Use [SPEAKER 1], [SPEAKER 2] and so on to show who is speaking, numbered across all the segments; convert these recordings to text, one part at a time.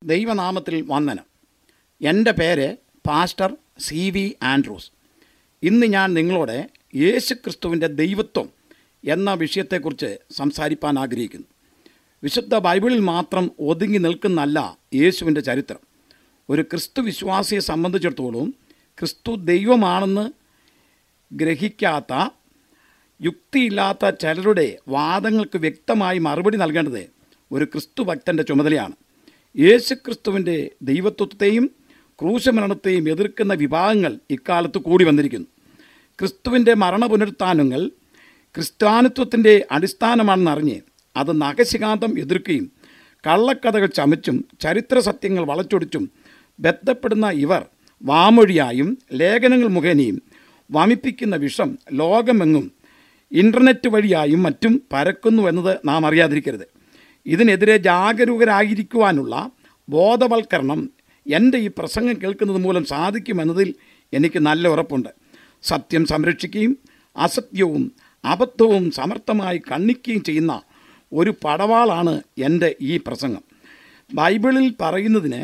[SPEAKER 1] ദൈവനാമത്തിൽ വന്ദനം എൻ്റെ പേര് പാസ്റ്റർ സി വി ആൻഡ്രൂസ് ഇന്ന് ഞാൻ നിങ്ങളോട് യേശു ക്രിസ്തുവിൻ്റെ ദൈവത്വം എന്ന വിഷയത്തെക്കുറിച്ച് സംസാരിപ്പാൻ ആഗ്രഹിക്കുന്നു വിശുദ്ധ ബൈബിളിൽ മാത്രം ഒതുങ്ങി നിൽക്കുന്നല്ല യേശുവിൻ്റെ ചരിത്രം ഒരു ക്രിസ്തു വിശ്വാസിയെ സംബന്ധിച്ചിടത്തോളം ക്രിസ്തു ദൈവമാണെന്ന് ഗ്രഹിക്കാത്ത യുക്തിയില്ലാത്ത ചിലരുടെ വാദങ്ങൾക്ക് വ്യക്തമായി മറുപടി നൽകേണ്ടത് ഒരു ക്രിസ്തു ഭക്തൻ്റെ ചുമതലയാണ് യേശു ക്രിസ്തുവിൻ്റെ ദൈവത്വത്തെയും ക്രൂശമരണത്തെയും എതിർക്കുന്ന വിഭാഗങ്ങൾ ഇക്കാലത്ത് കൂടി വന്നിരിക്കുന്നു ക്രിസ്തുവിൻ്റെ മരണ പുനരുത്ഥാനങ്ങൾ ക്രിസ്ത്യാനിത്വത്തിൻ്റെ അടിസ്ഥാനമാണെന്നറിഞ്ഞ് അത് നഖശികാന്തം എതിർക്കുകയും കള്ളക്കഥകൾ ചമച്ചും ചരിത്ര സത്യങ്ങൾ വളച്ചൊടിച്ചും ബന്ധപ്പെടുന്ന ഇവർ വാമൊഴിയായും ലേഖനങ്ങൾ മുഖേനയും വമിപ്പിക്കുന്ന വിഷം ലോകമെങ്ങും ഇൻ്റർനെറ്റ് വഴിയായും മറ്റും പരക്കുന്നു എന്നത് നാം അറിയാതിരിക്കരുത് ഇതിനെതിരെ ജാഗരൂകരായിരിക്കുവാനുള്ള ബോധവൽക്കരണം എൻ്റെ ഈ പ്രസംഗം കേൾക്കുന്നത് മൂലം സാധിക്കുമെന്നതിൽ എനിക്ക് നല്ല ഉറപ്പുണ്ട് സത്യം സംരക്ഷിക്കുകയും അസത്യവും അബദ്ധവും സമർത്ഥമായി കണ്ണിക്കുകയും ചെയ്യുന്ന ഒരു പടവാളാണ് എൻ്റെ ഈ പ്രസംഗം ബൈബിളിൽ പറയുന്നതിന്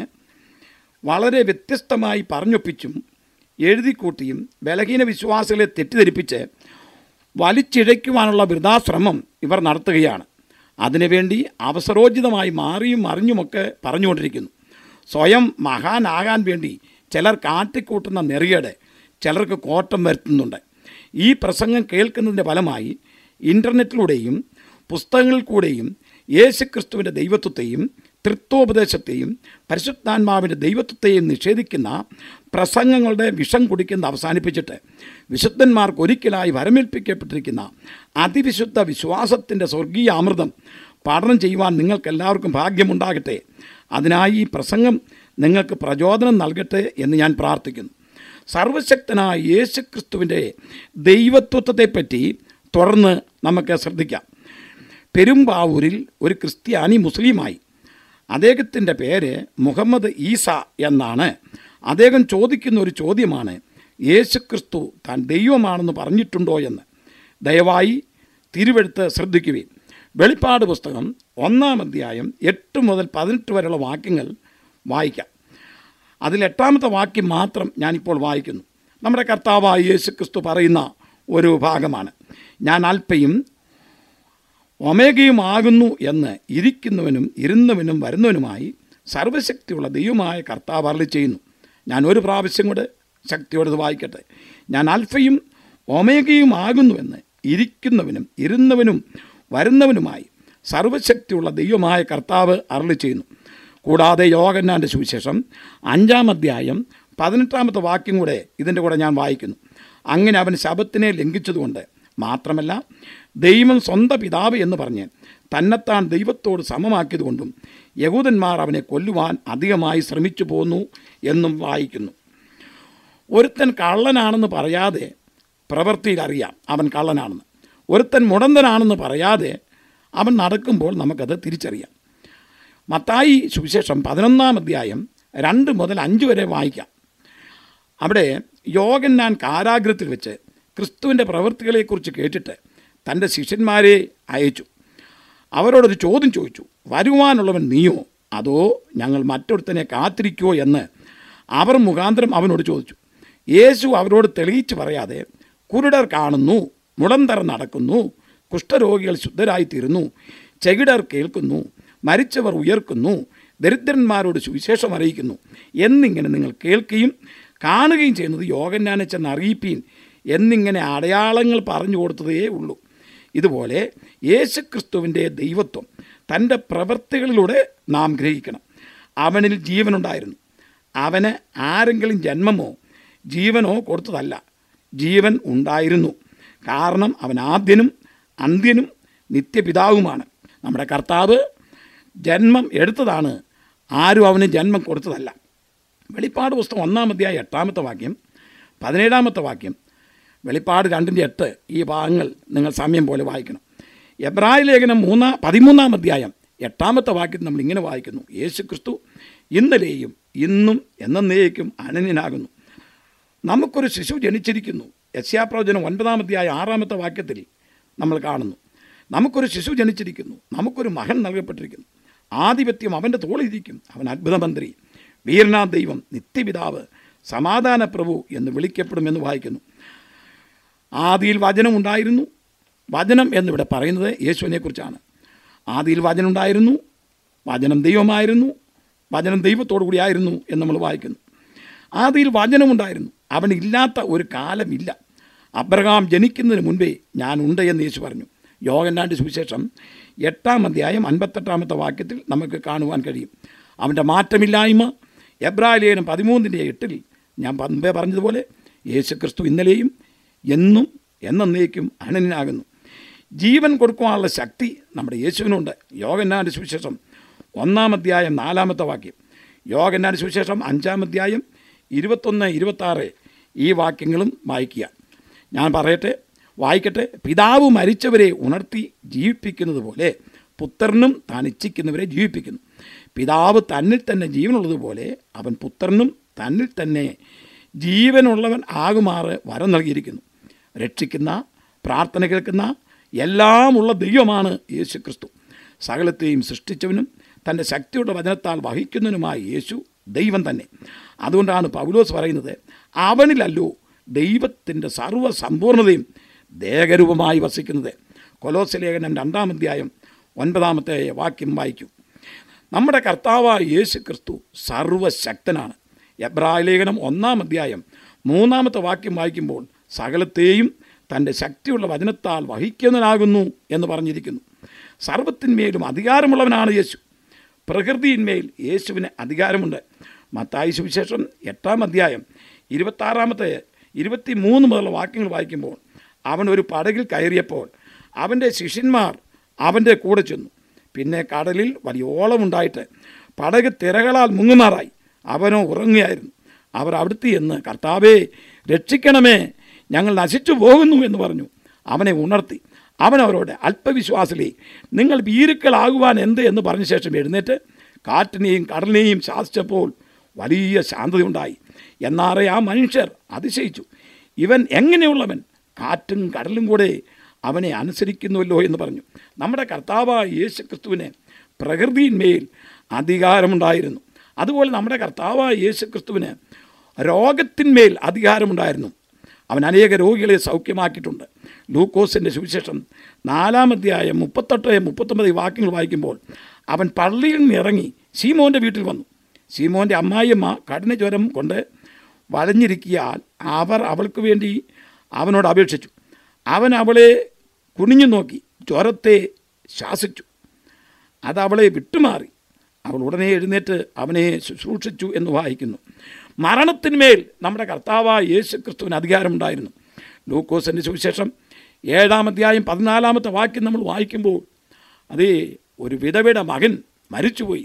[SPEAKER 1] വളരെ വ്യത്യസ്തമായി പറഞ്ഞൊപ്പിച്ചും എഴുതിക്കൂട്ടിയും ബലഹീന വിശ്വാസികളെ തെറ്റിദ്ധരിപ്പിച്ച് വലിച്ചിഴയ്ക്കുവാനുള്ള വൃഥാശ്രമം ഇവർ നടത്തുകയാണ് അതിനുവേണ്ടി അവസരോചിതമായി മാറിയും മറിഞ്ഞുമൊക്കെ പറഞ്ഞുകൊണ്ടിരിക്കുന്നു സ്വയം മഹാനാകാൻ വേണ്ടി ചിലർ കാട്ടിക്കൂട്ടുന്ന നെറിയടെ ചിലർക്ക് കോട്ടം വരുത്തുന്നുണ്ട് ഈ പ്രസംഗം കേൾക്കുന്നതിൻ്റെ ഫലമായി ഇൻ്റർനെറ്റിലൂടെയും പുസ്തകങ്ങളിൽ കൂടെയും യേശുക്രിസ്തുവിൻ്റെ ദൈവത്വത്തെയും തൃത്വോപദേശത്തെയും പരിശുദ്ധാത്മാവിൻ്റെ ദൈവത്വത്തെയും നിഷേധിക്കുന്ന പ്രസംഗങ്ങളുടെ വിഷം കുടിക്കുന്ന അവസാനിപ്പിച്ചിട്ട് വിശുദ്ധന്മാർക്ക് ഒരിക്കലായി വരമേൽപ്പിക്കപ്പെട്ടിരിക്കുന്ന അതിവിശുദ്ധ വിശ്വാസത്തിൻ്റെ സ്വർഗീയ അമൃതം പഠനം ചെയ്യുവാൻ നിങ്ങൾക്കെല്ലാവർക്കും ഭാഗ്യമുണ്ടാകട്ടെ അതിനായി ഈ പ്രസംഗം നിങ്ങൾക്ക് പ്രചോദനം നൽകട്ടെ എന്ന് ഞാൻ പ്രാർത്ഥിക്കുന്നു സർവശക്തനായ യേശുക്രിസ്തുവിൻ്റെ ദൈവത്വത്വത്തെപ്പറ്റി തുടർന്ന് നമുക്ക് ശ്രദ്ധിക്കാം പെരുമ്പാവൂരിൽ ഒരു ക്രിസ്ത്യാനി മുസ്ലിമായി അദ്ദേഹത്തിൻ്റെ പേര് മുഹമ്മദ് ഈസ എന്നാണ് അദ്ദേഹം ചോദിക്കുന്ന ഒരു ചോദ്യമാണ് യേശുക്രിസ്തു താൻ ദൈവമാണെന്ന് പറഞ്ഞിട്ടുണ്ടോ എന്ന് ദയവായി തിരുവെടുത്ത് ശ്രദ്ധിക്കുകയും വെളിപ്പാട് പുസ്തകം ഒന്നാം അധ്യായം എട്ട് മുതൽ പതിനെട്ട് വരെയുള്ള വാക്യങ്ങൾ വായിക്കാം അതിൽ എട്ടാമത്തെ വാക്യം മാത്രം ഞാനിപ്പോൾ വായിക്കുന്നു നമ്മുടെ കർത്താവായ യേശു ക്രിസ്തു പറയുന്ന ഒരു ഭാഗമാണ് ഞാൻ അല്പയും ഒമേഗയുമാകുന്നു എന്ന് ഇരിക്കുന്നവനും ഇരുന്നവനും വരുന്നവനുമായി സർവശക്തിയുള്ള ദൈവമായ കർത്താവ് അരളി ചെയ്യുന്നു ഞാൻ ഒരു പ്രാവശ്യം കൂടെ ശക്തിയോട് ഇത് വായിക്കട്ടെ ഞാൻ അൽഫയും ഒമേഗയുമാകുന്നുവെന്ന് ഇരിക്കുന്നവനും ഇരുന്നവനും വരുന്നവനുമായി സർവശക്തിയുള്ള ദൈവമായ കർത്താവ് അരളി ചെയ്യുന്നു കൂടാതെ യോഗന്നാൻ്റെ സുവിശേഷം അഞ്ചാം അധ്യായം പതിനെട്ടാമത്തെ വാക്യം കൂടെ ഇതിൻ്റെ കൂടെ ഞാൻ വായിക്കുന്നു അങ്ങനെ അവൻ ശബത്തിനെ ലംഘിച്ചതുകൊണ്ട് മാത്രമല്ല ദൈവം സ്വന്തം പിതാവ് എന്ന് പറഞ്ഞ് തന്നെത്താൻ ദൈവത്തോട് സമമാക്കിയതുകൊണ്ടും യഹൂദന്മാർ അവനെ കൊല്ലുവാൻ അധികമായി ശ്രമിച്ചു പോന്നു എന്നും വായിക്കുന്നു ഒരുത്തൻ കള്ളനാണെന്ന് പറയാതെ പ്രവൃത്തിയിൽ അറിയാം അവൻ കള്ളനാണെന്ന് ഒരുത്തൻ മുടന്തനാണെന്ന് പറയാതെ അവൻ നടക്കുമ്പോൾ നമുക്കത് തിരിച്ചറിയാം മത്തായി സുവിശേഷം പതിനൊന്നാം അധ്യായം രണ്ട് മുതൽ അഞ്ച് വരെ വായിക്കാം അവിടെ യോഗന്നാൻ കാരാഗ്രഹത്തിൽ വെച്ച് ക്രിസ്തുവിൻ്റെ പ്രവൃത്തികളെക്കുറിച്ച് കേട്ടിട്ട് തൻ്റെ ശിഷ്യന്മാരെ അയച്ചു അവരോടൊരു ചോദ്യം ചോദിച്ചു വരുവാനുള്ളവൻ നീയോ അതോ ഞങ്ങൾ മറ്റൊരുത്തനെ കാത്തിരിക്കുമോ എന്ന് അവർ മുഖാന്തരം അവനോട് ചോദിച്ചു യേശു അവരോട് തെളിയിച്ച് പറയാതെ കുരുടർ കാണുന്നു മുടന്തർ നടക്കുന്നു കുഷ്ഠരോഗികൾ ശുദ്ധരായിത്തീരുന്നു ചെകിടർ കേൾക്കുന്നു മരിച്ചവർ ഉയർക്കുന്നു ദരിദ്രന്മാരോട് സുവിശേഷം അറിയിക്കുന്നു എന്നിങ്ങനെ നിങ്ങൾ കേൾക്കുകയും കാണുകയും ചെയ്യുന്നത് യോഗന്നാനെ ചെന്ന് അറിയിപ്പീൻ എന്നിങ്ങനെ അടയാളങ്ങൾ പറഞ്ഞു കൊടുത്തതേ ഉള്ളൂ ഇതുപോലെ യേശുക്രിസ്തുവിൻ്റെ ദൈവത്വം തൻ്റെ പ്രവൃത്തികളിലൂടെ നാം ഗ്രഹിക്കണം അവനിൽ ജീവനുണ്ടായിരുന്നു അവന് ആരെങ്കിലും ജന്മമോ ജീവനോ കൊടുത്തതല്ല ജീവൻ ഉണ്ടായിരുന്നു കാരണം അവൻ ആദ്യനും അന്ത്യനും നിത്യപിതാവുമാണ് നമ്മുടെ കർത്താവ് ജന്മം എടുത്തതാണ് ആരും അവന് ജന്മം കൊടുത്തതല്ല വെളിപ്പാട് പുസ്തകം ഒന്നാം അധ്യായം എട്ടാമത്തെ വാക്യം പതിനേഴാമത്തെ വാക്യം വെളിപ്പാട് രണ്ടിൻ്റെ എട്ട് ഈ ഭാഗങ്ങൾ നിങ്ങൾ സമയം പോലെ വായിക്കണം എബ്രായ ലേഖനം മൂന്നാം പതിമൂന്നാം അധ്യായം എട്ടാമത്തെ വാക്യം നമ്മൾ ഇങ്ങനെ വായിക്കുന്നു യേശു ക്രിസ്തു ഇന്നലെയും ഇന്നും എന്നേക്കും അനന്യനാകുന്നു നമുക്കൊരു ശിശു ജനിച്ചിരിക്കുന്നു യസ്യാപ്രവചനം ഒൻപതാം അധ്യായം ആറാമത്തെ വാക്യത്തിൽ നമ്മൾ കാണുന്നു നമുക്കൊരു ശിശു ജനിച്ചിരിക്കുന്നു നമുക്കൊരു മകൻ നൽകപ്പെട്ടിരിക്കുന്നു ആധിപത്യം അവൻ്റെ തോളിരിക്കും അവൻ അത്ഭുതമന്ത്രി വീരനാ ദൈവം നിത്യപിതാവ് സമാധാന പ്രഭു എന്ന് വിളിക്കപ്പെടുമെന്ന് വായിക്കുന്നു ആദിയിൽ വചനം ഉണ്ടായിരുന്നു വചനം എന്നിവിടെ പറയുന്നത് യേശുവിനെക്കുറിച്ചാണ് ആദിയിൽ വചനം ഉണ്ടായിരുന്നു വചനം ദൈവമായിരുന്നു വചനം ദൈവത്തോടു കൂടിയായിരുന്നു എന്ന് നമ്മൾ വായിക്കുന്നു ആദിയിൽ വചനമുണ്ടായിരുന്നു അവനില്ലാത്ത ഒരു കാലമില്ല അബ്രഹാം ജനിക്കുന്നതിന് മുൻപേ ഞാൻ ഉണ്ട് എന്ന് യേശു പറഞ്ഞു യോഗന്നാൻ്റെ സുവിശേഷം എട്ടാം അധ്യായം അൻപത്തെട്ടാമത്തെ വാക്യത്തിൽ നമുക്ക് കാണുവാൻ കഴിയും അവൻ്റെ മാറ്റമില്ലായ്മ എബ്രാലേനും പതിമൂന്നിൻ്റെ എട്ടിൽ ഞാൻ മുമ്പേ പറഞ്ഞതുപോലെ യേശു ക്രിസ്തു ഇന്നലെയും എന്നും എന്നേക്കും അനന്യനാകുന്നു ജീവൻ കൊടുക്കുവാനുള്ള ശക്തി നമ്മുടെ യേശുവിനുണ്ട് യോഗന്നാൻ്റെ സുവിശേഷം ഒന്നാം അധ്യായം നാലാമത്തെ വാക്യം യോഗന്നാൻ്റെ സുവിശേഷം അഞ്ചാം അധ്യായം ഇരുപത്തൊന്ന് ഇരുപത്താറ് ഈ വാക്യങ്ങളും വായിക്കുക ഞാൻ പറയട്ടെ വായിക്കട്ടെ പിതാവ് മരിച്ചവരെ ഉണർത്തി ജീവിപ്പിക്കുന്നത് പോലെ പുത്രനും താൻ ഇച്ഛിക്കുന്നവരെ ജീവിപ്പിക്കുന്നു പിതാവ് തന്നിൽ തന്നെ ജീവനുള്ളതുപോലെ അവൻ പുത്രനും തന്നിൽ തന്നെ ജീവനുള്ളവൻ ആകുമാറ് വരം നൽകിയിരിക്കുന്നു രക്ഷിക്കുന്ന പ്രാർത്ഥന കേൾക്കുന്ന എല്ലാമുള്ള ദൈവമാണ് യേശു ക്രിസ്തു സകലത്തെയും സൃഷ്ടിച്ചവനും തൻ്റെ ശക്തിയുടെ വചനത്താൽ വഹിക്കുന്നതിനുമായ യേശു ദൈവം തന്നെ അതുകൊണ്ടാണ് പൗലോസ് പറയുന്നത് അവനിലല്ലോ ദൈവത്തിൻ്റെ സർവ്വസമ്പൂർണതയും ദേഹരൂപമായി വസിക്കുന്നത് കൊലോസ് ലേഖനം രണ്ടാം അധ്യായം ഒൻപതാമത്തെ വാക്യം വായിക്കൂ നമ്മുടെ കർത്താവായ യേശു ക്രിസ്തു സർവശക്തനാണ് എബ്രായ ലേഖനം ഒന്നാം അധ്യായം മൂന്നാമത്തെ വാക്യം വായിക്കുമ്പോൾ സകലത്തെയും തൻ്റെ ശക്തിയുള്ള വചനത്താൽ വഹിക്കുന്നവനാകുന്നു എന്ന് പറഞ്ഞിരിക്കുന്നു സർവത്തിന്മേലും അധികാരമുള്ളവനാണ് യേശു പ്രകൃതിയിന്മേൽ യേശുവിന് അധികാരമുണ്ട് മത്തായി സുവിശേഷം എട്ടാം അധ്യായം ഇരുപത്താറാമത്തെ ഇരുപത്തി മൂന്ന് മുതലുള്ള വാക്യങ്ങൾ വായിക്കുമ്പോൾ അവൻ ഒരു പടകിൽ കയറിയപ്പോൾ അവൻ്റെ ശിഷ്യന്മാർ അവൻ്റെ കൂടെ ചെന്നു പിന്നെ കടലിൽ വലിയ ഓളമുണ്ടായിട്ട് പടക് തിരകളാൽ മുങ്ങുമാറായി അവനോ ഉറങ്ങുകയായിരുന്നു അവർ അവിടുത്തെ എന്ന് കർത്താവേ രക്ഷിക്കണമേ ഞങ്ങൾ നശിച്ചു പോകുന്നു എന്ന് പറഞ്ഞു അവനെ ഉണർത്തി അവൻ അവരോട് അല്പവിശ്വാസിലെ നിങ്ങൾ ഭീരുക്കളാകുവാൻ എന്ത് എന്ന് പറഞ്ഞ ശേഷം എഴുന്നേറ്റ് കാറ്റിനെയും കടലിനെയും ശാസിച്ചപ്പോൾ വലിയ ശാന്തതയുണ്ടായി എന്നാറെ ആ മനുഷ്യർ അതിശയിച്ചു ഇവൻ എങ്ങനെയുള്ളവൻ കാറ്റും കടലും കൂടെ അവനെ അനുസരിക്കുന്നുവല്ലോ എന്ന് പറഞ്ഞു നമ്മുടെ കർത്താവായ യേശു ക്രിസ്തുവിന് പ്രകൃതിയിന്മേൽ അധികാരമുണ്ടായിരുന്നു അതുപോലെ നമ്മുടെ കർത്താവായ യേശു ക്രിസ്തുവിന് രോഗത്തിന്മേൽ അധികാരമുണ്ടായിരുന്നു അവൻ അനേക രോഗികളെ സൗഖ്യമാക്കിയിട്ടുണ്ട് ലൂക്കോസിൻ്റെ സുവിശേഷം നാലാമധ്യായം മുപ്പത്തെട്ട് മുപ്പത്തൊമ്പത് ഈ വാക്യങ്ങൾ വായിക്കുമ്പോൾ അവൻ പള്ളിയിൽ നിന്ന് ഇറങ്ങി സീമോൻ്റെ വീട്ടിൽ വന്നു സീമോൻ്റെ അമ്മായിയമ്മ കഠിന ജ്വരം കൊണ്ട് വലഞ്ഞിരിക്കിയാൽ അവർ അവൾക്ക് വേണ്ടി അവനോട് അപേക്ഷിച്ചു അവൻ അവളെ കുനിഞ്ഞു നോക്കി ജ്വരത്തെ ശാസിച്ചു അത് അവളെ വിട്ടുമാറി അവൾ ഉടനെ എഴുന്നേറ്റ് അവനെ ശുശ്രൂഷിച്ചു എന്ന് വായിക്കുന്നു മരണത്തിന്മേൽ നമ്മുടെ കർത്താവായ യേശു ക്രിസ്തുവിന് അധികാരമുണ്ടായിരുന്നു ലൂക്കോസിൻ്റെ സുവിശേഷം ഏഴാം അധ്യായം പതിനാലാമത്തെ വാക്യം നമ്മൾ വായിക്കുമ്പോൾ അതേ ഒരു വിധവയുടെ മകൻ മരിച്ചുപോയി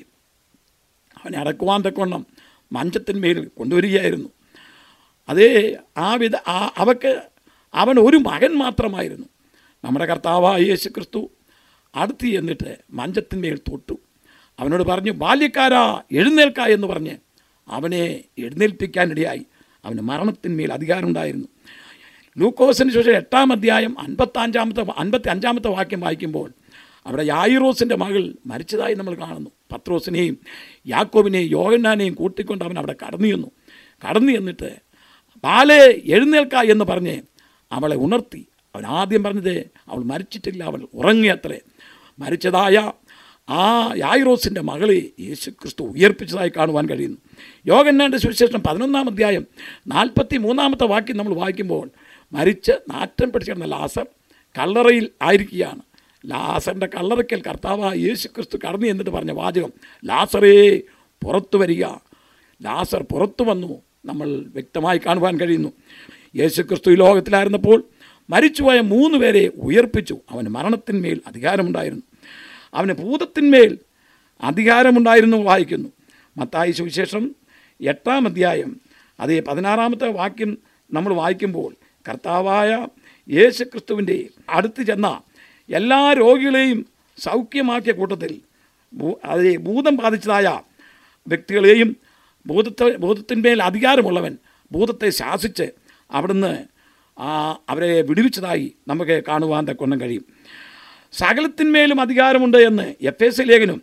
[SPEAKER 1] അവനെ അടക്കുവാൻ തക്കവണ്ണം മഞ്ചത്തിന്മേൽ കൊണ്ടുവരികയായിരുന്നു അതേ ആ വിധ ആ അവക്ക് അവൻ ഒരു മകൻ മാത്രമായിരുന്നു നമ്മുടെ കർത്താവായ യേശു ക്രിസ്തു അടുത്ത് ചെന്നിട്ട് മഞ്ചത്തിന്മേൽ തൊട്ടു അവനോട് പറഞ്ഞു ബാല്യക്കാരാ എഴുന്നേൽക്ക എന്ന് പറഞ്ഞ് അവനെ എഴുന്നേൽപ്പിക്കാനിടയായി അവന് മരണത്തിന്മേൽ അധികാരമുണ്ടായിരുന്നു ലൂക്കോസിന് ശേഷം എട്ടാം അധ്യായം അൻപത്തഞ്ചാമത്തെ അൻപത്തി അഞ്ചാമത്തെ വാക്യം വായിക്കുമ്പോൾ അവിടെ യായിറോസിൻ്റെ മകൾ മരിച്ചതായി നമ്മൾ കാണുന്നു പത്രോസിനെയും യാക്കോബിനെയും യോഹന്നാനെയും കൂട്ടിക്കൊണ്ട് അവൻ അവിടെ കടന്നു ചെന്നു കടന്നു ചെന്നിട്ട് ബാലെ എഴുന്നേൽക്ക എന്ന് പറഞ്ഞ് അവളെ ഉണർത്തി അവൻ ആദ്യം പറഞ്ഞത് അവൾ മരിച്ചിട്ടില്ല അവൾ ഉറങ്ങിയത്രേ മരിച്ചതായ ആ യായിറോസിൻ്റെ മകളെ യേശു ക്രിസ്തു ഉയർപ്പിച്ചതായി കാണുവാൻ കഴിയുന്നു യോഗന്നാൻ്റെ സുവിശേഷം പതിനൊന്നാം അധ്യായം നാൽപ്പത്തി മൂന്നാമത്തെ വാക്യം നമ്മൾ വായിക്കുമ്പോൾ മരിച്ച് നാറ്റം പിടിച്ചിരുന്ന ലാസർ കല്ലറയിൽ ആയിരിക്കുകയാണ് ലാസറിൻ്റെ കല്ലറയ്ക്കൽ കർത്താവ് യേശു ക്രിസ്തു കടന്നു എന്നിട്ട് പറഞ്ഞ വാചകം ലാസറേ പുറത്തു വരിക ലാസർ പുറത്തു വന്നു നമ്മൾ വ്യക്തമായി കാണുവാൻ കഴിയുന്നു യേശു ക്രിസ്തു ഈ ലോകത്തിലായിരുന്നപ്പോൾ മരിച്ചുപോയ മൂന്ന് പേരെ ഉയർപ്പിച്ചു അവന് മരണത്തിന്മേൽ അധികാരമുണ്ടായിരുന്നു അവന് ഭൂതത്തിന്മേൽ അധികാരമുണ്ടായിരുന്നു വായിക്കുന്നു മത്തായി സുവിശേഷം എട്ടാം അധ്യായം അതേ പതിനാറാമത്തെ വാക്യം നമ്മൾ വായിക്കുമ്പോൾ കർത്താവായ യേശു ക്രിസ്തുവിൻ്റെ അടുത്ത് ചെന്ന എല്ലാ രോഗികളെയും സൗഖ്യമാക്കിയ കൂട്ടത്തിൽ ഭൂ- അതേ ഭൂതം ബാധിച്ചതായ വ്യക്തികളെയും ഭൂതത്തെ ഭൂതത്തിന്മേൽ അധികാരമുള്ളവൻ ഭൂതത്തെ ശാസിച്ച് അവിടുന്ന് ആ അവരെ വിടുവിച്ചതായി നമുക്ക് കാണുവാൻ തക്കൊണ്ടും കഴിയും സകലത്തിന്മേലും അധികാരമുണ്ട് എന്ന് എഫ് എസ് ലേഖനം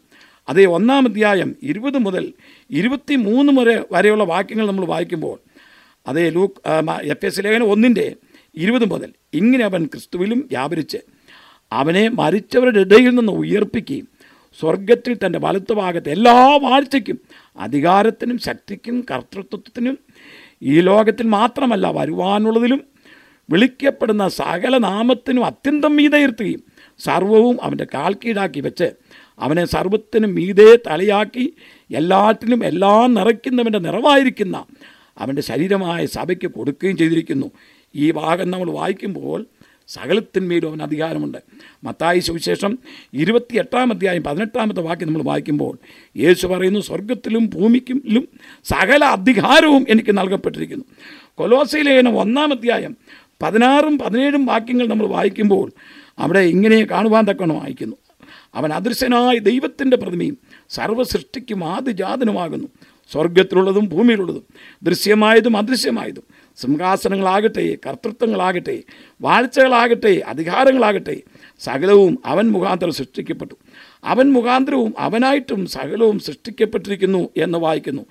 [SPEAKER 1] അതേ ഒന്നാം അധ്യായം ഇരുപത് മുതൽ ഇരുപത്തി മൂന്ന് വരെ വരെയുള്ള വാക്യങ്ങൾ നമ്മൾ വായിക്കുമ്പോൾ അതേ ലൂക്ക് ആ, മ- എഫ് എസ് ലേഖനം ഒന്നിൻ്റെ ഇരുപത് മുതൽ ഇങ്ങനെ അവൻ ക്രിസ്തുവിലും വ്യാപരിച്ച് അവനെ മരിച്ചവരുടെ ഇടയിൽ നിന്ന് ഉയർപ്പിക്കുകയും സ്വർഗത്തിൽ തൻ്റെ വലത്ത് ഭാഗത്ത് എല്ലാ വാഴ്ചയ്ക്കും അധികാരത്തിനും ശക്തിക്കും കർത്തൃത്വത്തിനും ഈ ലോകത്തിൽ മാത്രമല്ല വരുവാനുള്ളതിലും വിളിക്കപ്പെടുന്ന സകല നാമത്തിനും അത്യന്തം മീതയിരുത്തുകയും സർവവും അവൻ്റെ കാൽ കീഴാക്കി വെച്ച് അവനെ സർവത്തിനും മീതെ തലയാക്കി എല്ലാറ്റിലും എല്ലാം നിറയ്ക്കുന്നവൻ്റെ നിറവായിരിക്കുന്ന അവൻ്റെ ശരീരമായ സഭയ്ക്ക് കൊടുക്കുകയും ചെയ്തിരിക്കുന്നു ഈ ഭാഗം നമ്മൾ വായിക്കുമ്പോൾ സകലത്തിന്മേലും അവന് അധികാരമുണ്ട് മത്തായി സുവിശേഷം ഇരുപത്തി എട്ടാം അധ്യായം പതിനെട്ടാമത്തെ വാക്യം നമ്മൾ വായിക്കുമ്പോൾ യേശു പറയുന്നു സ്വർഗത്തിലും ഭൂമിക്കിലും സകല അധികാരവും എനിക്ക് നൽകപ്പെട്ടിരിക്കുന്നു കൊലോസയിലേന ഒന്നാം അധ്യായം പതിനാറും പതിനേഴും വാക്യങ്ങൾ നമ്മൾ വായിക്കുമ്പോൾ അവിടെ ഇങ്ങനെ കാണുവാൻ തക്കണം വായിക്കുന്നു അവൻ അദൃശ്യനായ ദൈവത്തിൻ്റെ പ്രതിമയും സർവ്വസൃഷ്ടിക്കും ആദിജാതനുമാകുന്നു സ്വർഗത്തിലുള്ളതും ഭൂമിയിലുള്ളതും ദൃശ്യമായതും അദൃശ്യമായതും സിംഹാസനങ്ങളാകട്ടെ കർത്തൃത്വങ്ങളാകട്ടെ വാഴ്ചകളാകട്ടെ അധികാരങ്ങളാകട്ടെ സകലവും അവൻ മുഖാന്തരം സൃഷ്ടിക്കപ്പെട്ടു അവൻ മുഖാന്തരവും അവനായിട്ടും സകലവും സൃഷ്ടിക്കപ്പെട്ടിരിക്കുന്നു എന്ന് വായിക്കുന്നു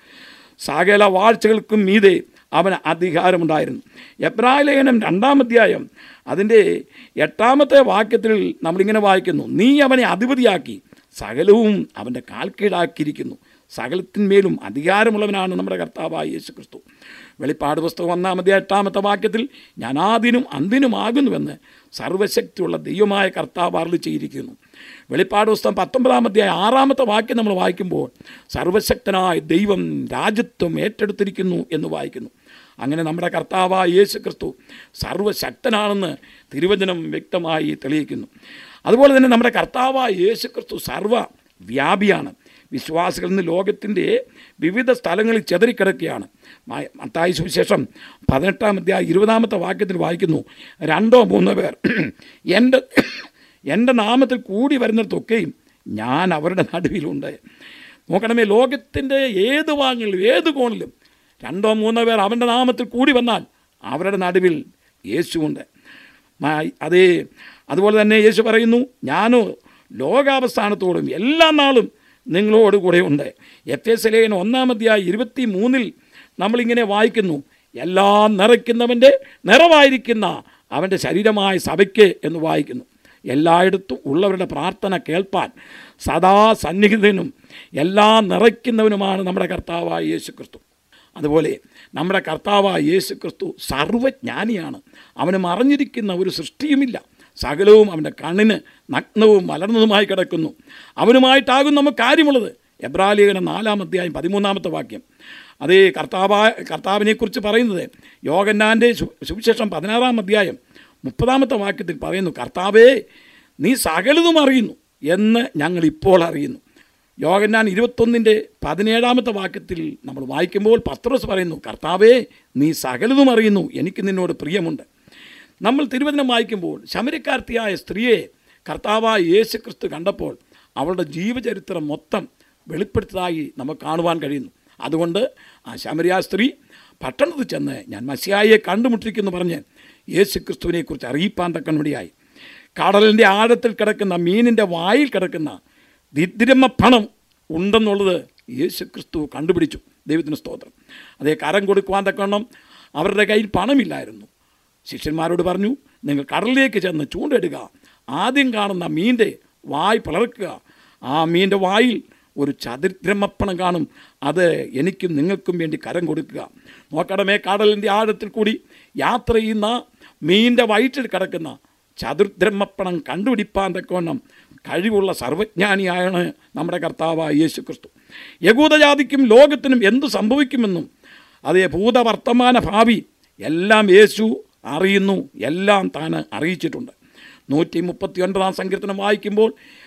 [SPEAKER 1] സകല വാഴ്ചകൾക്കും മീതെ അവന് അധികാരമുണ്ടായിരുന്നു എബ്രായ ലേഖനം രണ്ടാം അധ്യായം അതിൻ്റെ എട്ടാമത്തെ വാക്യത്തിൽ നമ്മളിങ്ങനെ വായിക്കുന്നു നീ അവനെ അധിപതിയാക്കി സകലവും അവൻ്റെ കാൽ കീഴാക്കിയിരിക്കുന്നു സകലത്തിന്മേലും അധികാരമുള്ളവനാണ് നമ്മുടെ കർത്താവായ യേശു ക്രിസ്തു വെളിപ്പാട് പുസ്തകം ഒന്നാമത്തെ എട്ടാമത്തെ വാക്യത്തിൽ ഞാൻ ആദിനും അന്തിനുമാകുന്നുവെന്ന് സർവശക്തിയുള്ള ദൈവമായ കർത്താവ് അരുളി ചെയ്തിരിക്കുന്നു വെളിപ്പാട് പുസ്തകം പത്തൊമ്പതാമത്തെ ആറാമത്തെ വാക്യം നമ്മൾ വായിക്കുമ്പോൾ സർവശക്തനായ ദൈവം രാജ്യത്വം ഏറ്റെടുത്തിരിക്കുന്നു എന്ന് വായിക്കുന്നു അങ്ങനെ നമ്മുടെ കർത്താവായ യേശു ക്രിസ്തു സർവശക്തനാണെന്ന് തിരുവചനം വ്യക്തമായി തെളിയിക്കുന്നു അതുപോലെ തന്നെ നമ്മുടെ കർത്താവായ യേശു ക്രിസ്തു സർവ വ്യാപിയാണ് വിശ്വാസികൾ ഇന്ന് ലോകത്തിൻ്റെ വിവിധ സ്ഥലങ്ങളിൽ ചെതറിക്കിടക്കുകയാണ് മ- മത്തായി സുവിശേഷം പതിനെട്ടാം അധ്യായം ഇരുപതാമത്തെ വാക്യത്തിൽ വായിക്കുന്നു രണ്ടോ മൂന്നോ പേർ എൻ്റെ എൻ്റെ നാമത്തിൽ കൂടി വരുന്നിടത്തൊക്കെയും ഞാൻ അവരുടെ നടുവിലുണ്ട് നോക്കണമേ ലോകത്തിൻ്റെ ഏത് ഭാഗങ്ങളിലും ഏത് കോണിലും രണ്ടോ മൂന്നോ പേർ അവൻ്റെ നാമത്തിൽ കൂടി വന്നാൽ അവരുടെ നടുവിൽ യേശുവുണ്ട് മാ- അതേ അതുപോലെ തന്നെ യേശു പറയുന്നു ഞാനോ ലോകാവസ്ഥാനത്തോടും എല്ലാ നാളും നിങ്ങളോട് കൂടെ ഉണ്ട് എഫ് എസ് ലേഖനം ഒന്നാമധ്യായ ഇരുപത്തി മൂന്നിൽ നമ്മളിങ്ങനെ വായിക്കുന്നു എല്ലാം നിറയ്ക്കുന്നവൻ്റെ നിറവായിരിക്കുന്ന അവൻ്റെ ശരീരമായ സഭയ്ക്ക് എന്ന് വായിക്കുന്നു എല്ലായിടത്തും ഉള്ളവരുടെ പ്രാർത്ഥന കേൾപ്പാൻ സദാ സന്നിഹിതനും എല്ലാം നിറയ്ക്കുന്നവനുമാണ് നമ്മുടെ കർത്താവായ യേശു ക്രിസ്തു അതുപോലെ നമ്മുടെ കർത്താവായ യേശു ക്രിസ്തു സർവജ്ഞാനിയാണ് അവന് മറഞ്ഞിരിക്കുന്ന ഒരു സൃഷ്ടിയുമില്ല സകലവും അവൻ്റെ കണ്ണിന് നഗ്നവും മലർന്നതുമായി കിടക്കുന്നു അവനുമായിട്ടാകും നമുക്ക് കാര്യമുള്ളത് എബ്രാലേഖനം നാലാം അധ്യായം പതിമൂന്നാമത്തെ വാക്യം അതേ കർത്താവായ കർത്താവിനെക്കുറിച്ച് പറയുന്നത് യോഗന്നാൻ്റെ സു- സുവിശേഷം പതിനാറാം അധ്യായം മുപ്പതാമത്തെ വാക്യത്തിൽ പറയുന്നു കർത്താവേ നീ സകലതും അറിയുന്നു എന്ന് ഞങ്ങൾ ഇപ്പോൾ അറിയുന്നു യോഗന്നാൻ ഇരുപത്തൊന്നിൻ്റെ പതിനേഴാമത്തെ വാക്യത്തിൽ നമ്മൾ വായിക്കുമ്പോൾ പത്രോസ് പറയുന്നു കർത്താവേ നീ സകലതും അറിയുന്നു എനിക്ക് നിന്നോട് പ്രിയമുണ്ട് നമ്മൾ തിരുവചനം വായിക്കുമ്പോൾ ശമരക്കാർത്തിയായ സ്ത്രീയെ കർത്താവായ യേശു ക്രിസ്തു കണ്ടപ്പോൾ അവളുടെ ജീവചരിത്രം മൊത്തം വെളിപ്പെടുത്തതായി നമുക്ക് കാണുവാൻ കഴിയുന്നു അതുകൊണ്ട് ആ ശമരിയ സ്ത്രീ പട്ടണത്തിൽ ചെന്ന് ഞാൻ മസിയായെ കണ്ടുമുട്ടിരിക്കുന്നു പറഞ്ഞ് യേശു ക്രിസ്തുവിനെക്കുറിച്ച് അറിയിപ്പാൻ തക്കനുടിയായി കടലിൻ്റെ ആഴത്തിൽ കിടക്കുന്ന മീനിൻ്റെ വായിൽ കിടക്കുന്ന ദിദ്രമ പണം ഉണ്ടെന്നുള്ളത് യേശു ക്രിസ്തു കണ്ടുപിടിച്ചു ദൈവത്തിന് സ്തോത്രം അതേ കരം കൊടുക്കുവാൻ തക്കവണ്ണം അവരുടെ കയ്യിൽ പണമില്ലായിരുന്നു ശിഷ്യന്മാരോട് പറഞ്ഞു നിങ്ങൾ കടലിലേക്ക് ചെന്ന് ചൂണ്ടിടുക ആദ്യം കാണുന്ന മീൻ്റെ വായ് പിളർക്കുക ആ മീൻ്റെ വായിൽ ഒരു ചതുരമപ്പണം കാണും അത് എനിക്കും നിങ്ങൾക്കും വേണ്ടി കരം കൊടുക്കുക നോക്കണമേ കടലിൻ്റെ ആഴത്തിൽ കൂടി യാത്ര ചെയ്യുന്ന മീൻ്റെ വയറ്റിൽ കിടക്കുന്ന ചതുർദ്രമപ്പണം കണ്ടുപിടിപ്പാൻ തക്കവണ്ണം കഴിവുള്ള സർവജ്ഞാനിയാണ് നമ്മുടെ കർത്താവായ യേശു ക്രിസ്തു യകൂദജാതിക്കും ലോകത്തിനും എന്തു സംഭവിക്കുമെന്നും അതേ ഭൂതവർത്തമാന ഭാവി എല്ലാം യേശു അറിയുന്നു എല്ലാം താൻ അറിയിച്ചിട്ടുണ്ട് നൂറ്റി മുപ്പത്തി ഒൻപതാം സങ്കീർത്തനം വായിക്കുമ്പോൾ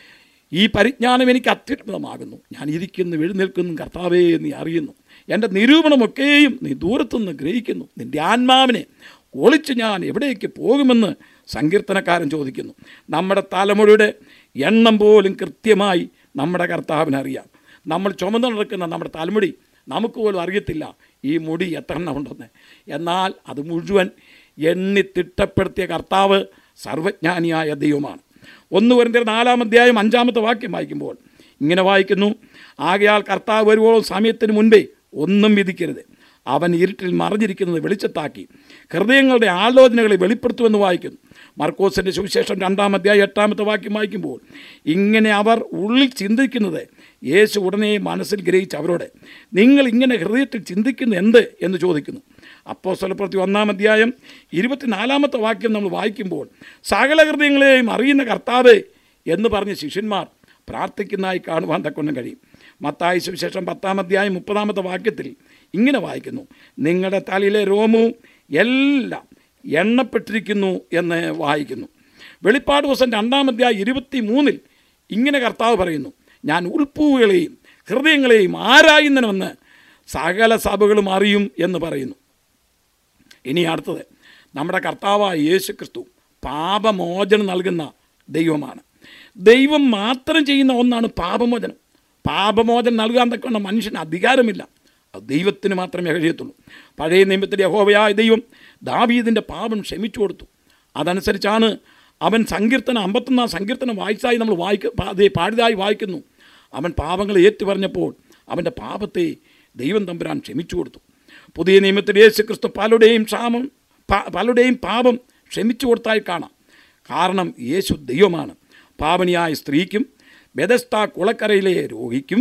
[SPEAKER 1] ഈ പരിജ്ഞാനം എനിക്ക് അത്യുന്നതമാകുന്നു ഞാൻ ഇരിക്കുന്നു എഴുന്നേൽക്കുന്നു കർത്താവേ നീ അറിയുന്നു എൻ്റെ നിരൂപണമൊക്കെയും നീ ദൂരത്തുനിന്ന് ഗ്രഹിക്കുന്നു നിൻ്റെ ആത്മാവിനെ ഒളിച്ച് ഞാൻ എവിടേക്ക് പോകുമെന്ന് സങ്കീർത്തനക്കാരൻ ചോദിക്കുന്നു നമ്മുടെ തലമുറയുടെ എണ്ണം പോലും കൃത്യമായി നമ്മുടെ കർത്താവിനറിയാം നമ്മൾ ചുമന്നു നടക്കുന്ന നമ്മുടെ തലമുടി നമുക്ക് പോലും അറിയത്തില്ല ഈ മുടി എത്ര എണ്ണം ഉണ്ടെന്ന് എന്നാൽ അത് മുഴുവൻ എണ്ണി തിട്ടപ്പെടുത്തിയ കർത്താവ് സർവജ്ഞാനിയായ ദൈവമാണ് ഒന്ന് വരുന്ന നാലാം അധ്യായം അഞ്ചാമത്തെ വാക്യം വായിക്കുമ്പോൾ ഇങ്ങനെ വായിക്കുന്നു ആകയാൽ കർത്താവ് വരുവോളം സമയത്തിന് മുൻപേ ഒന്നും വിധിക്കരുത് അവൻ ഇരുട്ടിൽ മറിഞ്ഞിരിക്കുന്നത് വെളിച്ചത്താക്കി ഹൃദയങ്ങളുടെ ആലോചനകളെ വെളിപ്പെടുത്തുമെന്ന് വായിക്കുന്നു മർക്കോസിൻ്റെ സുവിശേഷം രണ്ടാം അധ്യായം എട്ടാമത്തെ വാക്യം വായിക്കുമ്പോൾ ഇങ്ങനെ അവർ ഉള്ളിൽ ചിന്തിക്കുന്നത് യേശു ഉടനെ മനസ്സിൽ ഗ്രഹിച്ച് അവരോട് നിങ്ങൾ ഇങ്ങനെ ഹൃദയത്തിൽ ചിന്തിക്കുന്നത് എന്ത് എന്ന് ചോദിക്കുന്നു അപ്പോൾ സ്വലപ്രത്തി ഒന്നാം അധ്യായം ഇരുപത്തിനാലാമത്തെ വാക്യം നമ്മൾ വായിക്കുമ്പോൾ സകല ഹൃദയങ്ങളെയും അറിയുന്ന കർത്താവ് എന്ന് പറഞ്ഞ് ശിഷ്യന്മാർ പ്രാർത്ഥിക്കുന്നതായി കാണുവാൻ തക്കൊണ്ടും കഴിയും മത്തായി സുവിശേഷം പത്താം അധ്യായം മുപ്പതാമത്തെ വാക്യത്തിൽ ഇങ്ങനെ വായിക്കുന്നു നിങ്ങളുടെ തലയിലെ രോമവും എല്ലാം എണ്ണപ്പെട്ടിരിക്കുന്നു എന്ന് വായിക്കുന്നു വെളിപ്പാട് ദിവസം രണ്ടാം അധ്യായം ഇരുപത്തി മൂന്നിൽ ഇങ്ങനെ കർത്താവ് പറയുന്നു ഞാൻ ഉൾപ്പൂവുകളെയും ഹൃദയങ്ങളെയും ആരായുന്നവെന്ന് സകല സഭകളും അറിയും എന്ന് പറയുന്നു ഇനി അടുത്തത് നമ്മുടെ കർത്താവായ യേശു ക്രിസ്തു പാപമോചനം നൽകുന്ന ദൈവമാണ് ദൈവം മാത്രം ചെയ്യുന്ന ഒന്നാണ് പാപമോചനം പാപമോചനം നൽകാൻ തക്കൊണ്ട് മനുഷ്യന് അധികാരമില്ല അത് ദൈവത്തിന് മാത്രമേ കഴിയത്തുള്ളൂ പഴയ നിയമത്തിലെ യഹോവയായ ദൈവം ദാവീദിൻ്റെ പാപം ക്ഷമിച്ചു കൊടുത്തു അതനുസരിച്ചാണ് അവൻ സങ്കീർത്തനം അമ്പത്തൊന്നാം സങ്കീർത്തനം വായിച്ചായി നമ്മൾ വായിക്ക പാ- ദേ പാടിയതായി വായിക്കുന്നു അവൻ പാപങ്ങളെ ഏറ്റുപറഞ്ഞപ്പോൾ അവൻ്റെ പാപത്തെ ദൈവം തമ്പുരാൻ ക്ഷമിച്ചു കൊടുത്തു പുതിയ നിയമത്തിൽ യേശു ക്രിസ്തു പലരുടെയും ക്ഷാമം പ- പലരുടെയും പാപം ക്ഷമിച്ചു കൊടുത്തായി കാണാം കാരണം യേശു ദൈവമാണ് പാവനിയായ സ്ത്രീക്കും ബെദസ്ത കുളക്കരയിലെ രോഗിക്കും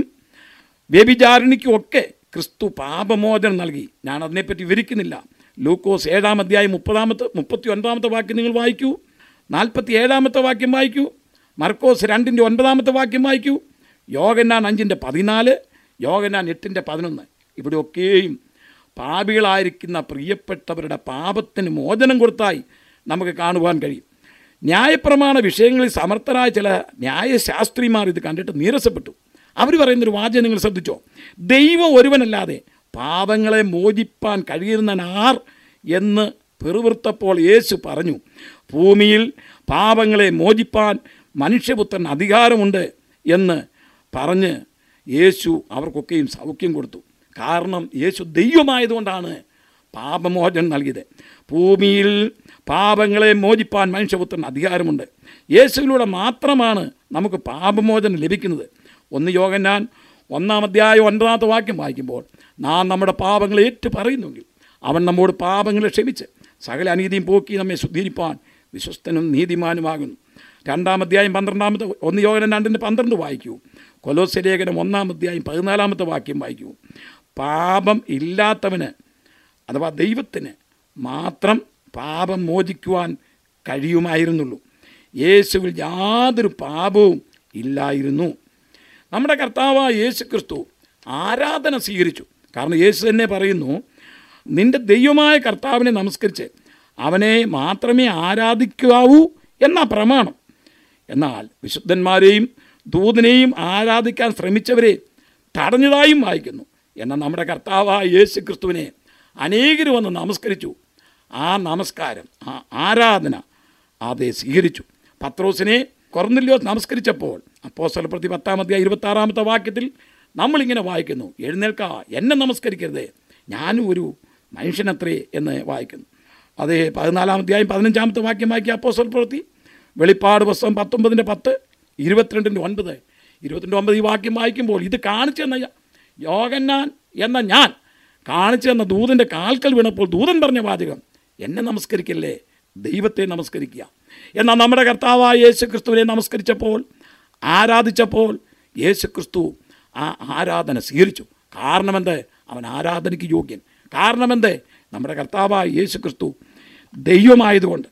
[SPEAKER 1] വ്യഭിചാരിണിക്കുമൊക്കെ ക്രിസ്തു പാപമോചനം നൽകി ഞാൻ അതിനെപ്പറ്റി വിവരിക്കുന്നില്ല ലൂക്കോസ് ഏഴാം അധ്യായം മുപ്പതാമത്തെ മുപ്പത്തി ഒൻപതാമത്തെ വാക്യം നിങ്ങൾ വായിക്കൂ നാൽപ്പത്തി ഏഴാമത്തെ വാക്യം വായിക്കൂ മർക്കോസ് രണ്ടിൻ്റെ ഒൻപതാമത്തെ വാക്യം വായിക്കൂ യോഗന്നാൻ അഞ്ചിൻ്റെ പതിനാല് യോഗന്നാൻ എട്ടിൻ്റെ പതിനൊന്ന് ഇവിടെയൊക്കെയും പാപികളായിരിക്കുന്ന പ്രിയപ്പെട്ടവരുടെ പാപത്തിന് മോചനം കൊടുത്തായി നമുക്ക് കാണുവാൻ കഴിയും ന്യായപ്രമാണ വിഷയങ്ങളിൽ സമർത്ഥരായ ചില ന്യായശാസ്ത്രിമാർ ഇത് കണ്ടിട്ട് നീരസപ്പെട്ടു അവർ പറയുന്നൊരു വാചകം നിങ്ങൾ ശ്രദ്ധിച്ചോ ദൈവം ഒരുവനല്ലാതെ പാപങ്ങളെ മോചിപ്പാൻ കഴിയുന്നവൻ ആർ എന്ന് പെറുവിർത്തപ്പോൾ യേശു പറഞ്ഞു ഭൂമിയിൽ പാപങ്ങളെ മോചിപ്പാൻ മനുഷ്യപുത്രൻ അധികാരമുണ്ട് എന്ന് പറഞ്ഞ് യേശു അവർക്കൊക്കെയും സൗഖ്യം കൊടുത്തു കാരണം യേശു ദൈവമായതുകൊണ്ടാണ് പാപമോചനം നൽകിയത് ഭൂമിയിൽ പാപങ്ങളെ മോചിപ്പാൻ മനുഷ്യപുത്രൻ അധികാരമുണ്ട് യേശുവിലൂടെ മാത്രമാണ് നമുക്ക് പാപമോചനം ലഭിക്കുന്നത് ഒന്ന് യോഗന്നാൻ ഒന്നാം അധ്യായം ഒൻപതാമത്തെ വാക്യം വായിക്കുമ്പോൾ നാം നമ്മുടെ പാപങ്ങളെ ഏറ്റു പറയുന്നുവെങ്കിൽ അവൻ നമ്മോട് പാപങ്ങളെ ക്ഷമിച്ച് സകല അനീതിയും പോക്കി നമ്മെ ശുദ്ധീകരിപ്പാൻ വിശ്വസ്തനും നീതിമാനുമാകുന്നു രണ്ടാം അധ്യായം പന്ത്രണ്ടാമത്തെ ഒന്ന് യോഗനം രണ്ടിൻ്റെ പന്ത്രണ്ട് വായിക്കൂ കൊലോസ്യ ലേഖനം ഒന്നാം അധ്യായം പതിനാലാമത്തെ വാക്യം വായിക്കൂ പാപം ഇല്ലാത്തവന് അഥവാ ദൈവത്തിന് മാത്രം പാപം മോചിക്കുവാൻ കഴിയുമായിരുന്നുള്ളൂ യേശുവിൽ യാതൊരു പാപവും ഇല്ലായിരുന്നു നമ്മുടെ കർത്താവായ യേശു ക്രിസ്തു ആരാധന സ്വീകരിച്ചു കാരണം യേശു തന്നെ പറയുന്നു നിന്റെ ദൈവമായ കർത്താവിനെ നമസ്കരിച്ച് അവനെ മാത്രമേ ആരാധിക്കാവൂ എന്ന പ്രമാണം എന്നാൽ വിശുദ്ധന്മാരെയും ദൂതനെയും ആരാധിക്കാൻ ശ്രമിച്ചവരെ തടഞ്ഞതായും വായിക്കുന്നു എന്നാൽ നമ്മുടെ കർത്താവായ യേശു ക്രിസ്തുവിനെ അനേകർ വന്ന് നമസ്കരിച്ചു ആ നമസ്കാരം ആ ആരാധന അതെ സ്വീകരിച്ചു പത്രോസിനെ കൊറന്നില്ലോസ് നമസ്കരിച്ചപ്പോൾ അപ്പോസ്തല പ്രതി പത്താമത്തെ ഇരുപത്തി ആറാമത്തെ വാക്യത്തിൽ നമ്മളിങ്ങനെ വായിക്കുന്നു എഴുന്നേൽക്ക എന്നെ നമസ്കരിക്കരുത് ഞാനും ഒരു മനുഷ്യനത്രേ എന്ന് വായിക്കുന്നു അതേ പതിനാലാം അധ്യായം പതിനഞ്ചാമത്തെ വാക്യം വായിക്കുക അപ്പോസ്തല പ്രവൃത്തി വെളിപ്പാട് പുസ്തകം പത്തൊമ്പതിൻ്റെ പത്ത് ഇരുപത്തിരണ്ടിൻ്റെ ഒൻപത് ഇരുപത്തിൻ്റെ ഒമ്പത് ഈ വാക്യം വായിക്കുമ്പോൾ ഇത് കാണിച്ചു തന്ന യോഗന്നാൻ എന്ന ഞാൻ കാണിച്ചു തന്ന ദൂതൻ്റെ കാൽക്കൽ വീണപ്പോൾ ദൂതൻ പറഞ്ഞ വാചകം എന്നെ നമസ്കരിക്കല്ലേ ദൈവത്തെ നമസ്കരിക്കുക എന്നാൽ നമ്മുടെ കർത്താവായ യേശു ക്രിസ്തുവിനെ നമസ്കരിച്ചപ്പോൾ ആരാധിച്ചപ്പോൾ യേശു ക്രിസ്തു ആ ആരാധന സ്വീകരിച്ചു കാരണമെന്ത് അവൻ ആരാധനയ്ക്ക് യോഗ്യൻ കാരണമെന്ത് നമ്മുടെ കർത്താവായ യേശു ക്രിസ്തു ദൈവമായതുകൊണ്ട്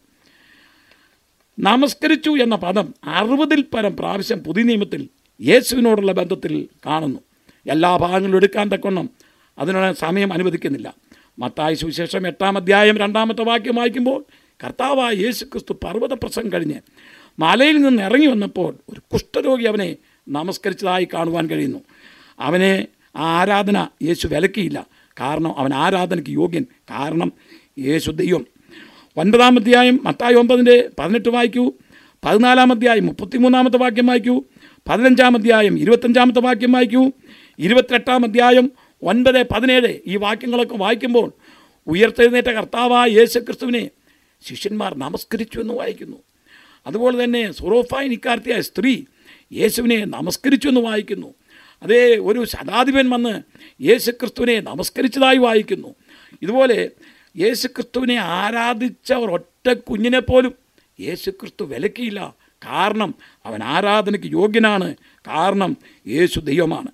[SPEAKER 1] നമസ്കരിച്ചു എന്ന പദം അറുപതിൽ പരം പ്രാവശ്യം പുതിയ നിയമത്തിൽ യേശുവിനോടുള്ള ബന്ധത്തിൽ കാണുന്നു എല്ലാ ഭാഗങ്ങളും എടുക്കാൻ തക്കൊണ്ണം അതിനുള്ള സമയം അനുവദിക്കുന്നില്ല മത്തായ സുവിശേഷം എട്ടാം അധ്യായം രണ്ടാമത്തെ വാക്യം വായിക്കുമ്പോൾ കർത്താവായ യേശു ക്രിസ്തു പർവ്വത പ്രസംഗം കഴിഞ്ഞ് മലയിൽ നിന്ന് ഇറങ്ങി വന്നപ്പോൾ ഒരു കുഷ്ഠരോഗി അവനെ നമസ്കരിച്ചതായി കാണുവാൻ കഴിയുന്നു അവനെ ആ ആരാധന യേശു വിലക്കിയില്ല കാരണം അവൻ ആരാധനയ്ക്ക് യോഗ്യൻ കാരണം യേശു ദൈവം ഒൻപതാം അധ്യായം മത്തായി ഒമ്പതിൻ്റെ പതിനെട്ട് വായിക്കൂ പതിനാലാം അധ്യായം മുപ്പത്തിമൂന്നാമത്തെ വാക്യം വായിക്കൂ പതിനഞ്ചാം അധ്യായം ഇരുപത്തഞ്ചാമത്തെ വാക്യം വായിക്കൂ ഇരുപത്തെട്ടാം അധ്യായം ഒൻപത് പതിനേഴ് ഈ വാക്യങ്ങളൊക്കെ വായിക്കുമ്പോൾ ഉയർത്തെഴുന്നേറ്റ കർത്താവായ യേശു ക്രിസ്തുവിനെ ശിഷ്യന്മാർ നമസ്കരിച്ചു എന്ന് വായിക്കുന്നു അതുപോലെ തന്നെ സുറോഫായി നിക്കാർത്തിയായ സ്ത്രീ യേശുവിനെ നമസ്കരിച്ചു എന്ന് വായിക്കുന്നു അതേ ഒരു ശതാധിപൻ വന്ന് യേശുക്രിസ്തുവിനെ നമസ്കരിച്ചതായി വായിക്കുന്നു ഇതുപോലെ യേശുക്രിസ്തുവിനെ ആരാധിച്ച ഒരൊറ്റ കുഞ്ഞിനെ പോലും യേശുക്രിസ്തു വിലക്കിയില്ല കാരണം അവൻ ആരാധനയ്ക്ക് യോഗ്യനാണ് കാരണം യേശു ദൈവമാണ്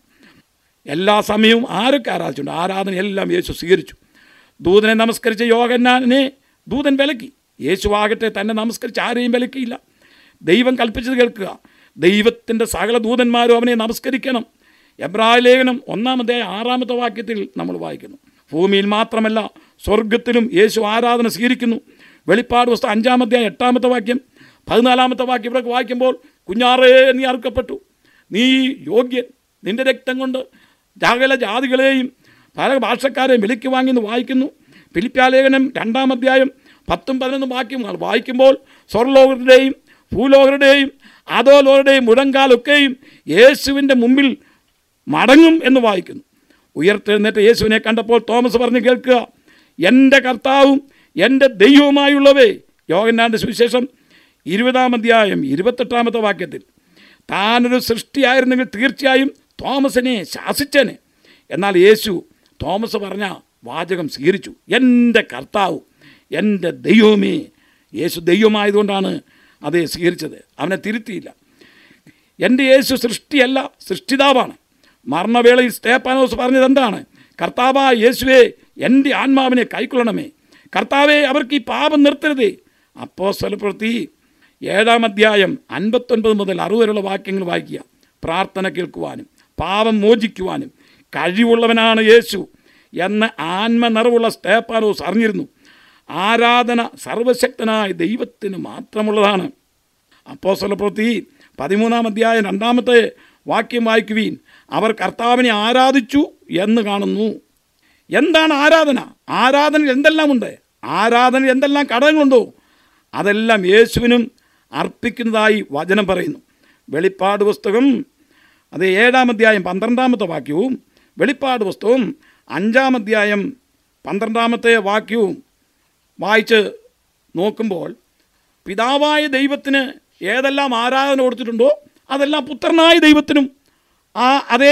[SPEAKER 1] എല്ലാ സമയവും ആരൊക്കെ ആരാധിച്ചുണ്ട് ആരാധന എല്ലാം യേശു സ്വീകരിച്ചു ദൂതനെ നമസ്കരിച്ച യോഗന്നാനെ ദൂതൻ വിലക്കി യേശു ആകട്ടെ തന്നെ നമസ്കരിച്ച് ആരെയും വിലക്കിയില്ല ദൈവം കൽപ്പിച്ചത് കേൾക്കുക ദൈവത്തിൻ്റെ സകല ദൂതന്മാരും അവനെ നമസ്കരിക്കണം എബ്രായ ലേഖനം ഒന്നാമത്തെ ആറാമത്തെ വാക്യത്തിൽ നമ്മൾ വായിക്കുന്നു ഭൂമിയിൽ മാത്രമല്ല സ്വർഗത്തിലും യേശു ആരാധന സ്വീകരിക്കുന്നു വെളിപ്പാട് പുസ്തകം അഞ്ചാമത്തെ എട്ടാമത്തെ വാക്യം പതിനാലാമത്തെ വാക്യം ഇവിടെ വായിക്കുമ്പോൾ കുഞ്ഞാറേ നീ അറുക്കപ്പെട്ടു നീ യോഗ്യൻ നിന്റെ രക്തം കൊണ്ട് സകല ജാതികളെയും പല ഭാഷക്കാരെയും വിലയ്ക്ക് വാങ്ങിയെന്ന് വായിക്കുന്നു ഫിലിപ്പ്യാലേഖനം രണ്ടാം അധ്യായം പത്തും പതിനൊന്നും വാക്യങ്ങൾ വായിക്കുമ്പോൾ സ്വർലോകരുടെയും ഭൂലോകരുടെയും അധോലോകരുടെയും മുഴങ്കാലൊക്കെയും യേശുവിൻ്റെ മുമ്പിൽ മടങ്ങും എന്ന് വായിക്കുന്നു ഉയർത്തെഴുന്നേറ്റ് യേശുവിനെ കണ്ടപ്പോൾ തോമസ് പറഞ്ഞ് കേൾക്കുക എൻ്റെ കർത്താവും എൻ്റെ ദൈവവുമായുള്ളവേ യോഗന്നാൻ്റെ സുവിശേഷം ഇരുപതാം അധ്യായം ഇരുപത്തെട്ടാമത്തെ വാക്യത്തിൽ താനൊരു സൃഷ്ടിയായിരുന്നെങ്കിൽ തീർച്ചയായും തോമസിനെ ശാസിച്ചേനെ എന്നാൽ യേശു തോമസ് പറഞ്ഞ വാചകം സ്വീകരിച്ചു എൻ്റെ കർത്താവും എൻ്റെ ദൈവമേ യേശു ദൈവമായതുകൊണ്ടാണ് അതേ സ്വീകരിച്ചത് അവനെ തിരുത്തിയില്ല എൻ്റെ യേശു സൃഷ്ടിയല്ല സൃഷ്ടിതാവാണ് മരണവേളയിൽ സ്തേപ്പാനോസ് പറഞ്ഞത് എന്താണ് കർത്താവായ യേശുവേ എൻ്റെ ആത്മാവിനെ കൈക്കൊള്ളണമേ കർത്താവെ അവർക്ക് ഈ പാപം നിർത്തരുതേ അപ്പോ സ്വലപ്രവൃത്തി ഏഴാം അധ്യായം അൻപത്തൊൻപത് മുതൽ അറുപത് വരെയുള്ള വാക്യങ്ങൾ വായിക്കുക പ്രാർത്ഥന കേൾക്കുവാനും പാപം മോചിക്കുവാനും കഴിവുള്ളവനാണ് യേശു എന്ന് ആത്മനിറവുള്ള സ്തേപ്പാനോസ് അറിഞ്ഞിരുന്നു ആരാധന സർവശക്തനായ ദൈവത്തിന് മാത്രമുള്ളതാണ് അപ്പോസ്തല പ്രവൃത്തി പതിമൂന്നാം അധ്യായം രണ്ടാമത്തെ വാക്യം വായിക്കുവീൻ അവർ കർത്താവിനെ ആരാധിച്ചു എന്ന് കാണുന്നു എന്താണ് ആരാധന ആരാധനയിൽ എന്തെല്ലാം ഉണ്ട് ആരാധനയിൽ എന്തെല്ലാം ഘടകങ്ങളുണ്ടോ അതെല്ലാം യേശുവിനും അർപ്പിക്കുന്നതായി വചനം പറയുന്നു വെളിപ്പാട് പുസ്തകം അത് ഏഴാം അധ്യായം പന്ത്രണ്ടാമത്തെ വാക്യവും വെളിപ്പാട് പുസ്തകവും അഞ്ചാം അധ്യായം പന്ത്രണ്ടാമത്തെ വാക്യവും വായിച്ച് നോക്കുമ്പോൾ പിതാവായ ദൈവത്തിന് ഏതെല്ലാം ആരാധന കൊടുത്തിട്ടുണ്ടോ അതെല്ലാം പുത്രനായ ദൈവത്തിനും ആ അതേ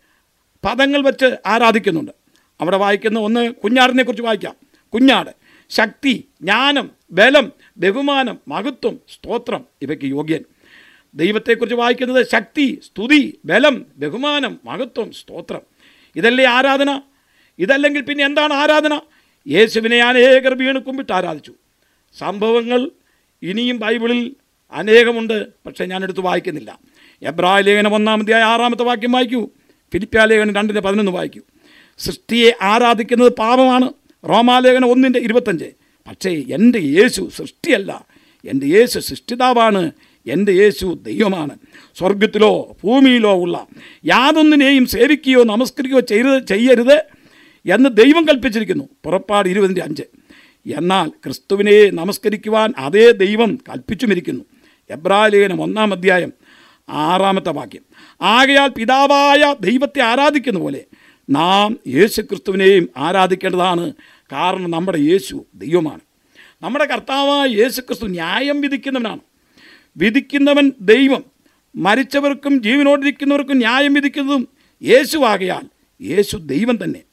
[SPEAKER 1] പദങ്ങൾ വെച്ച് ആരാധിക്കുന്നുണ്ട് അവിടെ വായിക്കുന്ന ഒന്ന് കുഞ്ഞാടിനെ കുറിച്ച് വായിക്കാം കുഞ്ഞാട് ശക്തി ജ്ഞാനം ബലം ബഹുമാനം മഹത്വം സ്തോത്രം ഇവയ്ക്ക് യോഗ്യൻ ദൈവത്തെക്കുറിച്ച് വായിക്കുന്നത് ശക്തി സ്തുതി ബലം ബഹുമാനം മഹത്വം സ്തോത്രം ഇതല്ലേ ആരാധന ഇതല്ലെങ്കിൽ പിന്നെ എന്താണ് ആരാധന യേശുവിനെ അനേകർ വീണ് കുമ്പിട്ട് ആരാധിച്ചു സംഭവങ്ങൾ ഇനിയും ബൈബിളിൽ അനേകമുണ്ട് പക്ഷേ ഞാനെടുത്ത് വായിക്കുന്നില്ല എബ്രായ ലേഖനം ഒന്നാമത്തെ ആറാമത്തെ വാക്യം വായിക്കൂ ഫിലിപ്പ്യ ലേഖനം രണ്ടിൻ്റെ പതിനൊന്ന് വായിക്കൂ സൃഷ്ടിയെ ആരാധിക്കുന്നത് പാപമാണ് റോമാലേഖനം ഒന്നിൻ്റെ ഇരുപത്തഞ്ച് പക്ഷേ എൻ്റെ യേശു സൃഷ്ടിയല്ല എൻ്റെ യേശു സൃഷ്ടിതാവാണ് എൻ്റെ യേശു ദൈവമാണ് സ്വർഗത്തിലോ ഭൂമിയിലോ ഉള്ള യാതൊന്നിനെയും സേവിക്കുകയോ നമസ്കരിക്കുകയോ ചെയ്യരുത് ചെയ്യരുത് എന്ന് ദൈവം കൽപ്പിച്ചിരിക്കുന്നു പുറപ്പാട് ഇരുപതിൻ്റെ അഞ്ച് എന്നാൽ ക്രിസ്തുവിനെ നമസ്കരിക്കുവാൻ അതേ ദൈവം കൽപ്പിച്ചുമിരിക്കുന്നു എബ്രാലേഖനം ഒന്നാം അധ്യായം ആറാമത്തെ വാക്യം ആകയാൽ പിതാവായ ദൈവത്തെ ആരാധിക്കുന്ന പോലെ നാം യേശു ക്രിസ്തുവിനെയും ആരാധിക്കേണ്ടതാണ് കാരണം നമ്മുടെ യേശു ദൈവമാണ് നമ്മുടെ കർത്താവായ യേശു ക്രിസ്തു ന്യായം വിധിക്കുന്നവനാണ് വിധിക്കുന്നവൻ ദൈവം മരിച്ചവർക്കും ജീവനോടിരിക്കുന്നവർക്കും ന്യായം വിധിക്കുന്നതും യേശു ആകയാൽ യേശു ദൈവം തന്നെ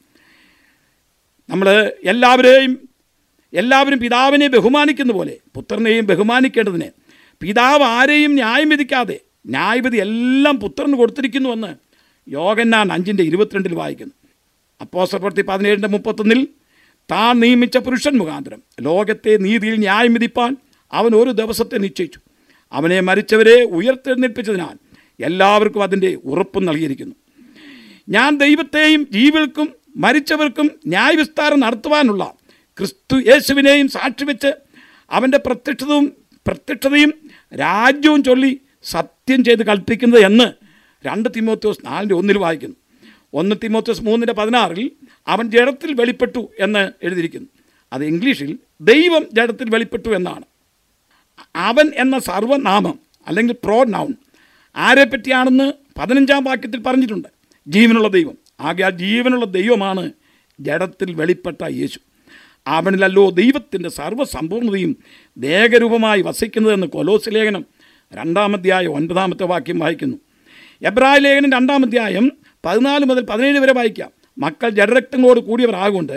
[SPEAKER 1] നമ്മൾ എല്ലാവരെയും എല്ലാവരും പിതാവിനെ ബഹുമാനിക്കുന്ന പോലെ പുത്രനെയും ബഹുമാനിക്കേണ്ടതിന് പിതാവ് ആരെയും ന്യായം വിധിക്കാതെ ന്യായവിധി എല്ലാം പുത്രന് കൊടുത്തിരിക്കുന്നുവെന്ന് യോഗന്നാൻ അഞ്ചിൻ്റെ ഇരുപത്തിരണ്ടിൽ വായിക്കുന്നു അപ്പോസപ്രവൃത്തി പതിനേഴിൻ്റെ മുപ്പത്തൊന്നിൽ താൻ നിയമിച്ച പുരുഷൻ മുഖാന്തരം ലോകത്തെ നീതിയിൽ ന്യായം വിധിപ്പാൻ അവൻ ഒരു ദിവസത്തെ നിശ്ചയിച്ചു അവനെ മരിച്ചവരെ ഉയർത്തെഴുന്നേൽപ്പിച്ചതിനാൽ എല്ലാവർക്കും അതിൻ്റെ ഉറപ്പും നൽകിയിരിക്കുന്നു ഞാൻ ദൈവത്തെയും ജീവികൾക്കും മരിച്ചവർക്കും ന്യായവിസ്താരം നടത്തുവാനുള്ള ക്രിസ്തു യേശുവിനെയും സാക്ഷി വെച്ച് അവൻ്റെ പ്രത്യക്ഷതവും പ്രത്യക്ഷതയും രാജ്യവും ചൊല്ലി സത്യം ചെയ്ത് കൽപ്പിക്കുന്നത് എന്ന് രണ്ട് തിമോത്യോസ് നാലിൻ്റെ ഒന്നിൽ വായിക്കുന്നു ഒന്ന് തിമോത്യോസ് മൂന്നിൻ്റെ പതിനാറിൽ അവൻ ജഡത്തിൽ വെളിപ്പെട്ടു എന്ന് എഴുതിയിരിക്കുന്നു അത് ഇംഗ്ലീഷിൽ ദൈവം ജഡത്തിൽ വെളിപ്പെട്ടു എന്നാണ് അവൻ എന്ന സർവനാമം അല്ലെങ്കിൽ പ്രോ നൗൺ ആരെ പറ്റിയാണെന്ന് പതിനഞ്ചാം വാക്യത്തിൽ പറഞ്ഞിട്ടുണ്ട് ജീവനുള്ള ദൈവം ആകെ ആ ജീവനുള്ള ദൈവമാണ് ജഡത്തിൽ വെളിപ്പെട്ട യേശു അവനിലല്ലോ ദൈവത്തിൻ്റെ സർവ്വസമ്പൂർണതയും ദേഹരൂപമായി വസിക്കുന്നതെന്ന് കൊലോസ് ലേഖനം രണ്ടാമധ്യായം ഒൻപതാമത്തെ വാക്യം വായിക്കുന്നു എബ്രായ ലേഖനം രണ്ടാമധ്യായം പതിനാല് മുതൽ പതിനേഴ് വരെ വായിക്കാം മക്കൾ ജഡരക്തങ്ങളോട് കൂടിയവർ ആകൊണ്ട്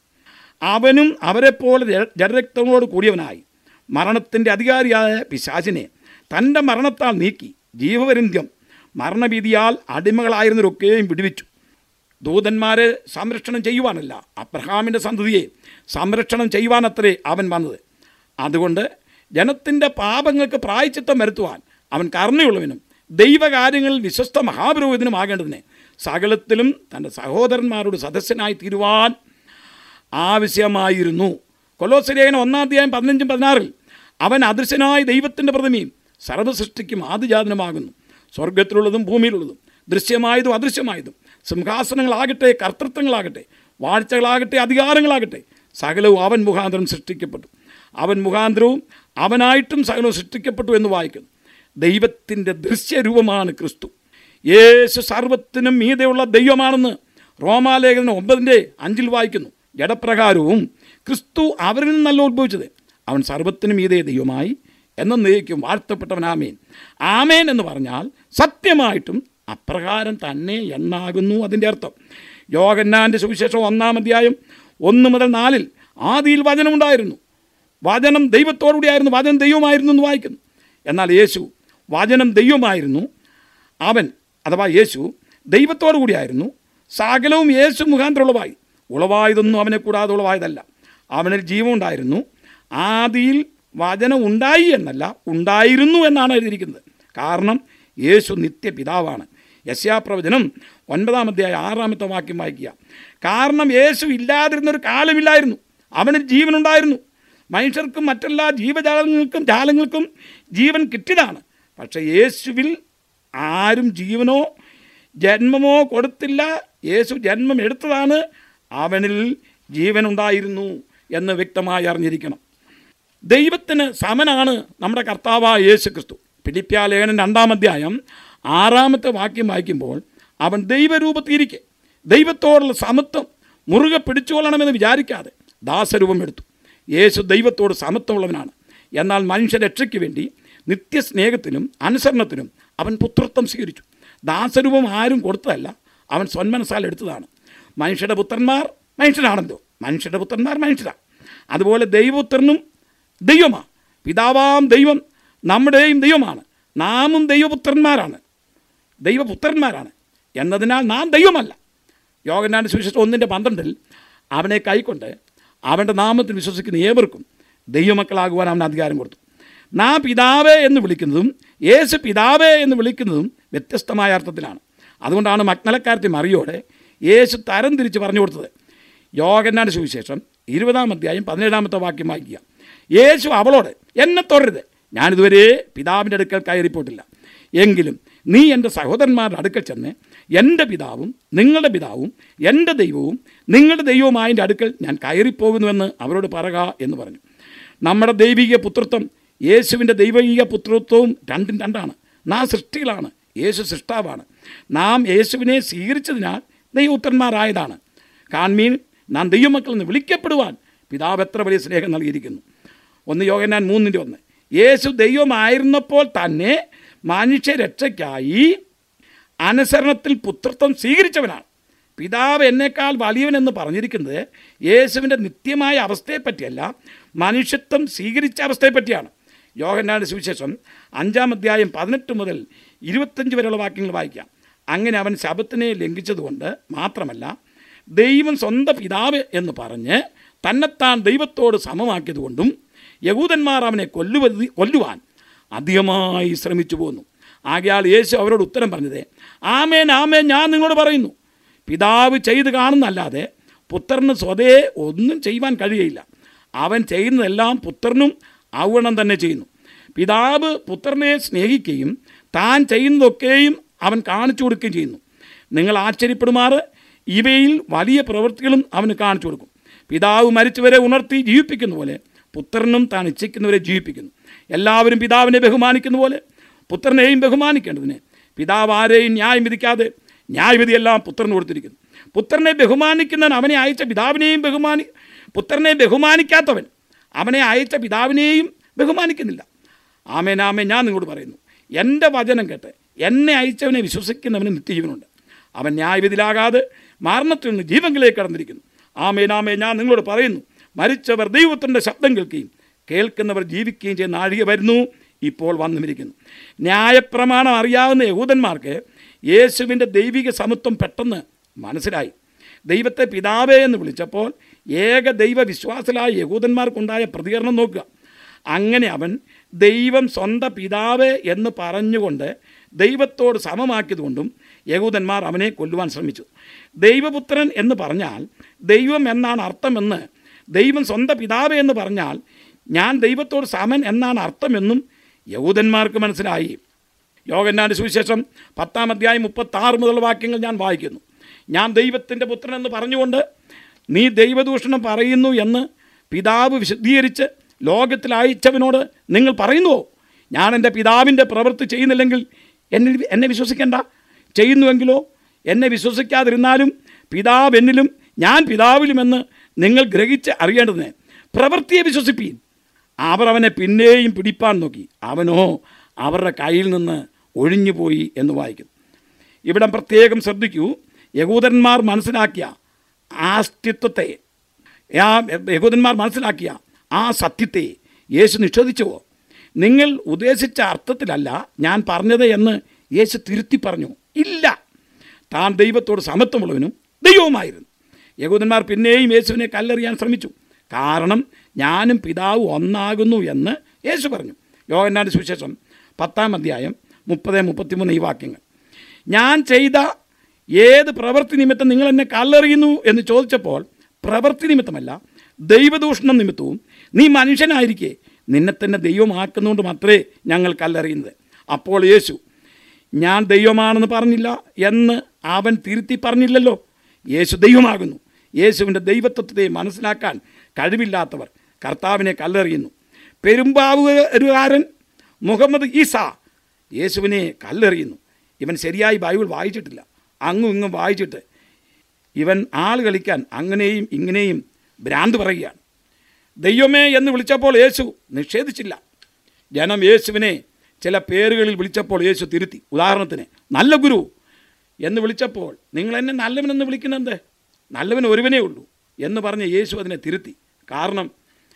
[SPEAKER 1] അവനും അവരെപ്പോലെ ജഡ- ജഡരക്തങ്ങളോട് കൂടിയവനായി മരണത്തിൻ്റെ അധികാരിയായ പിശാചിനെ തൻ്റെ മരണത്താൽ നീക്കി ജീവപര്യന്തം മരണഭീതിയാൽ അടിമകളായിരുന്നവരൊക്കെയും വിടുവിച്ചു ദൂതന്മാരെ സംരക്ഷണം ചെയ്യുവാനല്ല അബ്രഹാമിൻ്റെ സന്തതിയെ സംരക്ഷണം ചെയ്യുവാനത്രേ അവൻ വന്നത് അതുകൊണ്ട് ജനത്തിൻ്റെ പാപങ്ങൾക്ക് പ്രായച്ചിത്തം വരുത്തുവാൻ അവൻ കരുണയുള്ളവനും ദൈവകാര്യങ്ങളിൽ വിശ്വസ്ത മഹാപുരോഹിതനുമാകേണ്ടതിന് സകലത്തിലും തൻ്റെ സഹോദരന്മാരോട് സദസ്യനായി തീരുവാൻ ആവശ്യമായിരുന്നു കൊലോസലേഖനം ഒന്നാം അധ്യായം പതിനഞ്ചും പതിനാറിൽ അവൻ അദൃശ്യനായ ദൈവത്തിൻ്റെ പ്രതിമയും സർവ്വസൃഷ്ടിക്കും ആദിജാതനമാകുന്നു സ്വർഗത്തിലുള്ളതും ഭൂമിയിലുള്ളതും ദൃശ്യമായതും അദൃശ്യമായതും സിംഹാസനങ്ങളാകട്ടെ കർത്തൃത്വങ്ങളാകട്ടെ വാഴ്ചകളാകട്ടെ അധികാരങ്ങളാകട്ടെ സകലവും അവൻ മുഖാന്തരം സൃഷ്ടിക്കപ്പെട്ടു അവൻ മുഖാന്തരവും അവനായിട്ടും സകലവും സൃഷ്ടിക്കപ്പെട്ടു എന്ന് വായിക്കുന്നു ദൈവത്തിൻ്റെ ദൃശ്യരൂപമാണ് ക്രിസ്തു യേശു സർവത്തിനും മീതെയുള്ള ദൈവമാണെന്ന് റോമാലേഖനം ഒമ്പതിൻ്റെ അഞ്ചിൽ വായിക്കുന്നു ജഡപ്രകാരവും ക്രിസ്തു അവരിൽ നിന്നല്ല ഉത്ഭവിച്ചത് അവൻ സർവത്തിനും മീതെ ദൈവമായി എന്നേക്കും വാഴ്ത്തപ്പെട്ടവൻ ആമേൻ ആമേൻ എന്ന് പറഞ്ഞാൽ സത്യമായിട്ടും അപ്രകാരം തന്നെ എന്നാകുന്നു അതിൻ്റെ അർത്ഥം യോഗന്നാൻ്റെ സുവിശേഷം ഒന്നാം അധ്യായം ഒന്ന് മുതൽ നാലിൽ ആദിയിൽ വചനമുണ്ടായിരുന്നു വചനം ദൈവത്തോടുകൂടിയായിരുന്നു വചനം ദൈവമായിരുന്നു എന്ന് വായിക്കുന്നു എന്നാൽ യേശു വചനം ദൈവമായിരുന്നു അവൻ അഥവാ യേശു ദൈവത്തോടു കൂടിയായിരുന്നു സകലവും യേശു മുഖാന്തരം ഉളവായി ഉളവായതൊന്നും അവനെ കൂടാതെ ഉളവായതല്ല അവനിൽ ജീവനുണ്ടായിരുന്നു ആദിയിൽ വചനം ഉണ്ടായി എന്നല്ല ഉണ്ടായിരുന്നു എന്നാണ് എഴുതിയിരിക്കുന്നത് കാരണം യേശു നിത്യപിതാവാണ് യശ്യാപ്രവചനം ഒൻപതാം അധ്യായ ആറാമത്തെ വാക്യം വായിക്കുക കാരണം യേശു ഇല്ലാതിരുന്നൊരു കാലമില്ലായിരുന്നു അവന് ജീവനുണ്ടായിരുന്നു മനുഷ്യർക്കും മറ്റെല്ലാ ജീവജാലങ്ങൾക്കും ജാലങ്ങൾക്കും ജീവൻ കിട്ടിയതാണ് പക്ഷേ യേശുവിൽ ആരും ജീവനോ ജന്മമോ കൊടുത്തില്ല യേശു ജന്മം എടുത്തതാണ് അവനിൽ ജീവനുണ്ടായിരുന്നു എന്ന് വ്യക്തമായി അറിഞ്ഞിരിക്കണം ദൈവത്തിന് സമനാണ് നമ്മുടെ കർത്താവായ യേശു ക്രിസ്തു പിടിപ്യാലേഖനം രണ്ടാം അധ്യായം ആറാമത്തെ വാക്യം വായിക്കുമ്പോൾ അവൻ ദൈവരൂപത്തിരിക്കെ ദൈവത്തോടുള്ള സമത്വം മുറുകെ പിടിച്ചുകൊള്ളണമെന്ന് വിചാരിക്കാതെ ദാസരൂപം എടുത്തു യേശു ദൈവത്തോട് സമത്വമുള്ളവനാണ് എന്നാൽ മനുഷ്യരക്ഷയ്ക്ക് വേണ്ടി നിത്യസ്നേഹത്തിനും അനുസരണത്തിനും അവൻ പുത്രത്വം സ്വീകരിച്ചു ദാസരൂപം ആരും കൊടുത്തതല്ല അവൻ സ്വന്മനസാൽ എടുത്തതാണ് മനുഷ്യരുടെ പുത്രന്മാർ മനുഷ്യരാണല്ലോ മനുഷ്യരുടെ പുത്രന്മാർ മനുഷ്യരാണ് അതുപോലെ ദൈവപുത്രനും ദൈവമാണ് പിതാവാം ദൈവം നമ്മുടെയും ദൈവമാണ് നാമും ദൈവപുത്രന്മാരാണ് ദൈവപുത്രന്മാരാണ് എന്നതിനാൽ നാം ദൈവമല്ല യോഗനാന്റെ സുവിശേഷം ഒന്നിൻ്റെ പന്ത്രണ്ടിൽ അവനെ കൈക്കൊണ്ട് അവൻ്റെ നാമത്തിൽ വിശ്വസിക്കുന്ന ഏവർക്കും ദൈവമക്കളാകുവാൻ അവൻ അധികാരം കൊടുത്തു നാം പിതാവേ എന്ന് വിളിക്കുന്നതും യേശു പിതാവേ എന്ന് വിളിക്കുന്നതും വ്യത്യസ്തമായ അർത്ഥത്തിലാണ് അതുകൊണ്ടാണ് മഗ്നലക്കാരത്തി മറിയോടെ യേശു തരം തിരിച്ച് പറഞ്ഞു കൊടുത്തത് യോഗന്നാന്റെ സുവിശേഷം ഇരുപതാം അധ്യായം പതിനേഴാമത്തെ വാക്യം വായിക്കുക യേശു അവളോട് എന്നെ തൊടരുത് ഞാനിതുവരെ പിതാവിൻ്റെ അടുക്കൽ കയറിപ്പോയിട്ടില്ല എങ്കിലും നീ എൻ്റെ സഹോദരന്മാരുടെ അടുക്കൽ ചെന്ന് എൻ്റെ പിതാവും നിങ്ങളുടെ പിതാവും എൻ്റെ ദൈവവും നിങ്ങളുടെ ദൈവവുമായ എൻ്റെ അടുക്കൽ ഞാൻ കയറിപ്പോകുന്നുവെന്ന് അവരോട് പറക എന്ന് പറഞ്ഞു നമ്മുടെ ദൈവിക പുത്രത്വം യേശുവിൻ്റെ ദൈവിക പുത്രത്വവും രണ്ടും രണ്ടാണ് നാം സൃഷ്ടികളാണ് യേശു സൃഷ്ടാവാണ് നാം യേശുവിനെ സ്വീകരിച്ചതിനാൽ ദൈവപുത്രന്മാരായതാണ് കാൺമീൻ നാം ദൈവമക്കൾ നിന്ന് വിളിക്കപ്പെടുവാൻ പിതാവ് എത്ര വലിയ സ്നേഹം നൽകിയിരിക്കുന്നു ഒന്ന് യോഗനാൻ മൂന്നിൻ്റെ ഒന്ന് യേശു ദൈവമായിരുന്നപ്പോൾ തന്നെ മനുഷ്യരക്ഷയ്ക്കായി അനുസരണത്തിൽ പുത്രത്വം സ്വീകരിച്ചവനാണ് പിതാവ് എന്നേക്കാൾ വലിയവനെന്ന് പറഞ്ഞിരിക്കുന്നത് യേശുവിൻ്റെ നിത്യമായ അവസ്ഥയെപ്പറ്റിയല്ല മനുഷ്യത്വം സ്വീകരിച്ച അവസ്ഥയെപ്പറ്റിയാണ് യോഹന്നാന്റെ സുവിശേഷം അഞ്ചാം അധ്യായം പതിനെട്ട് മുതൽ ഇരുപത്തഞ്ച് വരെയുള്ള വാക്യങ്ങൾ വായിക്കാം അങ്ങനെ അവൻ ശബത്തിനെ ലംഘിച്ചതുകൊണ്ട് മാത്രമല്ല ദൈവം സ്വന്തം പിതാവ് എന്ന് പറഞ്ഞ് തന്നെത്താൻ ദൈവത്തോട് സമമാക്കിയതുകൊണ്ടും യഹൂദന്മാർ അവനെ കൊല്ലുവതി കൊല്ലുവാൻ അധികമായി ശ്രമിച്ചു പോന്നു ആകയാൽ യേശു അവരോട് ഉത്തരം പറഞ്ഞത് ആമേൻ ആമേൻ ഞാൻ നിങ്ങളോട് പറയുന്നു പിതാവ് ചെയ്ത് കാണുന്നല്ലാതെ പുത്രന് സ്വതേ ഒന്നും ചെയ്യുവാൻ കഴിയയില്ല അവൻ ചെയ്യുന്നതെല്ലാം പുത്രനും ഔവണം തന്നെ ചെയ്യുന്നു പിതാവ് പുത്രനെ സ്നേഹിക്കുകയും താൻ ചെയ്യുന്നതൊക്കെയും അവൻ കാണിച്ചു കൊടുക്കുകയും ചെയ്യുന്നു നിങ്ങൾ ആശ്ചര്യപ്പെടുമാറ് ഇവയിൽ വലിയ പ്രവൃത്തികളും അവന് കാണിച്ചു കൊടുക്കും പിതാവ് മരിച്ചവരെ ഉണർത്തി ജീവിപ്പിക്കുന്ന പോലെ പുത്രനും താൻ ഇച്ഛിക്കുന്നവരെ ജീവിപ്പിക്കുന്നു എല്ലാവരും പിതാവിനെ ബഹുമാനിക്കുന്ന പോലെ പുത്രനെയും ബഹുമാനിക്കേണ്ടതിന് പിതാവ് ആരെയും ന്യായം വിധിക്കാതെ ന്യായവിധിയെല്ലാം പുത്രന് കൊടുത്തിരിക്കുന്നു പുത്രനെ ബഹുമാനിക്കുന്നവൻ അവനെ അയച്ച പിതാവിനെയും ബഹുമാനി പുത്രനെ ബഹുമാനിക്കാത്തവൻ അവനെ അയച്ച പിതാവിനെയും ബഹുമാനിക്കുന്നില്ല ആമേൻ ആമേൻ ഞാൻ നിങ്ങളോട് പറയുന്നു എൻ്റെ വചനം കേട്ട് എന്നെ അയച്ചവനെ വിശ്വസിക്കുന്നവന് നിത്യജീവനുണ്ട് അവൻ ന്യായവിധിയിലാകാതെ മരണത്തിൽ നിന്ന് ജീവങ്കിലേക്ക് കടന്നിരിക്കുന്നു ആമേൻ ആമേ ഞാൻ നിങ്ങളോട് പറയുന്നു മരിച്ചവർ ദൈവത്തിൻ്റെ ശബ്ദം കേൾക്കുകയും കേൾക്കുന്നവർ ജീവിക്കുകയും ചെയ്യുന്ന നാഴിക വരുന്നു ഇപ്പോൾ വന്നുമിരിക്കുന്നു ന്യായപ്രമാണം അറിയാവുന്ന യഹൂദന്മാർക്ക് യേശുവിൻ്റെ ദൈവിക സമത്വം പെട്ടെന്ന് മനസ്സിലായി ദൈവത്തെ പിതാവേ എന്ന് വിളിച്ചപ്പോൾ ഏക ദൈവ വിശ്വാസലായ യഹൂദന്മാർക്കുണ്ടായ പ്രതികരണം നോക്കുക അങ്ങനെ അവൻ ദൈവം സ്വന്തം പിതാവ് എന്ന് പറഞ്ഞുകൊണ്ട് ദൈവത്തോട് സമമാക്കിയതുകൊണ്ടും യഹൂദന്മാർ അവനെ കൊല്ലുവാൻ ശ്രമിച്ചു ദൈവപുത്രൻ എന്ന് പറഞ്ഞാൽ ദൈവം എന്നാണ് അർത്ഥമെന്ന് ദൈവം സ്വന്തം പിതാവ് എന്ന് പറഞ്ഞാൽ ഞാൻ ദൈവത്തോട് സമൻ എന്നാണ് അർത്ഥമെന്നും യഹൂദന്മാർക്ക് മനസ്സിലായി യോഗന്നാൻ്റെ സുവിശേഷം പത്താം അധ്യായം മുപ്പത്താറ് മുതൽ വാക്യങ്ങൾ ഞാൻ വായിക്കുന്നു ഞാൻ ദൈവത്തിൻ്റെ പുത്രൻ എന്ന് പറഞ്ഞുകൊണ്ട് നീ ദൈവദൂഷണം പറയുന്നു എന്ന് പിതാവ് വിശദീകരിച്ച് ലോകത്തിൽ അയച്ചവനോട് നിങ്ങൾ പറയുന്നുവോ ഞാൻ എൻ്റെ പിതാവിൻ്റെ പ്രവൃത്തി ചെയ്യുന്നില്ലെങ്കിൽ എന്നെ എന്നെ വിശ്വസിക്കേണ്ട ചെയ്യുന്നുവെങ്കിലോ എന്നെ വിശ്വസിക്കാതിരുന്നാലും പിതാവ് എന്നിലും ഞാൻ പിതാവിലുമെന്ന് നിങ്ങൾ ഗ്രഹിച്ച് അറിയേണ്ടതിന് പ്രവൃത്തിയെ വിശ്വസിപ്പീൻ അവർ അവനെ പിന്നെയും പിടിപ്പാൻ നോക്കി അവനോ അവരുടെ കയ്യിൽ നിന്ന് ഒഴിഞ്ഞുപോയി എന്ന് വായിക്കുന്നു ഇവിടം പ്രത്യേകം ശ്രദ്ധിക്കൂ യഹൂദന്മാർ മനസ്സിലാക്കിയ ആ അസ്തിത്വത്തെ ആ യഹൂദന്മാർ മനസ്സിലാക്കിയ ആ സത്യത്തെ യേശു നിഷേധിച്ചുവോ നിങ്ങൾ ഉദ്ദേശിച്ച അർത്ഥത്തിലല്ല ഞാൻ പറഞ്ഞത് എന്ന് യേശു തിരുത്തി പറഞ്ഞു ഇല്ല താൻ ദൈവത്തോട് സമത്വമുള്ളവനും ദൈവവുമായിരുന്നു യഹൂദന്മാർ പിന്നെയും യേശുവിനെ കല്ലെറിയാൻ ശ്രമിച്ചു കാരണം ഞാനും പിതാവ് ഒന്നാകുന്നു എന്ന് യേശു പറഞ്ഞു യോഹന്നാൻ്റെ സുവിശേഷം പത്താം അധ്യായം മുപ്പത് മുപ്പത്തിമൂന്ന് ഈ വാക്യങ്ങൾ ഞാൻ ചെയ്ത ഏത് പ്രവൃത്തി നിമിത്തം നിങ്ങൾ എന്നെ കല്ലെറിയുന്നു എന്ന് ചോദിച്ചപ്പോൾ പ്രവൃത്തി നിമിത്തമല്ല ദൈവദൂഷണം നിമിത്തവും നീ മനുഷ്യനായിരിക്കെ നിന്നെ തന്നെ ദൈവമാക്കുന്നതുകൊണ്ട് മാത്രമേ ഞങ്ങൾ കല്ലെറിയുന്നത് അപ്പോൾ യേശു ഞാൻ ദൈവമാണെന്ന് പറഞ്ഞില്ല എന്ന് അവൻ തിരുത്തി പറഞ്ഞില്ലല്ലോ യേശു ദൈവമാകുന്നു യേശുവിൻ്റെ ദൈവത്വത്തെ മനസ്സിലാക്കാൻ കഴിവില്ലാത്തവർ കർത്താവിനെ കല്ലെറിയുന്നു പെരുമ്പാവുകാരൻ മുഹമ്മദ് ഈസ യേശുവിനെ കല്ലെറിയുന്നു ഇവൻ ശരിയായി ബൈബിൾ വായിച്ചിട്ടില്ല അങ്ങും ഇങ്ങും വായിച്ചിട്ട് ഇവൻ ആൾ കളിക്കാൻ അങ്ങനെയും ഇങ്ങനെയും ഭ്രാന്ത് പറയുകയാണ് ദൈവമേ എന്ന് വിളിച്ചപ്പോൾ യേശു നിഷേധിച്ചില്ല ജനം യേശുവിനെ ചില പേരുകളിൽ വിളിച്ചപ്പോൾ യേശു തിരുത്തി ഉദാഹരണത്തിന് നല്ല ഗുരു എന്ന് വിളിച്ചപ്പോൾ നിങ്ങൾ എന്നെ നല്ലവനെന്ന് വിളിക്കുന്നത് നല്ലവൻ ഒരുവനേ ഉള്ളൂ എന്ന് പറഞ്ഞ് യേശു അതിനെ തിരുത്തി കാരണം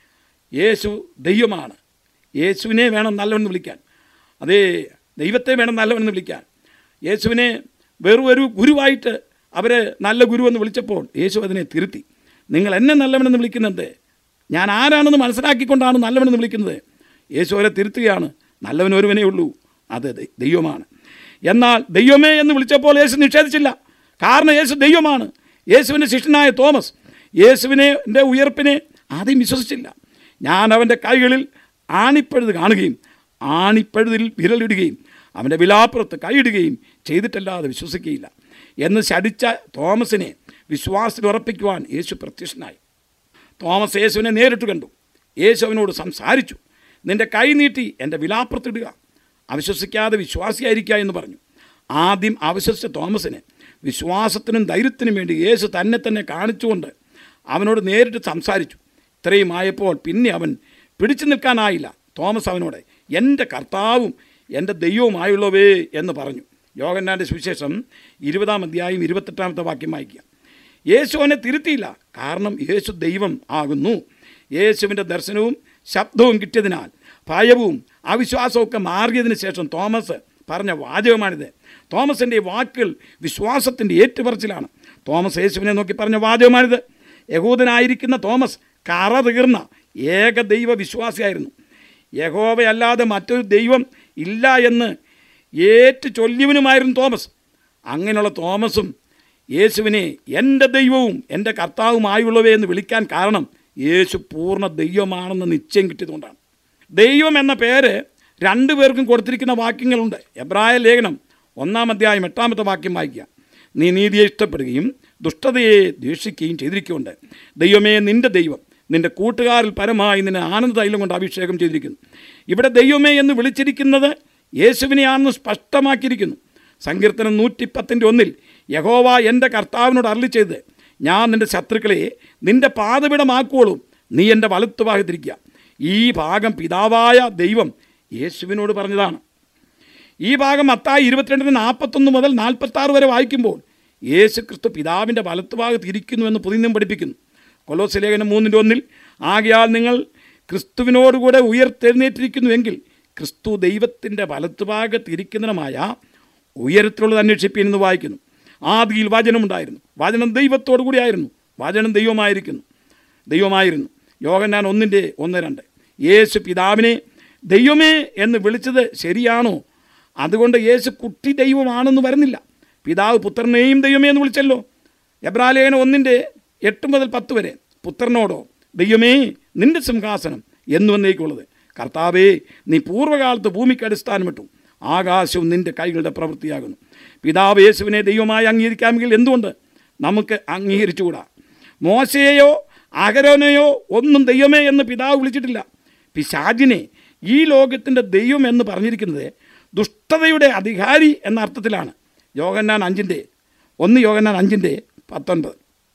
[SPEAKER 1] യേശു ദൈവമാണ് യേശുവിനെ വേണം നല്ലവനെന്ന് വിളിക്കാൻ അതേ ദൈവത്തെ വേണം നല്ലവനെന്ന് വിളിക്കാൻ യേശുവിനെ വെറും ഒരു ഗുരുവായിട്ട് അവർ നല്ല ഗുരു എന്ന് വിളിച്ചപ്പോൾ യേശു അതിനെ തിരുത്തി നിങ്ങൾ എന്നെ നല്ലവനെന്ന് വിളിക്കുന്നത് ഞാൻ ആരാണെന്ന് മനസ്സിലാക്കിക്കൊണ്ടാണ് നല്ലവനെന്ന് വിളിക്കുന്നത് യേശു അവരെ തിരുത്തുകയാണ് നല്ലവൻ ഒരുവനേ ഉള്ളൂ അത് ദൈ- ദൈവമാണ് എന്നാൽ ദൈവമേ എന്ന് വിളിച്ചപ്പോൾ യേശു നിഷേധിച്ചില്ല കാരണം യേശു ദൈവമാണ് യേശുവിൻ്റെ ശിഷ്യനായ തോമസ് യേശുവിനെ ൻ്റെ ഉയർപ്പിനെ ആദ്യം വിശ്വസിച്ചില്ല ഞാൻ അവൻ്റെ കൈകളിൽ ആണിപ്പഴുത് കാണുകയും ആണിപ്പഴുതിൽ വിരലിടുകയും അവൻ്റെ വിലാപ്പുറത്ത് കൈയിടുകയും ചെയ്തിട്ടല്ലാതെ വിശ്വസിക്കുകയില്ല എന്ന് ശടിച്ച തോമസിനെ വിശ്വാസത്തിൽ ഉറപ്പിക്കുവാൻ യേശു പ്രത്യക്ഷനായി തോമസ് യേശുവിനെ നേരിട്ട് കണ്ടു യേശു അവനോട് സംസാരിച്ചു നിന്റെ കൈ നീട്ടി എൻ്റെ വിലാപ്പുറത്തിടുക അവിശ്വസിക്കാതെ വിശ്വാസിയായിരിക്കുക എന്ന് പറഞ്ഞു ആദ്യം അവിശ്വസിച്ച തോമസിന് വിശ്വാസത്തിനും ധൈര്യത്തിനും വേണ്ടി യേശു തന്നെ തന്നെ കാണിച്ചുകൊണ്ട് അവനോട് നേരിട്ട് സംസാരിച്ചു ഇത്രയും ആയപ്പോൾ പിന്നെ അവൻ പിടിച്ചു നിൽക്കാനായില്ല തോമസ് അവനോട് എൻ്റെ കർത്താവും എൻ്റെ ദൈവവുമായുള്ളവേ എന്ന് പറഞ്ഞു യോഗന്നാൻ്റെ സുവിശേഷം ഇരുപതാം അധ്യായം ഇരുപത്തെട്ടാമത്തെ വാക്യം വായിക്കുക യേശു അവനെ തിരുത്തിയില്ല കാരണം യേശു ദൈവം ആകുന്നു യേശുവിൻ്റെ ദർശനവും ശബ്ദവും കിട്ടിയതിനാൽ ഭയവും അവിശ്വാസവും ഒക്കെ മാറിയതിന് ശേഷം തോമസ് പറഞ്ഞ വാചകമാണിത് തോമസിൻ്റെ ഈ വാക്കുകൾ വിശ്വാസത്തിൻ്റെ ഏറ്റുപറച്ചിലാണ് തോമസ് യേശുവിനെ നോക്കി പറഞ്ഞ വാചകമാണിത് യഹൂദനായിരിക്കുന്ന തോമസ് കറ തീർന്ന ഏക ദൈവ വിശ്വാസിയായിരുന്നു യഹോവയല്ലാതെ മറ്റൊരു ദൈവം ഇല്ല എന്ന് ഏറ്റു ചൊല്ലിയവനുമായിരുന്നു തോമസ് അങ്ങനെയുള്ള തോമസും യേശുവിനെ എൻ്റെ ദൈവവും എൻ്റെ കർത്താവുമായുള്ളവേ എന്ന് വിളിക്കാൻ കാരണം യേശു പൂർണ്ണ ദൈവമാണെന്ന് നിശ്ചയം കിട്ടിയതുകൊണ്ടാണ് ദൈവം എന്ന പേര് രണ്ടു പേർക്കും കൊടുത്തിരിക്കുന്ന വാക്യങ്ങളുണ്ട് എബ്രായ ലേഖനം ഒന്നാം അധ്യായം എട്ടാമത്തെ വാക്യം വായിക്കുക നീ നീതിയെ ഇഷ്ടപ്പെടുകയും ദുഷ്ടതയെ ദ്വേഷിക്കുകയും ചെയ്തിരിക്കുന്നുണ്ട് ദൈവമേ നിൻ്റെ ദൈവം നിൻ്റെ കൂട്ടുകാരിൽ പരമായി നിന്നെ ആനന്ദ തൈലം കൊണ്ട് അഭിഷേകം ചെയ്തിരിക്കുന്നു ഇവിടെ ദൈവമേ എന്ന് വിളിച്ചിരിക്കുന്നത് യേശുവിനെയാണെന്ന് സ്പഷ്ടമാക്കിയിരിക്കുന്നു സങ്കീർത്തനം നൂറ്റിപ്പത്തിൻ്റെ ഒന്നിൽ യഹോവ എൻ്റെ കർത്താവിനോട് അരളി ചെയ്ത് ഞാൻ നിൻ്റെ ശത്രുക്കളെ നിൻ്റെ പാതപിടമാക്കുവോളും നീ എൻ്റെ വലത്തു ഭാഗത്തിരിക്കുക ഈ ഭാഗം പിതാവായ ദൈവം യേശുവിനോട് പറഞ്ഞതാണ് ഈ ഭാഗം മത്തായി ഇരുപത്തിരണ്ടിന് നാൽപ്പത്തൊന്ന് മുതൽ നാൽപ്പത്താറ് വരെ വായിക്കുമ്പോൾ യേശു ക്രിസ്തു പിതാവിൻ്റെ വലത്തുഭാഗത്ത് ഇരിക്കുന്നുവെന്ന് പുതിനം പഠിപ്പിക്കുന്നു കൊലോസ് ലേഖനം മൂന്നിൻ്റെ ഒന്നിൽ ആകയാൽ നിങ്ങൾ ക്രിസ്തുവിനോടുകൂടെ ഉയർത്തെഴുന്നേറ്റിരിക്കുന്നുവെങ്കിൽ ക്രിസ്തു ദൈവത്തിൻ്റെ വലത്തുഭാഗത്ത് ഇരിക്കുന്നതുമായ ഉയരത്തിലുള്ളത് അന്വേഷിപ്പീൻ എന്ന് വായിക്കുന്നു ആദിയിൽ വചനമുണ്ടായിരുന്നു വചനം ദൈവത്തോടു കൂടിയായിരുന്നു വചനം ദൈവമായിരിക്കുന്നു ദൈവമായിരുന്നു യോഗന്നാൻ ഒന്നിൻ്റെ ഒന്ന് രണ്ട് യേശു പിതാവിനെ ദൈവമേ എന്ന് വിളിച്ചത് ശരിയാണോ അതുകൊണ്ട് യേശു കുട്ടി ദൈവമാണെന്ന് വരുന്നില്ല പിതാവ് പുത്രനെയും ദൈവമേ എന്ന് വിളിച്ചല്ലോ എബ്രാലേഖന ഒന്നിൻ്റെ എട്ട് മുതൽ പത്ത് വരെ പുത്രനോടോ ദൈവമേ നിന്റെ സിംഹാസനം എന്നു വന്നേക്കുള്ളത് കർത്താവേ നീ പൂർവ്വകാലത്ത് ഭൂമിക്ക് അടിസ്ഥാനമിട്ടു ആകാശവും നിന്റെ കൈകളുടെ പ്രവൃത്തിയാകുന്നു പിതാവ് യേശുവിനെ ദൈവമായി അംഗീകരിക്കാമെങ്കിൽ എന്തുകൊണ്ട് നമുക്ക് അംഗീകരിച്ചുകൂടാ മോശയെയോ അഹരോനെയോ ഒന്നും ദൈവമേ എന്ന് പിതാവ് വിളിച്ചിട്ടില്ല പിശാജിനെ ഈ ലോകത്തിൻ്റെ ദൈവം എന്ന് പറഞ്ഞിരിക്കുന്നത് ദുഷ്ടതയുടെ അധികാരി എന്ന അർത്ഥത്തിലാണ് യോഗന്നാൻ അഞ്ചിൻ്റെ ഒന്ന് യോഗന്നാൻ അഞ്ചിൻ്റെ പത്തൊൻപത്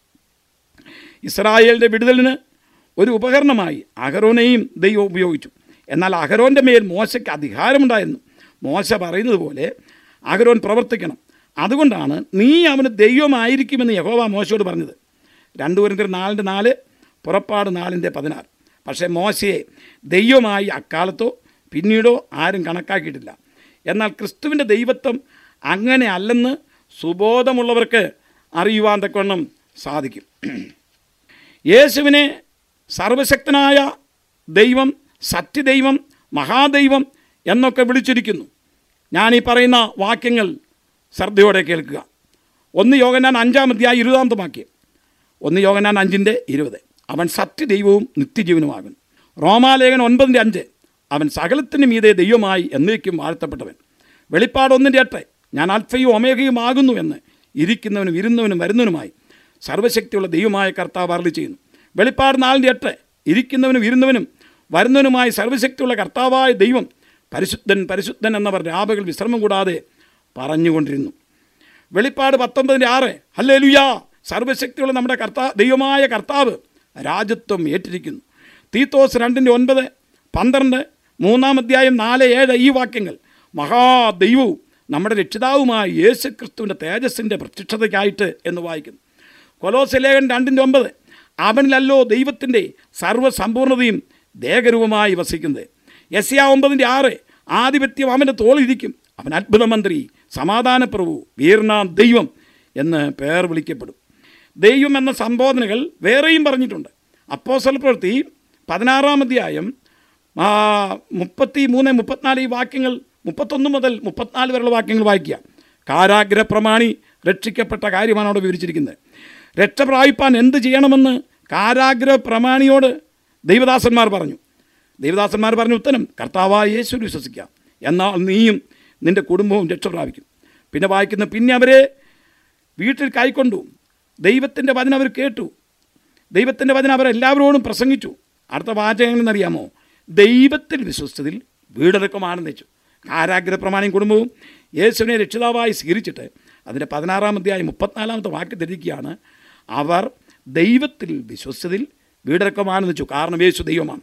[SPEAKER 1] ഇസ്രായേലിൻ്റെ വിടുതലിന് ഒരു ഉപകരണമായി അഹരോനെയും ദൈവം ഉപയോഗിച്ചു എന്നാൽ അഹരോൻ്റെ മേൽ മോശയ്ക്ക് അധികാരമുണ്ടായിരുന്നു മോശ പറയുന്നത് പോലെ അഹരോൻ പ്രവർത്തിക്കണം അതുകൊണ്ടാണ് നീ അവന് ദൈവമായിരിക്കുമെന്ന് യഹോവ മോശയോട് പറഞ്ഞത് രണ്ട് കുരിന്തിർ നാലിൻ്റെ നാല് പുറപ്പാട് നാലിൻ്റെ പതിനാറ് പക്ഷേ മോശയെ ദൈവമായി അക്കാലത്തോ പിന്നീടോ ആരും കണക്കാക്കിയിട്ടില്ല എന്നാൽ ക്രിസ്തുവിൻ്റെ ദൈവത്വം അങ്ങനെ അല്ലെന്ന് സുബോധമുള്ളവർക്ക് അറിയുവാൻ തക്കവണ്ണം സാധിക്കും യേശുവിനെ സർവശക്തനായ ദൈവം സത്യദൈവം മഹാദൈവം എന്നൊക്കെ വിളിച്ചിരിക്കുന്നു ഞാൻ ഈ പറയുന്ന വാക്യങ്ങൾ ശ്രദ്ധയോടെ കേൾക്കുക ഒന്ന് യോഗനാൻ അഞ്ചാം അധ്യായം ഇരുപതാമത്തെ വാക്യം ഒന്ന് യോഗനാൻ അഞ്ചിൻ്റെ ഇരുപത് അവൻ സത്യദൈവവും നിത്യജീവനുമാകുന്നു റോമാലേഖൻ ഒൻപതിൻ്റെ അഞ്ച് അവൻ സകലത്തിന് മീതെ ദൈവമായി എന്നേക്കും വാഴ്ത്തപ്പെട്ടവൻ വെളിപ്പാട് ഒന്നിൻ്റെ എട്ട് ഞാൻ അൽഫയും ഒമേഘയും ആകുന്നു എന്ന് ഇരിക്കുന്നവനും ഇരുന്നവനും വരുന്നവനുമായി സർവശക്തിയുള്ള ദൈവമായ കർത്താവ് അരളി ചെയ്യുന്നു വെളിപ്പാട് നാലിൻ്റെ എട്ട് ഇരിക്കുന്നവനും ഇരുന്നവനും വരുന്നവനുമായി സർവശക്തിയുള്ള കർത്താവായ ദൈവം പരിശുദ്ധൻ പരിശുദ്ധൻ എന്നവർ രാപകൾ വിശ്രമം കൂടാതെ പറഞ്ഞുകൊണ്ടിരുന്നു വെളിപ്പാട് പത്തൊമ്പതിൻ്റെ ആറ് ഹല്ലേ ലുയാ സർവശക്തിയുള്ള നമ്മുടെ കർത്താ ദൈവമായ കർത്താവ് രാജ്യത്വം ഏറ്റിരിക്കുന്നു തീത്തോസ് രണ്ടിൻ്റെ ഒൻപത് പന്ത്രണ്ട് മൂന്നാം അധ്യായം നാല് ഏഴ് ഈ വാക്യങ്ങൾ മഹാദൈവവും നമ്മുടെ രക്ഷിതാവുമായ യേശു ക്രിസ്തുവിൻ്റെ തേജസ്സിൻ്റെ പ്രത്യക്ഷതയ്ക്കായിട്ട് എന്ന് വായിക്കുന്നു കൊലോസലേഖൻ രണ്ടിൻ്റെ ഒമ്പത് അവനിലല്ലോ ദൈവത്തിൻ്റെ സർവ്വസമ്പൂർണതയും ദേഹരൂപമായി വസിക്കുന്നത് എസ് യാ ഒമ്പതിൻ്റെ ആറ് ആധിപത്യം അവൻ്റെ തോളിരിക്കും അവൻ അത്ഭുതമന്ത്രി സമാധാനപ്രഭു വീർനാം ദൈവം എന്ന് പേർ വിളിക്കപ്പെടും ദൈവം എന്ന സംബോധനകൾ വേറെയും പറഞ്ഞിട്ടുണ്ട് അപ്പോസൽ പ്രവൃത്തി പതിനാറാം അധ്യായം ആ, മുപ്പത്തി മൂന്ന് മുപ്പത്തിനാല് ഈ വാക്യങ്ങൾ മുപ്പത്തൊന്ന് മുതൽ മുപ്പത്തിനാല് വരെയുള്ള വാക്യങ്ങൾ വായിക്കുക കാരാഗ്രഹ പ്രമാണി രക്ഷിക്കപ്പെട്ട കാര്യമാണ് അവിടെ വിവരിച്ചിരിക്കുന്നത് രക്ഷ പ്രാപിപ്പാൻ എന്ത് ചെയ്യണമെന്ന് കാരാഗ്രഹ പ്രമാണിയോട് ദൈവദാസന്മാർ പറഞ്ഞു ദൈവദാസന്മാർ പറഞ്ഞ ഉത്തരം കർത്താവായ യേശു വിശ്വസിക്കാം എന്നാൽ നീയും നിൻ്റെ കുടുംബവും രക്ഷ പ്രാപിക്കും പിന്നെ വായിക്കുന്ന പിന്നെ അവരെ വീട്ടിൽ കൈക്കൊണ്ടു ദൈവത്തിൻ്റെ വചനം അവർ കേട്ടു ദൈവത്തിൻ്റെ വചനം അവരെല്ലാവരോടും പ്രസംഗിച്ചു അടുത്ത വാചകം എന്നറിയാമോ ദൈവത്തിൽ വിശ്വസിച്ചതിൽ വീടടക്കമാണെന്ന് വെച്ചു കാരാഗ്രഹ പ്രമാണിയും കുടുംബവും യേശുവിനെ രക്ഷിതാവായി സ്വീകരിച്ചിട്ട് അതിൻ്റെ പതിനാറാം അധ്യായം മുപ്പത്തിനാലാമത്തെ വാക്യം ധരിക്കുകയാണ് അവർ ദൈവത്തിൽ വിശ്വസിച്ചതിൽ വീടടക്കമാണെന്ന് വെച്ചു കാരണം യേശു ദൈവമാണ്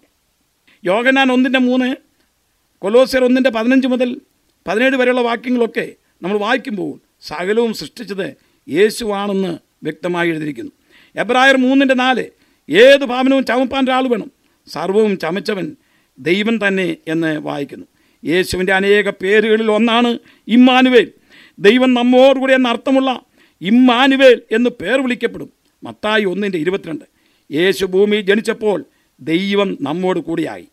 [SPEAKER 1] യോഗനാൻ ഒന്നിൻ്റെ മൂന്ന് കൊലോസിയർ ഒന്നിൻ്റെ പതിനഞ്ച് മുതൽ പതിനേഴ് വരെയുള്ള വാക്യങ്ങളൊക്കെ നമ്മൾ വായിക്കുമ്പോൾ സകലവും സൃഷ്ടിച്ചത് യേശുവാണെന്ന് വ്യക്തമായി എഴുതിയിരിക്കുന്നു എബ്രായർ മൂന്നിൻ്റെ നാല് ഏത് ഭാവനവും ചമപ്പാൻ ഒരാൾ വേണം സർവവും ചമച്ചവൻ ദൈവം തന്നെ എന്ന് വായിക്കുന്നു യേശുവിൻ്റെ അനേക പേരുകളിൽ ഒന്നാണ് ഇമ്മാനുവേൽ ദൈവം നമ്മോടുകൂടി എന്ന അർത്ഥമുള്ള ഇമ്മാനുവേൽ എന്ന് പേർ വിളിക്കപ്പെടും മത്തായി ഒന്നിൻ്റെ ഇരുപത്തിരണ്ട് യേശു ഭൂമിയിൽ ജനിച്ചപ്പോൾ ദൈവം നമ്മോട് കൂടിയായി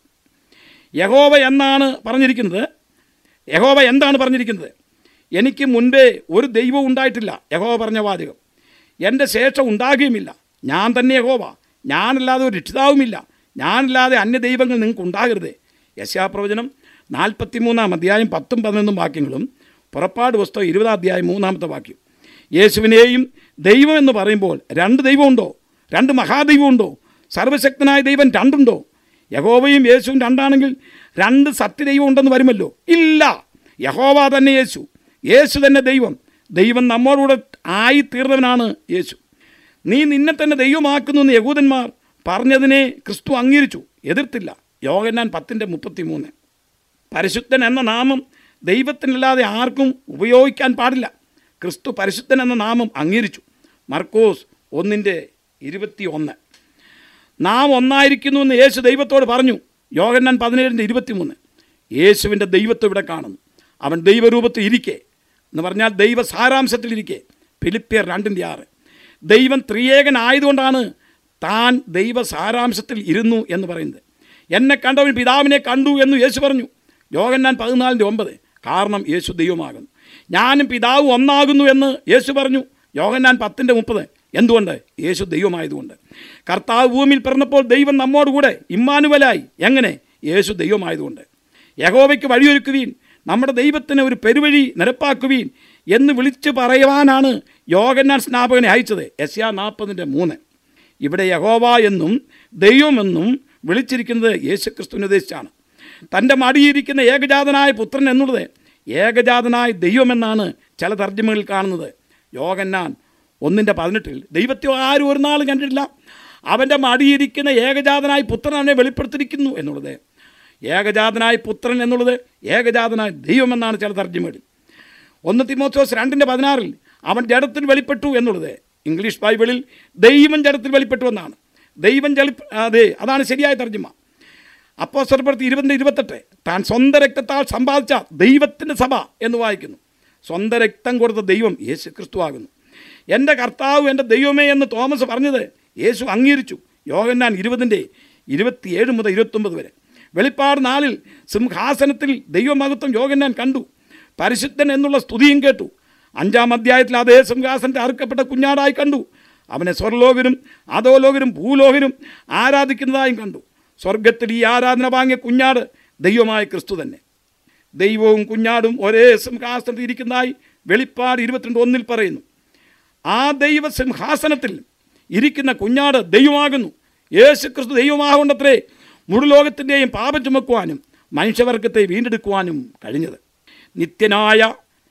[SPEAKER 1] യഹോവ എന്നാണ് പറഞ്ഞിരിക്കുന്നത് യഹോവ എന്താണ് പറഞ്ഞിരിക്കുന്നത് എനിക്ക് മുൻപേ ഒരു ദൈവവും ഉണ്ടായിട്ടില്ല യഹോവ പറഞ്ഞ വാചകം എൻ്റെ ശേഷം ഉണ്ടാകുകയുമില്ല ഞാൻ തന്നെ യഹോവ ഞാനല്ലാതെ ഒരു രക്ഷിതാവുമില്ല ഞാനല്ലാതെ അന്യ ദൈവങ്ങൾ നിങ്ങൾക്ക് ഉണ്ടാകരുത് യശാപ്രവചനം നാൽപ്പത്തി മൂന്നാം അധ്യായം പത്തും പതിനൊന്നും വാക്യങ്ങളും പുറപ്പാട് പുസ്തകം ഇരുപതാം അധ്യായം മൂന്നാമത്തെ വാക്യം യേശുവിനെയും ദൈവം എന്ന് പറയുമ്പോൾ രണ്ട് ദൈവമുണ്ടോ രണ്ട് മഹാദൈവമുണ്ടോ സർവശക്തനായ ദൈവം രണ്ടുണ്ടോ യഹോവയും യേശുവും രണ്ടാണെങ്കിൽ രണ്ട് സത്യദൈവം ഉണ്ടെന്ന് വരുമല്ലോ ഇല്ല യഹോവ തന്നെ യേശു യേശു തന്നെ ദൈവം ദൈവം നമ്മോടുകൂടെ ആയി തീർന്നവനാണ് യേശു നീ നിന്നെ തന്നെ ദൈവമാക്കുന്നു എന്ന് യഹൂദന്മാർ പറഞ്ഞതിനെ ക്രിസ്തു അംഗീകരിച്ചു എതിർത്തില്ല യോഗന്നാൻ പത്തിൻ്റെ മുപ്പത്തി മൂന്ന് പരിശുദ്ധൻ എന്ന നാമം ദൈവത്തിനല്ലാതെ ആർക്കും ഉപയോഗിക്കാൻ പാടില്ല ക്രിസ്തു പരിശുദ്ധൻ എന്ന നാമം അംഗീകരിച്ചു മർക്കോസ് ഒന്നിൻ്റെ ഇരുപത്തി ഒന്ന് നാം ഒന്നായിരിക്കുന്നു എന്ന് യേശു ദൈവത്തോട് പറഞ്ഞു യോഹന്നാൻ പതിനേഴിൻ്റെ ഇരുപത്തിമൂന്ന് യേശുവിൻ്റെ ദൈവത്വം ഇവിടെ കാണുന്നു അവൻ ദൈവരൂപത്തിൽ ഇരിക്കെ എന്ന് പറഞ്ഞാൽ ദൈവ സാരാംശത്തിലിരിക്കെ ഫിലിപ്പിയർ രണ്ടിൻ്റെ ആറ് ദൈവം ത്രിയേകനായതുകൊണ്ടാണ് താൻ ദൈവ സാരാംശത്തിൽ ഇരുന്നു എന്ന് പറയുന്നത് എന്നെ കണ്ടവൻ പിതാവിനെ കണ്ടു എന്ന് യേശു പറഞ്ഞു യോഹന്നാൻ പതിനാലിൻ്റെ ഒമ്പത് കാരണം യേശു ദൈവമാകുന്നു ഞാനും പിതാവ് ഒന്നാകുന്നു എന്ന് യേശു പറഞ്ഞു യോഹന്നാൻ പത്തിൻ്റെ മുപ്പത് എന്തുകൊണ്ട് യേശു ദൈവമായതുകൊണ്ട് കർത്താവ് ഭൂമിയിൽ പിറന്നപ്പോൾ ദൈവം നമ്മോടുകൂടെ ഇമ്മാനുവലായി എങ്ങനെ യേശു ദൈവമായതുകൊണ്ട് യഹോവയ്ക്ക് വഴിയൊരുക്കുവീൻ നമ്മുടെ ദൈവത്തിന് ഒരു പെരുവഴി നിരപ്പാക്കുവീൻ എന്ന് വിളിച്ചു പറയുവാനാണ് യോഗന്നാൻ സ്നാപകനെ അയച്ചത് എസ് ആ നാൽപ്പതിൻ്റെ മൂന്ന് ഇവിടെ യഹോവ എന്നും ദൈവമെന്നും വിളിച്ചിരിക്കുന്നത് യേശുക്രിസ്തുവിനെ ഉദ്ദേശിച്ചാണ് തൻ്റെ മടിയിരിക്കുന്ന ഏകജാതനായ പുത്രൻ എന്നുള്ളത് ഏകജാതനായ ദൈവമെന്നാണ് ചില തർജ്ജമകളിൽ കാണുന്നത് യോഗന്നാൻ ഒന്നിൻ്റെ പതിനെട്ടിൽ ദൈവത്തെ ആരും ഒരു നാളും കണ്ടിട്ടില്ല അവൻ്റെ മടിയിരിക്കുന്ന ഏകജാതനായ പുത്രൻ അവനെ വെളിപ്പെടുത്തിയിരിക്കുന്നു എന്നുള്ളത് ഏകജാതനായ പുത്രൻ എന്നുള്ളത് ഏകജാതനായ ദൈവമെന്നാണ് ചില തർജ്ജമകളിൽ ഒന്ന് തിമോത്തോസ് രണ്ടിൻ്റെ പതിനാറിൽ അവൻ ജഡത്തിൽ വെളിപ്പെട്ടു എന്നുള്ളത് ഇംഗ്ലീഷ് ബൈബിളിൽ ദൈവം ജഡത്തിൽ വെളിപ്പെട്ടു എന്നാണ് ദൈവം ജളി അതെ അതാണ് ശരിയായ തർജ്ജമ അപ്പോൾ സ്വരപ്പെടുത്തി ഇരുപതിൻ്റെ ഇരുപത്തെട്ട് താൻ സ്വന്തം രക്തത്താൽ സമ്പാദിച്ച ദൈവത്തിൻ്റെ സഭ എന്ന് വായിക്കുന്നു സ്വന്തം രക്തം കൊടുത്ത ദൈവം യേശു ക്രിസ്തു ആകുന്നു എൻ്റെ കർത്താവ് എൻ്റെ ദൈവമേ എന്ന് തോമസ് പറഞ്ഞത് യേശു അംഗീകരിച്ചു യോഹന്നാൻ ഇരുപതിൻ്റെ ഇരുപത്തിയേഴ് മുതൽ ഇരുപത്തൊമ്പത് വരെ വെളിപ്പാട് നാളിൽ സിംഹാസനത്തിൽ ദൈവമഹത്വം യോഹന്നാൻ കണ്ടു പരിശുദ്ധൻ എന്നുള്ള സ്തുതിയും കേട്ടു അഞ്ചാം അധ്യായത്തിൽ അതേ സിംഹാസനത്തെ അറുക്കപ്പെട്ട കുഞ്ഞാടായി കണ്ടു അവനെ സ്വർലോകരും അധോലോകരും ഭൂലോകരും ആരാധിക്കുന്നതായും കണ്ടു സ്വർഗത്തിൽ ഈ ആരാധന വാങ്ങിയ കുഞ്ഞാട് ദൈവമായ ക്രിസ്തു തന്നെ ദൈവവും കുഞ്ഞാടും ഒരേ സിംഹാസനത്തിൽ ഇരിക്കുന്നതായി വെളിപ്പാട് ഇരുപത്തിരണ്ട് ഒന്നിൽ പറയുന്നു ആ ദൈവ സിംഹാസനത്തിൽ ഇരിക്കുന്ന കുഞ്ഞാട് ദൈവമാകുന്നു യേശു ക്രിസ്തു ദൈവമാകൊണ്ടത്രേ മുഴുലോകത്തിൻ്റെയും പാപം ചുമക്കുവാനും മനുഷ്യവർഗത്തെ വീണ്ടെടുക്കുവാനും കഴിഞ്ഞത് നിത്യനായ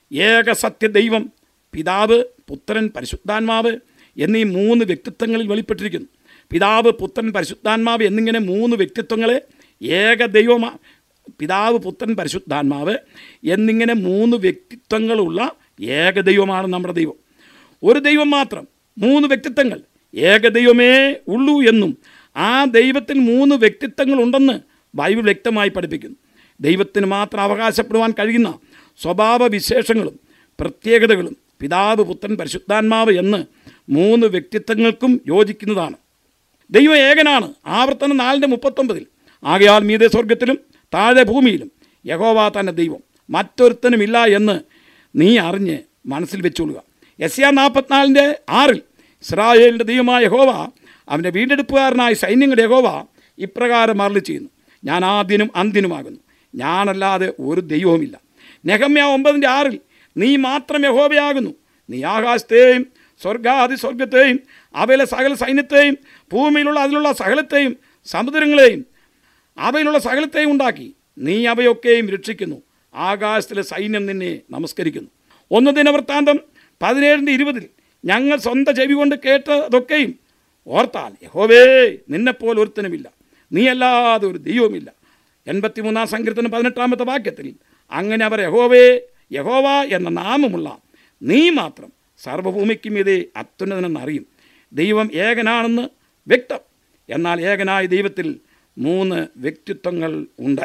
[SPEAKER 1] ഏക സത്യ ദൈവം പിതാവ് പുത്രൻ പരിശുദ്ധാത്മാവ് എന്നീ മൂന്ന് വ്യക്തിത്വങ്ങളിൽ വെളിപ്പെട്ടിരിക്കുന്നു പിതാവ് പുത്രൻ പരിശുദ്ധാത്മാവ് എന്നിങ്ങനെ മൂന്ന് വ്യക്തിത്വങ്ങളെ ഏക ദൈവമാ പിതാവ് പുത്രൻ പരിശുദ്ധാത്മാവ് എന്നിങ്ങനെ മൂന്ന് വ്യക്തിത്വങ്ങളുള്ള ഏക ദൈവമാണ് നമ്മുടെ ദൈവം ഒരു ദൈവം മാത്രം മൂന്ന് വ്യക്തിത്വങ്ങൾ ഏക ദൈവമേ ഉള്ളൂ എന്നും ആ ദൈവത്തിൽ മൂന്ന് വ്യക്തിത്വങ്ങളുണ്ടെന്ന് ബൈബിൾ വ്യക്തമായി പഠിപ്പിക്കുന്നു ദൈവത്തിന് മാത്രം അവകാശപ്പെടുവാൻ കഴിയുന്ന സ്വഭാവ വിശേഷങ്ങളും പ്രത്യേകതകളും പിതാവ് പുത്രൻ പരിശുദ്ധാത്മാവ് എന്ന് മൂന്ന് വ്യക്തിത്വങ്ങൾക്കും യോജിക്കുന്നതാണ് ദൈവം ഏകനാണ് ആവർത്തനം നാലിൻ്റെ മുപ്പത്തൊമ്പതിൽ ആകയാൽ മീതെ സ്വർഗത്തിലും താഴെ ഭൂമിയിലും യഹോവ തന്നെ ദൈവം മറ്റൊരുത്തനുമില്ല എന്ന് നീ അറിഞ്ഞ് മനസ്സിൽ വെച്ചുകൊള്ളുക എസ് ആ നാൽപ്പത്തിനാലിൻ്റെ ആറിൽ ഇസ്രായേലിൻ്റെ ദൈവമായ യഹോവ അവൻ്റെ വീണ്ടെടുപ്പുകാരനായ സൈന്യങ്ങളുടെ യഹോവ ഇപ്രകാരം മറളി ചെയ്യുന്നു ഞാൻ ആദ്യനും അന്ത്യനുമാകുന്നു ഞാനല്ലാതെ ഒരു ദൈവവുമില്ല നെഹമ്യ ഒമ്പതിൻ്റെ ആറിൽ നീ മാത്രം യഹോവയാകുന്നു നീ ആകാശത്തെയും സ്വർഗാദി സ്വർഗത്തെയും അവയിലെ സകല സൈന്യത്തെയും ഭൂമിയിലുള്ള അതിലുള്ള സകലത്തെയും സമുദ്രങ്ങളെയും അവയിലുള്ള സകലത്തെയും ഉണ്ടാക്കി നീ അവയൊക്കെയും രക്ഷിക്കുന്നു ആകാശത്തിലെ സൈന്യം നിന്നെ നമസ്കരിക്കുന്നു ഒന്ന് ദിനവൃത്താന്തം പതിനേഴിൻ്റെ ഇരുപതിൽ ഞങ്ങൾ സ്വന്തം ചെവി കൊണ്ട് കേട്ടതൊക്കെയും ഓർത്താൽ യഹോവേ നിന്നെപ്പോലെ ഒരുത്തനുമില്ല നീയല്ലാതെ ഒരു ദൈവവുമില്ല എൺപത്തിമൂന്നാം സങ്കീർത്തനം പതിനെട്ടാമത്തെ വാക്യത്തിൽ അങ്ങനെ അവർ യഹോവേ യഹോവ എന്ന നാമമുള്ള നീ മാത്രം സർവഭൂമിക്കും ഇതേ അത്യുന്നതനെന്ന് അറിയും ദൈവം ഏകനാണെന്ന് വ്യക്തം എന്നാൽ ഏകനായ ദൈവത്തിൽ മൂന്ന് വ്യക്തിത്വങ്ങൾ ഉണ്ട്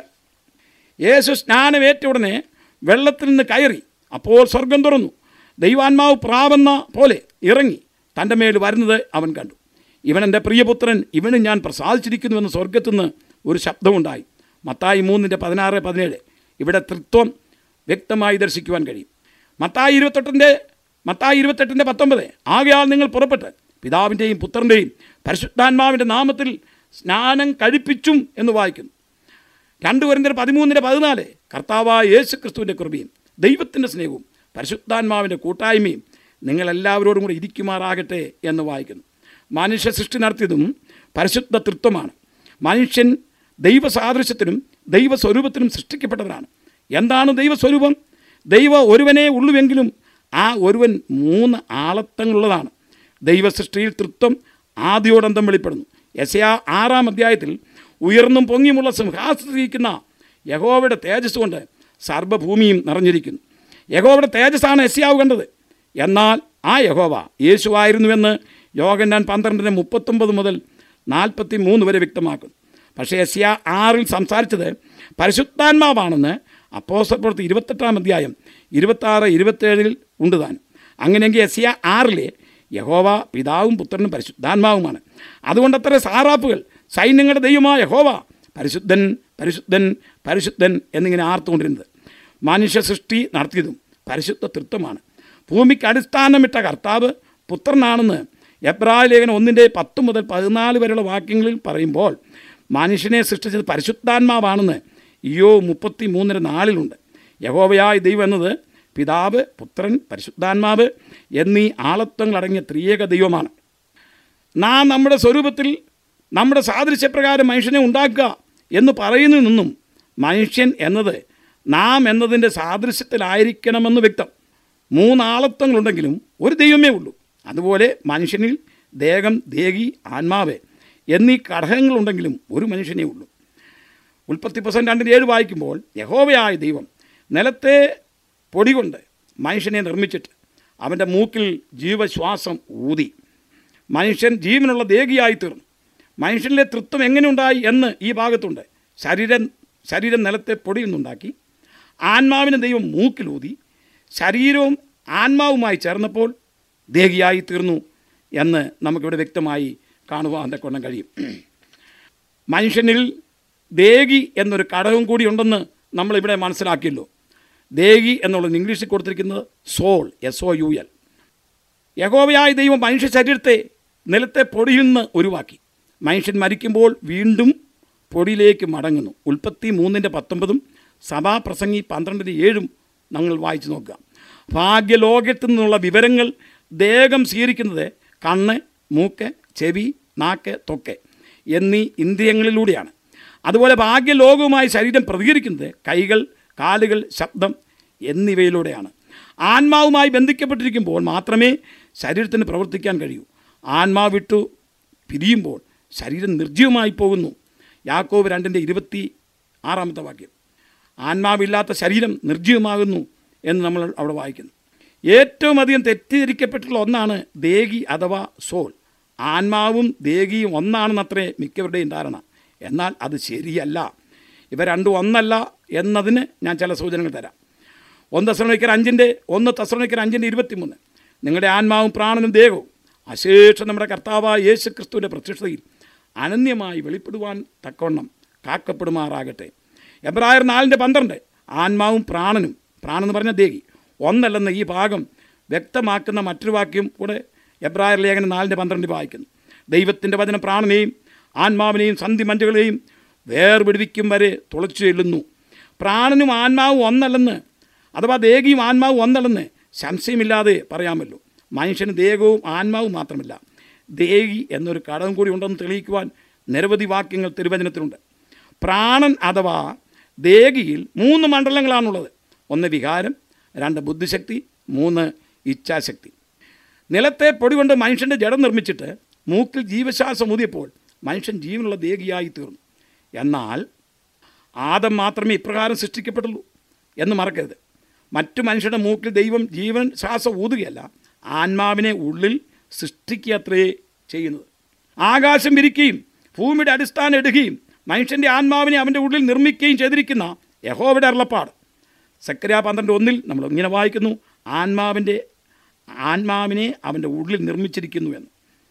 [SPEAKER 1] യേശു സ്നാനമേറ്റ ഉടനെ വെള്ളത്തിൽ നിന്ന് കയറി അപ്പോൾ സ്വർഗം തുറന്നു ദൈവാത്മാവ് പ്രാവെന്ന പോലെ ഇറങ്ങി തൻ്റെ മേൽ വരുന്നത് അവൻ കണ്ടു ഇവൻ എൻ്റെ പ്രിയപുത്രൻ ഇവന് ഞാൻ പ്രസാദിച്ചിരിക്കുന്നുവെന്ന് സ്വർഗത്തു നിന്ന് ഒരു ശബ്ദമുണ്ടായി മത്തായി മൂന്നിൻ്റെ പതിനാറ് പതിനേഴ് ഇവിടെ തൃത്വം വ്യക്തമായി ദർശിക്കുവാൻ കഴിയും മത്തായി ഇരുപത്തെട്ടിൻ്റെ മത്തായി ഇരുപത്തെട്ടിൻ്റെ പത്തൊമ്പത് ആകയാൽ നിങ്ങൾ പുറപ്പെട്ട് പിതാവിൻ്റെയും പുത്രൻ്റെയും പരിശുദ്ധാത്മാവിൻ്റെ നാമത്തിൽ സ്നാനം കഴിപ്പിച്ചും എന്ന് വായിക്കുന്നു രണ്ട് വരുന്നതിന് പതിമൂന്നിൻ്റെ പതിനാല് കർത്താവായ യേശു ക്രിസ്തുവിൻ്റെ കൃപയും ദൈവത്തിൻ്റെ സ്നേഹവും പരിശുദ്ധാത്മാവിൻ്റെ കൂട്ടായ്മയും നിങ്ങളെല്ലാവരോടും കൂടെ ഇരിക്കുമാറാകട്ടെ എന്ന് വായിക്കുന്നു മനുഷ്യ സൃഷ്ടി നടത്തിയതും പരിശുദ്ധ തൃത്വമാണ് മനുഷ്യൻ ദൈവസാദൃശ്യത്തിനും ദൈവസ്വരൂപത്തിനും സൃഷ്ടിക്കപ്പെട്ടവരാണ് എന്താണ് ദൈവസ്വരൂപം ദൈവ ഒരുവനേ ഉള്ളുവെങ്കിലും ആ ഒരുവൻ മൂന്ന് ആളത്തങ്ങളുള്ളതാണ് ദൈവസൃഷ്ടിയിൽ തൃത്വം ആദ്യോടന്തം വെളിപ്പെടുന്നു യശയാ ആറാം അധ്യായത്തിൽ ഉയർന്നും പൊങ്ങിയുമുള്ള സിംഹാസനത്തിരിക്കുന്ന യഹോവയുടെ തേജസ് കൊണ്ട് സർവ്വഭൂമിയും നിറഞ്ഞിരിക്കുന്നു യഹോവയുടെ തേജസ്സാണ് എസ്യാവ് കണ്ടത് എന്നാൽ ആ യഹോവ യേശുവായിരുന്നുവെന്ന് യോഗന്നാൻ പന്ത്രണ്ടിന് മുപ്പത്തൊമ്പത് മുതൽ നാൽപ്പത്തി മൂന്ന് വരെ വ്യക്തമാക്കുന്നു പക്ഷേ എസ്യ ആറിൽ സംസാരിച്ചത് പരിശുദ്ധാത്മാവാണെന്ന് അപ്പോസ്തല പ്രവൃത്തി ഇരുപത്തെട്ടാം അധ്യായം ഇരുപത്താറ് ഇരുപത്തേഴിൽ ഉണ്ട് താൻ അങ്ങനെയെങ്കിൽ എസ്യ ആറിലെ യഹോവ പിതാവും പുത്രനും പരിശുദ്ധാത്മാവുമാണ് അതുകൊണ്ടത്ര സാറാപ്പുകൾ സൈന്യങ്ങളുടെ ദൈവമായ യഹോവ പരിശുദ്ധൻ പരിശുദ്ധൻ പരിശുദ്ധൻ എന്നിങ്ങനെ ആർത്തുകൊണ്ടിരുന്നത് മനുഷ്യ സൃഷ്ടി നടത്തിയതും പരിശുദ്ധ തൃത്വമാണ് ഭൂമിക്ക് അടിസ്ഥാനമിട്ട കർത്താവ് പുത്രനാണെന്ന് എബ്രായ ലേഖനം ഒന്നിൻ്റെ പത്ത് മുതൽ പതിനാല് വരെയുള്ള വാക്യങ്ങളിൽ പറയുമ്പോൾ മനുഷ്യനെ സൃഷ്ടിച്ചത് പരിശുദ്ധാത്മാവാണെന്ന് ഇയോ മുപ്പത്തി മൂന്നര നാലിലുണ്ട് യഹോവയായ ദൈവം എന്നത് പിതാവ് പുത്രൻ പരിശുദ്ധാത്മാവ് എന്നീ ആളത്വങ്ങളടങ്ങിയ ത്രിയേക ദൈവമാണ് നാം നമ്മുടെ സ്വരൂപത്തിൽ നമ്മുടെ സാദൃശ്യപ്രകാരം മനുഷ്യനെ ഉണ്ടാക്കുക എന്ന് പറയുന്നതിൽ നിന്നും മനുഷ്യൻ എന്നത് നാം എന്നതിൻ്റെ സാദൃശ്യത്തിലായിരിക്കണമെന്ന് വ്യക്തം മൂന്നാളത്വങ്ങളുണ്ടെങ്കിലും ഒരു ദൈവമേ ഉള്ളൂ അതുപോലെ മനുഷ്യനിൽ ദേഹം ദേഹി ആത്മാവ് എന്നീ ഘടകങ്ങളുണ്ടെങ്കിലും ഒരു മനുഷ്യനേ ഉള്ളൂ ഉൽപ്പത്തി പുസ്തകം രണ്ടിന് ഏഴ് വായിക്കുമ്പോൾ യഹോവയായ ദൈവം നിലത്തെ പൊടി കൊണ്ട് മനുഷ്യനെ നിർമ്മിച്ചിട്ട് അവൻ്റെ മൂക്കിൽ ജീവശ്വാസം ഊതി മനുഷ്യൻ ജീവനുള്ള ദേഹിയായി തീർന്നു മനുഷ്യനിലെ തൃത്വം എങ്ങനെ ഉണ്ടായി എന്ന് ഈ ഭാഗത്തുണ്ട് ശരീരം ശരീരം നിലത്തെ പൊടിയിൽ നിന്നുണ്ടാക്കി ആത്മാവിനെ ദൈവം മൂക്കിലൂതി ശരീരവും ആത്മാവുമായി ചേർന്നപ്പോൾ ദേഹിയായി തീർന്നു എന്ന് നമുക്കിവിടെ വ്യക്തമായി കാണുവാൻ കൊണ്ടം കഴിയും മനുഷ്യനിൽ ദേഹി എന്നൊരു ഘടകം കൂടി ഉണ്ടെന്ന് നമ്മളിവിടെ മനസ്സിലാക്കിയല്ലോ ദേഹി എന്നുള്ളത് ഇംഗ്ലീഷിൽ കൊടുത്തിരിക്കുന്നത് soul S O U L യഹോവയായ ദൈവം മനുഷ്യ ശരീരത്തെ നിലത്തെ പൊടിയിൽ നിന്ന് ഒഴിവാക്കി മനുഷ്യൻ മരിക്കുമ്പോൾ വീണ്ടും പൊടിയിലേക്ക് മടങ്ങുന്നു ഉൽപ്പത്തി മൂന്നിൻ്റെ പത്തൊമ്പതും സഭാപ്രസംഗി പന്ത്രണ്ടിൻ്റെ ഏഴും നമ്മൾ വായിച്ചു നോക്കുക ഭാഗ്യലോകത്തു നിന്നുള്ള വിവരങ്ങൾ ദേഹം സ്വീകരിക്കുന്നത് കണ്ണ് മൂക്ക് ചെവി നാക്ക് തൊക്കെ എന്നീ ഇന്ദ്രിയങ്ങളിലൂടെയാണ് അതുപോലെ ഭാഗ്യലോകവുമായി ശരീരം പ്രതികരിക്കുന്നത് കൈകൾ കാലുകൾ ശബ്ദം എന്നിവയിലൂടെയാണ് ആത്മാവുമായി ബന്ധിക്കപ്പെട്ടിരിക്കുമ്പോൾ മാത്രമേ ശരീരത്തിന് പ്രവർത്തിക്കാൻ കഴിയൂ ആത്മാവ് വിട്ടു പിരിയുമ്പോൾ ശരീരം നിർജ്ജീവമായി പോകുന്നു യാക്കോബ് രണ്ടിൻ്റെ ഇരുപത്തി ആറാമത്തെ വാക്യം ആത്മാവില്ലാത്ത ശരീരം നിർജ്ജീവമാകുന്നു എന്ന് നമ്മൾ അവിടെ വായിക്കുന്നു ഏറ്റവും അധികം തെറ്റിദ്ധരിക്കപ്പെട്ടിട്ടുള്ള ഒന്നാണ് ദേഹി അഥവാ സോൾ ആത്മാവും ദേഹിയും ഒന്നാണെന്നത്രേ മിക്കവരുടെയും ധാരണ എന്നാൽ അത് ശരിയല്ല ഇവ രണ്ടും ഒന്നല്ല എന്നതിന് ഞാൻ ചില സൂചനകൾ തരാം ഒന്ന് തസ്രണിക്കർ അഞ്ചിൻ്റെ ഒന്ന് തസ്രണിക്കർ അഞ്ചിൻ്റെ ഇരുപത്തിമൂന്ന് നിങ്ങളുടെ ആത്മാവും പ്രാണനും ദേഹവും അശേഷം നമ്മുടെ കർത്താവായ യേശു ക്രിസ്തുവിൻ്റെ പ്രത്യക്ഷതയിൽ അനന്യമായി വെളിപ്പെടുവാൻ തക്കവണ്ണം കാക്കപ്പെടുമാറാകട്ടെ എബ്രായർ നാലിൻ്റെ പന്ത്രണ്ട് ആത്മാവും പ്രാണനും പ്രാണെന്ന് പറഞ്ഞ ദേഹി ഒന്നല്ലെന്ന ഈ ഭാഗം വ്യക്തമാക്കുന്ന മറ്റൊരു വാക്യം കൂടെ എബ്രായർ ലേഖനം നാലിൻ്റെ പന്ത്രണ്ടിൽ വായിക്കുന്നു ദൈവത്തിൻ്റെ വചനം പ്രാണനെയും ആത്മാവിനെയും സന്ധി മഞ്ചുകളെയും വേർപിടിവിക്കും വരെ തുളച്ചു ചെല്ലുന്നു പ്രാണനും ആത്മാവും ഒന്നല്ലെന്ന് അഥവാ ദേഹിയും ആത്മാവും ഒന്നല്ലെന്ന് സംശയമില്ലാതെ പറയാമല്ലോ മനുഷ്യന് ദേഹവും ആത്മാവും മാത്രമല്ല ദേഹി എന്നൊരു ഘടകം കൂടി ഉണ്ടെന്ന് തെളിയിക്കുവാൻ നിരവധി വാക്യങ്ങൾ തിരുവചനത്തിലുണ്ട് പ്രാണൻ അഥവാ ദേഹിയിൽ മൂന്ന് മണ്ഡലങ്ങളാണുള്ളത് ഒന്ന് വികാരം രണ്ട് ബുദ്ധിശക്തി മൂന്ന് ഇച്ഛാശക്തി നിലത്തെ പൊടി കൊണ്ട് മനുഷ്യൻ്റെ ജഡം നിർമ്മിച്ചിട്ട് മൂക്കിൽ ജീവശ്വാസം ഊതിയപ്പോൾ മനുഷ്യൻ ജീവനുള്ള ദേഹിയായി തീർന്നു എന്നാൽ ആദം മാത്രമേ ഇപ്രകാരം സൃഷ്ടിക്കപ്പെട്ടുള്ളൂ എന്ന് മറക്കരുത് മറ്റു മനുഷ്യരുടെ മൂക്കിൽ ദൈവം ജീവൻ ശ്വാസം ഊതുകയല്ല ആത്മാവിനെ ഉള്ളിൽ സൃഷ്ടിക്കുകയത്രേ ചെയ്യുന്നത് ആകാശം വിരിക്കുകയും ഭൂമിയുടെ അടിസ്ഥാനം ഇടുകയും മനുഷ്യൻ്റെ ആത്മാവിനെ അവൻ്റെ ഉള്ളിൽ നിർമ്മിക്കുകയും ചെയ്തിരിക്കുന്ന യഹോവയുടെ അരുളപ്പാട് സക്രിയ പന്ത്രണ്ട് ഒന്നിൽ നമ്മൾ ഇങ്ങനെ വായിക്കുന്നു ആത്മാവിൻ്റെ ആത്മാവിനെ അവൻ്റെ ഉള്ളിൽ നിർമ്മിച്ചിരിക്കുന്നു എന്ന്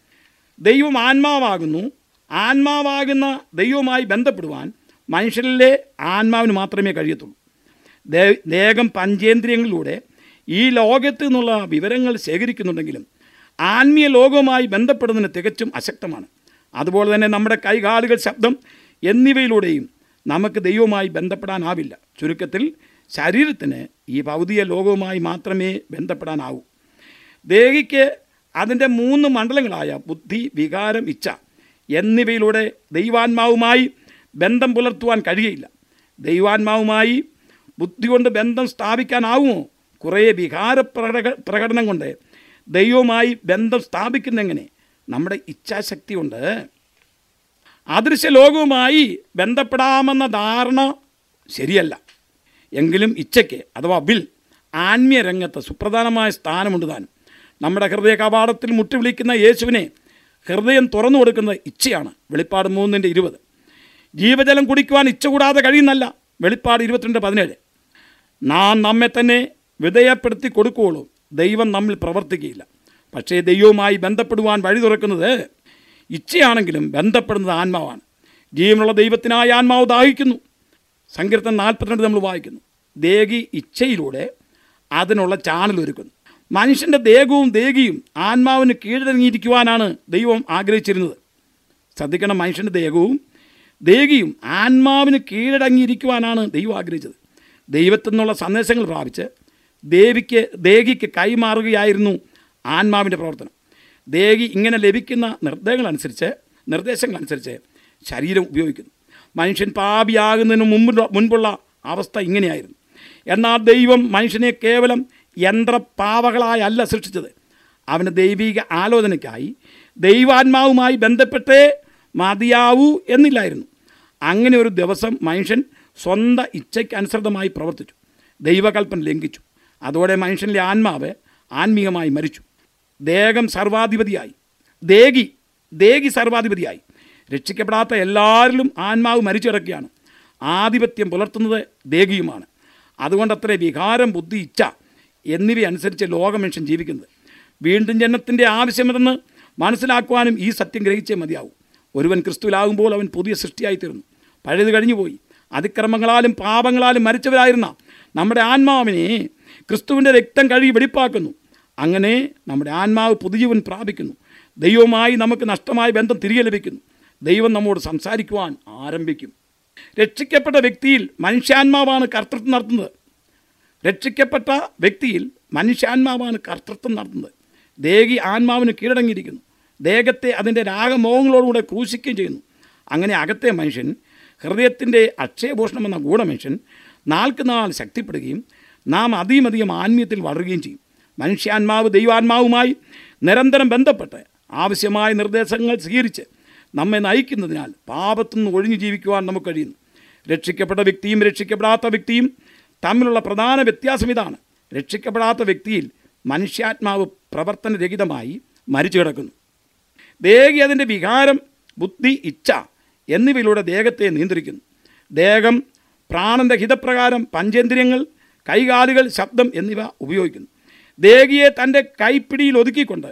[SPEAKER 1] ദൈവം ആത്മാവാകുന്നു ആത്മാവാകുന്ന ദൈവവുമായി ബന്ധപ്പെടുവാൻ മനുഷ്യരിലെ ആത്മാവിന് മാത്രമേ കഴിയത്തുള്ളൂ ദേ- ദേഹം പഞ്ചേന്ദ്രിയങ്ങളിലൂടെ ഈ ലോകത്ത് നിന്നുള്ള വിവരങ്ങൾ ശേഖരിക്കുന്നുണ്ടെങ്കിലും ആത്മീയ ലോകവുമായി ബന്ധപ്പെടുന്നതിന് തികച്ചും അശക്തമാണ് അതുപോലെ തന്നെ നമ്മുടെ കൈകാലുകൾ ശബ്ദം എന്നിവയിലൂടെയും നമുക്ക് ദൈവവുമായി ബന്ധപ്പെടാനാവില്ല ചുരുക്കത്തിൽ ശരീരത്തിന് ഈ ഭൗതിക ലോകവുമായി മാത്രമേ ബന്ധപ്പെടാനാവൂ ദേഹിക്ക് അതിൻ്റെ മൂന്ന് മണ്ഡലങ്ങളായ ബുദ്ധി വികാരം ഇച്ഛ എന്നിവയിലൂടെ ദൈവാത്മാവുമായി ബന്ധം പുലർത്തുവാൻ കഴിയയില്ല ദൈവാത്മാവുമായി ബുദ്ധി കൊണ്ട് ബന്ധം സ്ഥാപിക്കാനാവുമോ കുറേ വികാര പ്രകട പ്രകടനം കൊണ്ട് ദൈവവുമായി ബന്ധം സ്ഥാപിക്കുന്നെങ്ങനെ നമ്മുടെ ഇച്ഛാശക്തി കൊണ്ട് അദൃശ്യ ലോകവുമായി ബന്ധപ്പെടാമെന്ന ധാരണ ശരിയല്ല എങ്കിലും ഇച്ഛയ്ക്ക് അഥവാ വിൽ ആത്മീയ രംഗത്ത് സുപ്രധാനമായ സ്ഥാനമുണ്ട് താനും നമ്മുടെ ഹൃദയ കവാടത്തിൽ മുട്ടുവിളിക്കുന്ന യേശുവിനെ ഹൃദയം തുറന്നു കൊടുക്കുന്നത് ഇച്ഛയാണ് വെളിപ്പാട് മൂന്നിൻ്റെ ഇരുപത് ജീവജലം കുടിക്കുവാൻ ഇച്ഛ കൂടാതെ കഴിയുന്നല്ല വെളിപ്പാട് ഇരുപത്തിരണ്ട് പതിനേഴ് നാം നമ്മെ തന്നെ വിധേയപ്പെടുത്തി കൊടുക്കുകയുള്ളൂ ദൈവം നമ്മിൽ പ്രവർത്തിക്കുകയില്ല പക്ഷേ ദൈവവുമായി ബന്ധപ്പെടുവാൻ വഴി തുറക്കുന്നത് ഇച്ഛയാണെങ്കിലും ബന്ധപ്പെടുന്നത് ആത്മാവാണ് ജീവനുള്ള ദൈവത്തിനായി ആത്മാവ് ദാഹിക്കുന്നു സങ്കീർത്തനം നാൽപ്പത്തിരണ്ട് നമ്മൾ വായിക്കുന്നു ദേഹി ഇച്ഛയിലൂടെ അതിനുള്ള ചാനൽ ഒരുക്കുന്നു മനുഷ്യൻ്റെ ദേഹവും ദേഹിയും ആത്മാവിന് കീഴടങ്ങിയിരിക്കുവാനാണ് ദൈവം ആഗ്രഹിച്ചിരുന്നത് ശ്രദ്ധിക്കണം മനുഷ്യൻ്റെ ദേഹവും ദേഹിയും ആത്മാവിന് കീഴടങ്ങിയിരിക്കുവാനാണ് ദൈവം ആഗ്രഹിച്ചത് ദൈവത്തിൽ നിന്നുള്ള സന്ദേശങ്ങൾ പ്രാപിച്ച് ദേവിക്ക് ദേഹിക്ക് കൈമാറുകയായിരുന്നു ആത്മാവിൻ്റെ പ്രവർത്തനം ദേഹി ഇങ്ങനെ ലഭിക്കുന്ന നിർദ്ദേശങ്ങളനുസരിച്ച് നിർദ്ദേശങ്ങളനുസരിച്ച് ശരീരം ഉപയോഗിക്കുന്നു മനുഷ്യൻ പാപിയാകുന്നതിന് മുമ്പ് മുൻപുള്ള അവസ്ഥ ഇങ്ങനെയായിരുന്നു എന്നാൽ ദൈവം മനുഷ്യനെ കേവലം യന്ത്രപാവകളായല്ല സൃഷ്ടിച്ചത് അവന് ദൈവിക ആലോചനയ്ക്കായി ദൈവാത്മാവുമായി ബന്ധപ്പെട്ടേ മതിയാവൂ എന്നില്ലായിരുന്നു അങ്ങനെ ഒരു ദിവസം മനുഷ്യൻ സ്വന്തം ഇച്ഛയ്ക്ക് അനുസൃതമായി പ്രവർത്തിച്ചു ദൈവകൽപ്പന ലംഘിച്ചു അതോടെ മനുഷ്യനിലെ ആത്മാവ് ആത്മീയമായി മരിച്ചു ദേഹം സർവാധിപതിയായി ദേഹി ദേഹി സർവാധിപതിയായി രക്ഷിക്കപ്പെടാത്ത എല്ലാവരിലും ആത്മാവ് മരിച്ചു കിടക്കുകയാണ് ആധിപത്യം പുലർത്തുന്നത് ദേഹിയുമാണ് അതുകൊണ്ടത്രേ വികാരം ബുദ്ധി ഇച്ഛ എന്നിവയനുസരിച്ച് ലോകമനുഷ്യൻ ജീവിക്കുന്നത് വീണ്ടും ജനത്തിൻ്റെ ആവശ്യമെന്ന് മനസ്സിലാക്കുവാനും ഈ സത്യം ഗ്രഹിച്ചേ മതിയാവും ഒരുവൻ ക്രിസ്തുവിലാകുമ്പോൾ അവൻ പുതിയ സൃഷ്ടിയായിത്തീർന്നു പഴയത് കഴിഞ്ഞുപോയി അതിക്രമങ്ങളാലും പാപങ്ങളാലും മരിച്ചവരായിരുന്ന നമ്മുടെ ആത്മാവിനെ ക്രിസ്തുവിൻ്റെ രക്തം കഴുകി വെടിപ്പാക്കുന്നു അങ്ങനെ നമ്മുടെ ആത്മാവ് പുതുജീവൻ പ്രാപിക്കുന്നു ദൈവവുമായി നമുക്ക് നഷ്ടമായ ബന്ധം തിരികെ ലഭിക്കുന്നു ദൈവം നമ്മോട് സംസാരിക്കുവാൻ ആരംഭിക്കും രക്ഷിക്കപ്പെട്ട വ്യക്തിയിൽ മനുഷ്യാത്മാവാണ് കർത്തൃത്വം നടത്തുന്നത് രക്ഷിക്കപ്പെട്ട വ്യക്തിയിൽ മനുഷ്യാത്മാവാണ് കർത്തൃത്വം നടത്തുന്നത് ദേഹി ആത്മാവിന് കീഴടങ്ങിയിരിക്കുന്നു ദേഹത്തെ അതിൻ്റെ രാഗമോഹങ്ങളോടുകൂടെ ക്രൂശിക്കുകയും ചെയ്യുന്നു അങ്ങനെ അകത്തെ മനുഷ്യൻ ഹൃദയത്തിൻ്റെ അക്ഷയഭൂഷണം എന്ന ഗൂഢമനുഷ്യൻ നാൾക്ക് നാൾ ശക്തിപ്പെടുകയും നാം അധികം അധികം ആത്മീയത്തിൽ വളരുകയും ചെയ്യും മനുഷ്യാത്മാവ് ദൈവാത്മാവുമായി നിരന്തരം ബന്ധപ്പെട്ട് ആവശ്യമായ നിർദ്ദേശങ്ങൾ സ്വീകരിച്ച് നമ്മെ നയിക്കുന്നതിനാൽ പാപത്തുനിന്ന് ഒഴിഞ്ഞു ജീവിക്കുവാൻ നമുക്ക് കഴിയുന്നു രക്ഷിക്കപ്പെട്ട വ്യക്തിയും രക്ഷിക്കപ്പെടാത്ത വ്യക്തിയും തമ്മിലുള്ള പ്രധാന വ്യത്യാസം ഇതാണ് രക്ഷിക്കപ്പെടാത്ത വ്യക്തിയിൽ മനുഷ്യാത്മാവ് പ്രവർത്തനരഹിതമായി മരിച്ചു കിടക്കുന്നു ദേഹി അതിൻ്റെ വികാരം ബുദ്ധി ഇച്ഛ എന്നിവയിലൂടെ ദേഹത്തെ നിയന്ത്രിക്കുന്നു ദേഹം പ്രാണന്റെ ഹിതപ്രകാരം പഞ്ചേന്ദ്രിയങ്ങൾ കൈകാലുകൾ ശബ്ദം എന്നിവ ഉപയോഗിക്കുന്നു ദേഹിയെ തൻ്റെ കൈപ്പിടിയിൽ ഒതുക്കിക്കൊണ്ട്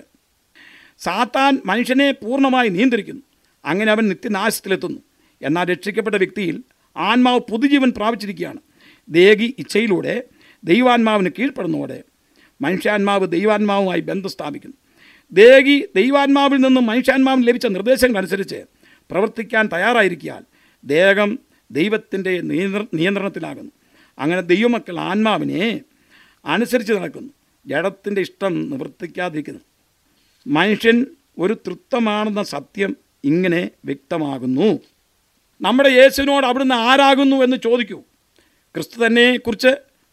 [SPEAKER 1] സാത്താൻ മനുഷ്യനെ പൂർണ്ണമായി നിയന്ത്രിക്കുന്നു അങ്ങനെ അവൻ നിത്യനാശത്തിലെത്തുന്നു എന്നാൽ രക്ഷിക്കപ്പെട്ട വ്യക്തിയിൽ ആത്മാവ് പുതുജീവൻ പ്രാപിച്ചിരിക്കുകയാണ് ദേഹി ഇച്ഛയിലൂടെ ദൈവാത്മാവിന് കീഴ്പ്പെടുന്നതോടെ മനുഷ്യാത്മാവ് ദൈവാത്മാവുമായി ബന്ധം സ്ഥാപിക്കുന്നു ദേഹി ദൈവാത്മാവിൽ നിന്നും മനുഷ്യാത്മാവിന് ലഭിച്ച നിർദ്ദേശങ്ങളനുസരിച്ച് പ്രവർത്തിക്കാൻ തയ്യാറായിരിക്കാൻ ദേഹം ദൈവത്തിൻ്റെ നിയന്ത്ര നിയന്ത്രണത്തിലാകുന്നു അങ്ങനെ ദൈവമക്കൾ ആത്മാവിനെ അനുസരിച്ച് നടക്കുന്നു ജഡത്തിൻ്റെ ഇഷ്ടം നിവർത്തിക്കാതിരിക്കുന്നു മനുഷ്യൻ ഒരു തൃത്വമാണെന്ന സത്യം ഇങ്ങനെ വ്യക്തമാകുന്നു നമ്മുടെ യേശുവിനോട് അവിടുന്ന് ആരാകുന്നു എന്ന് ചോദിക്കൂ ക്രിസ്തു തന്നെക്കുറിച്ച്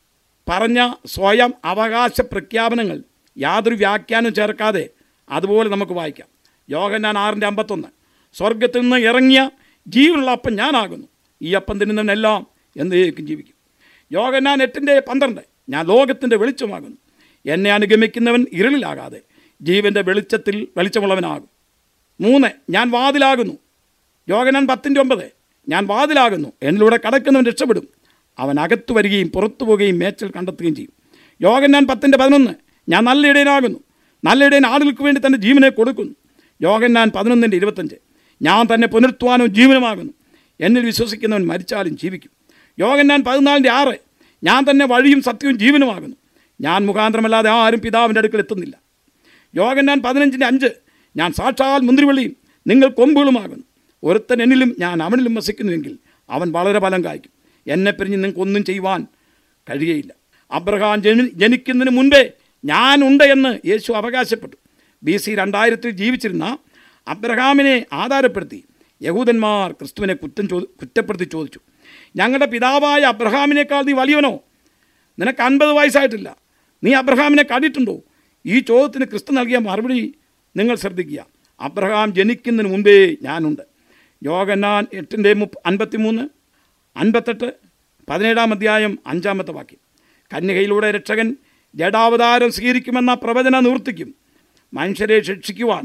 [SPEAKER 1] പറഞ്ഞ സ്വയം അവകാശ പ്രഖ്യാപനങ്ങൾ യാതൊരു വ്യാഖ്യാനം ചേർക്കാതെ അതുപോലെ നമുക്ക് വായിക്കാം യോഹന്നാൻ ആറിൻ്റെ അമ്പത്തൊന്ന് സ്വർഗത്തിൽ നിന്ന് ഇറങ്ങിയ ജീവനുള്ള അപ്പം ഞാനാകുന്നു ഈ അപ്പം തിന്നുന്നവനെല്ലാം എന്നേക്കും ജീവിക്കും യോഹന്നാൻ എട്ടിൻ്റെ പന്ത്രണ്ട് ഞാൻ ലോകത്തിൻ്റെ വെളിച്ചമാകുന്നു എന്നെ അനുഗമിക്കുന്നവൻ ഇരുളിലാകാതെ ജീവൻ്റെ വെളിച്ചത്തിൽ വെളിച്ചമുള്ളവനാകും മൂന്ന് ഞാൻ വാതിലാകുന്നു യോഗനാൻ പത്തിൻ്റെ ഒമ്പത് ഞാൻ വാതിലാകുന്നു എന്നിലൂടെ കടക്കുന്നവൻ രക്ഷപ്പെടും അവൻ അകത്തു വരികയും പുറത്തു പോവുകയും മേച്ചൽ കണ്ടെത്തുകയും ചെയ്യും യോഗനാൻ പത്തിൻ്റെ പതിനൊന്ന് ഞാൻ നല്ല ഇടയനാകുന്നു നല്ല ഇടയൻ ആളുകൾക്ക് വേണ്ടി തൻ്റെ ജീവനെ കൊടുക്കുന്നു യോഗനാൻ പതിനൊന്നിൻ്റെ ഇരുപത്തഞ്ച് ഞാൻ തന്നെ പുനർത്തുവാനും ജീവനുമാകുന്നു എന്നിൽ വിശ്വസിക്കുന്നവൻ മരിച്ചാലും ജീവിക്കും യോഗനാൻ പതിനാലിൻ്റെ ആറ് ഞാൻ തന്നെ വഴിയും സത്യവും ജീവനുമാകുന്നു ഞാൻ മുഖാന്തരമല്ലാതെ ആരും പിതാവിൻ്റെ അടുക്കൽ എത്തുന്നില്ല യോഗനാൻ പതിനഞ്ചിൻ്റെ അഞ്ച് ഞാൻ സാക്ഷാൽ മുന്തിരിവള്ളിയും നിങ്ങൾ കൊമ്പുകളുമാകുന്നു ഒരുത്തൻ എന്നിലും ഞാൻ അവനിലും വസിക്കുന്നുവെങ്കിൽ അവൻ വളരെ ഫലം കായ്ക്കും എന്നെ പിരിഞ്ഞ് നിങ്ങൾക്കൊന്നും ചെയ്യുവാൻ കഴിയുകയില്ല അബ്രഹാം ജനി ജനിക്കുന്നതിന് മുൻപേ ഞാനുണ്ട് എന്ന് യേശു അവകാശപ്പെട്ടു ബി സി രണ്ടായിരത്തിൽ ജീവിച്ചിരുന്ന അബ്രഹാമിനെ ആധാരപ്പെടുത്തി യഹൂദന്മാർ ക്രിസ്തുവിനെ കുറ്റം ചോ കുറ്റപ്പെടുത്തി ചോദിച്ചു ഞങ്ങളുടെ പിതാവായ അബ്രഹാമിനേക്കാൾ നീ വലിയവനോ നിനക്ക് അൻപത് വയസ്സായിട്ടില്ല നീ അബ്രഹാമിനെ കണ്ടിട്ടുണ്ടോ ഈ ചോദ്യത്തിന് ക്രിസ്തു നൽകിയ മറുപടി നിങ്ങൾ ശ്രദ്ധിക്കുക അബ്രഹാം ജനിക്കുന്നതിന് മുമ്പേ ഞാനുണ്ട് യോഗന്നാൻ എട്ടിൻ്റെ മുപ്പ അൻപത്തി മൂന്ന് അൻപത്തെട്ട് പതിനേഴാം അധ്യായം അഞ്ചാമത്തെ വാക്യം കന്യകയിലൂടെ രക്ഷകൻ ജഡാവതാരം സ്വീകരിക്കുമെന്ന പ്രവചന നിവർത്തിക്കും മനുഷ്യരെ ശിക്ഷിക്കുവാൻ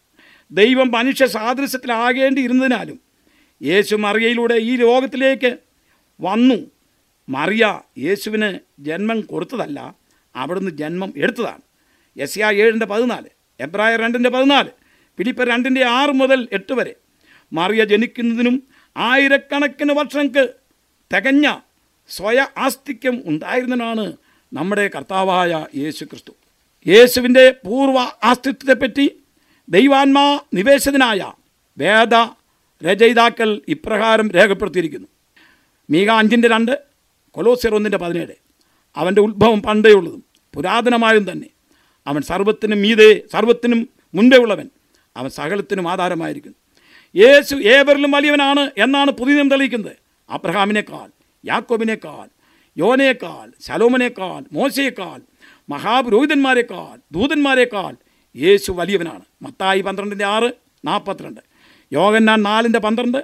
[SPEAKER 1] ദൈവം മനുഷ്യ സാദൃശ്യത്തിലാകേണ്ടിയിരുന്നതിനാലും യേശു മറിയയിലൂടെ ഈ ലോകത്തിലേക്ക് വന്നു മറിയ യേശുവിന് ജന്മം കൊടുത്തതല്ല അവിടുന്ന് ജന്മം എടുത്തതാണ് എസ് യാ ഏഴിൻ്റെ പതിനാല് എബ്രായർ രണ്ടിൻ്റെ പതിനാല് ഫിലിപ്പർ രണ്ടിൻ്റെ ആറ് മുതൽ എട്ട് വരെ മറിയ ജനിക്കുന്നതിനും ആയിരക്കണക്കിന് വർഷങ്ങൾക്ക് തികഞ്ഞ സ്വയ ആസ്തിക്യം ഉണ്ടായിരുന്നതാണ് നമ്മുടെ കർത്താവായ യേശു ക്രിസ്തു യേശുവിൻ്റെ പൂർവ്വ ആസ്തിത്വത്തെപ്പറ്റി ദൈവാത്മാ നിവേശിതനായ വേദ രചയിതാക്കൾ ഇപ്രകാരം രേഖപ്പെടുത്തിയിരിക്കുന്നു മീക അഞ്ചിൻ്റെ രണ്ട് കൊലോസിയർ ഒന്നിൻ്റെ പതിനേഴ് അവൻ്റെ ഉത്ഭവം പണ്ടേ ഉള്ളതും പുരാതനമായും തന്നെ അവൻ സർവത്തിനും മീതെ സർവത്തിനും മുൻപേ ഉള്ളവൻ അവൻ സകലത്തിനും ആധാരമായിരിക്കുന്നു യേശു ഏവരിലും വലിയവനാണ് എന്നാണ് പുതിയ നിയമം തെളിയിക്കുന്നത് അബ്രഹാമിനേക്കാൾ യാക്കോബിനേക്കാൾ യോനയേക്കാൾ ശലോമനേക്കാൾ മോശയേക്കാൾ മഹാപുരോഹിതന്മാരെക്കാൾ ദൂതന്മാരെക്കാൾ യേശു വലിയവനാണ് മത്തായി പന്ത്രണ്ടിൻ്റെ ആറ് നാൽപ്പത്തിരണ്ട് യോഗന്നാൻ നാലിൻ്റെ പന്ത്രണ്ട്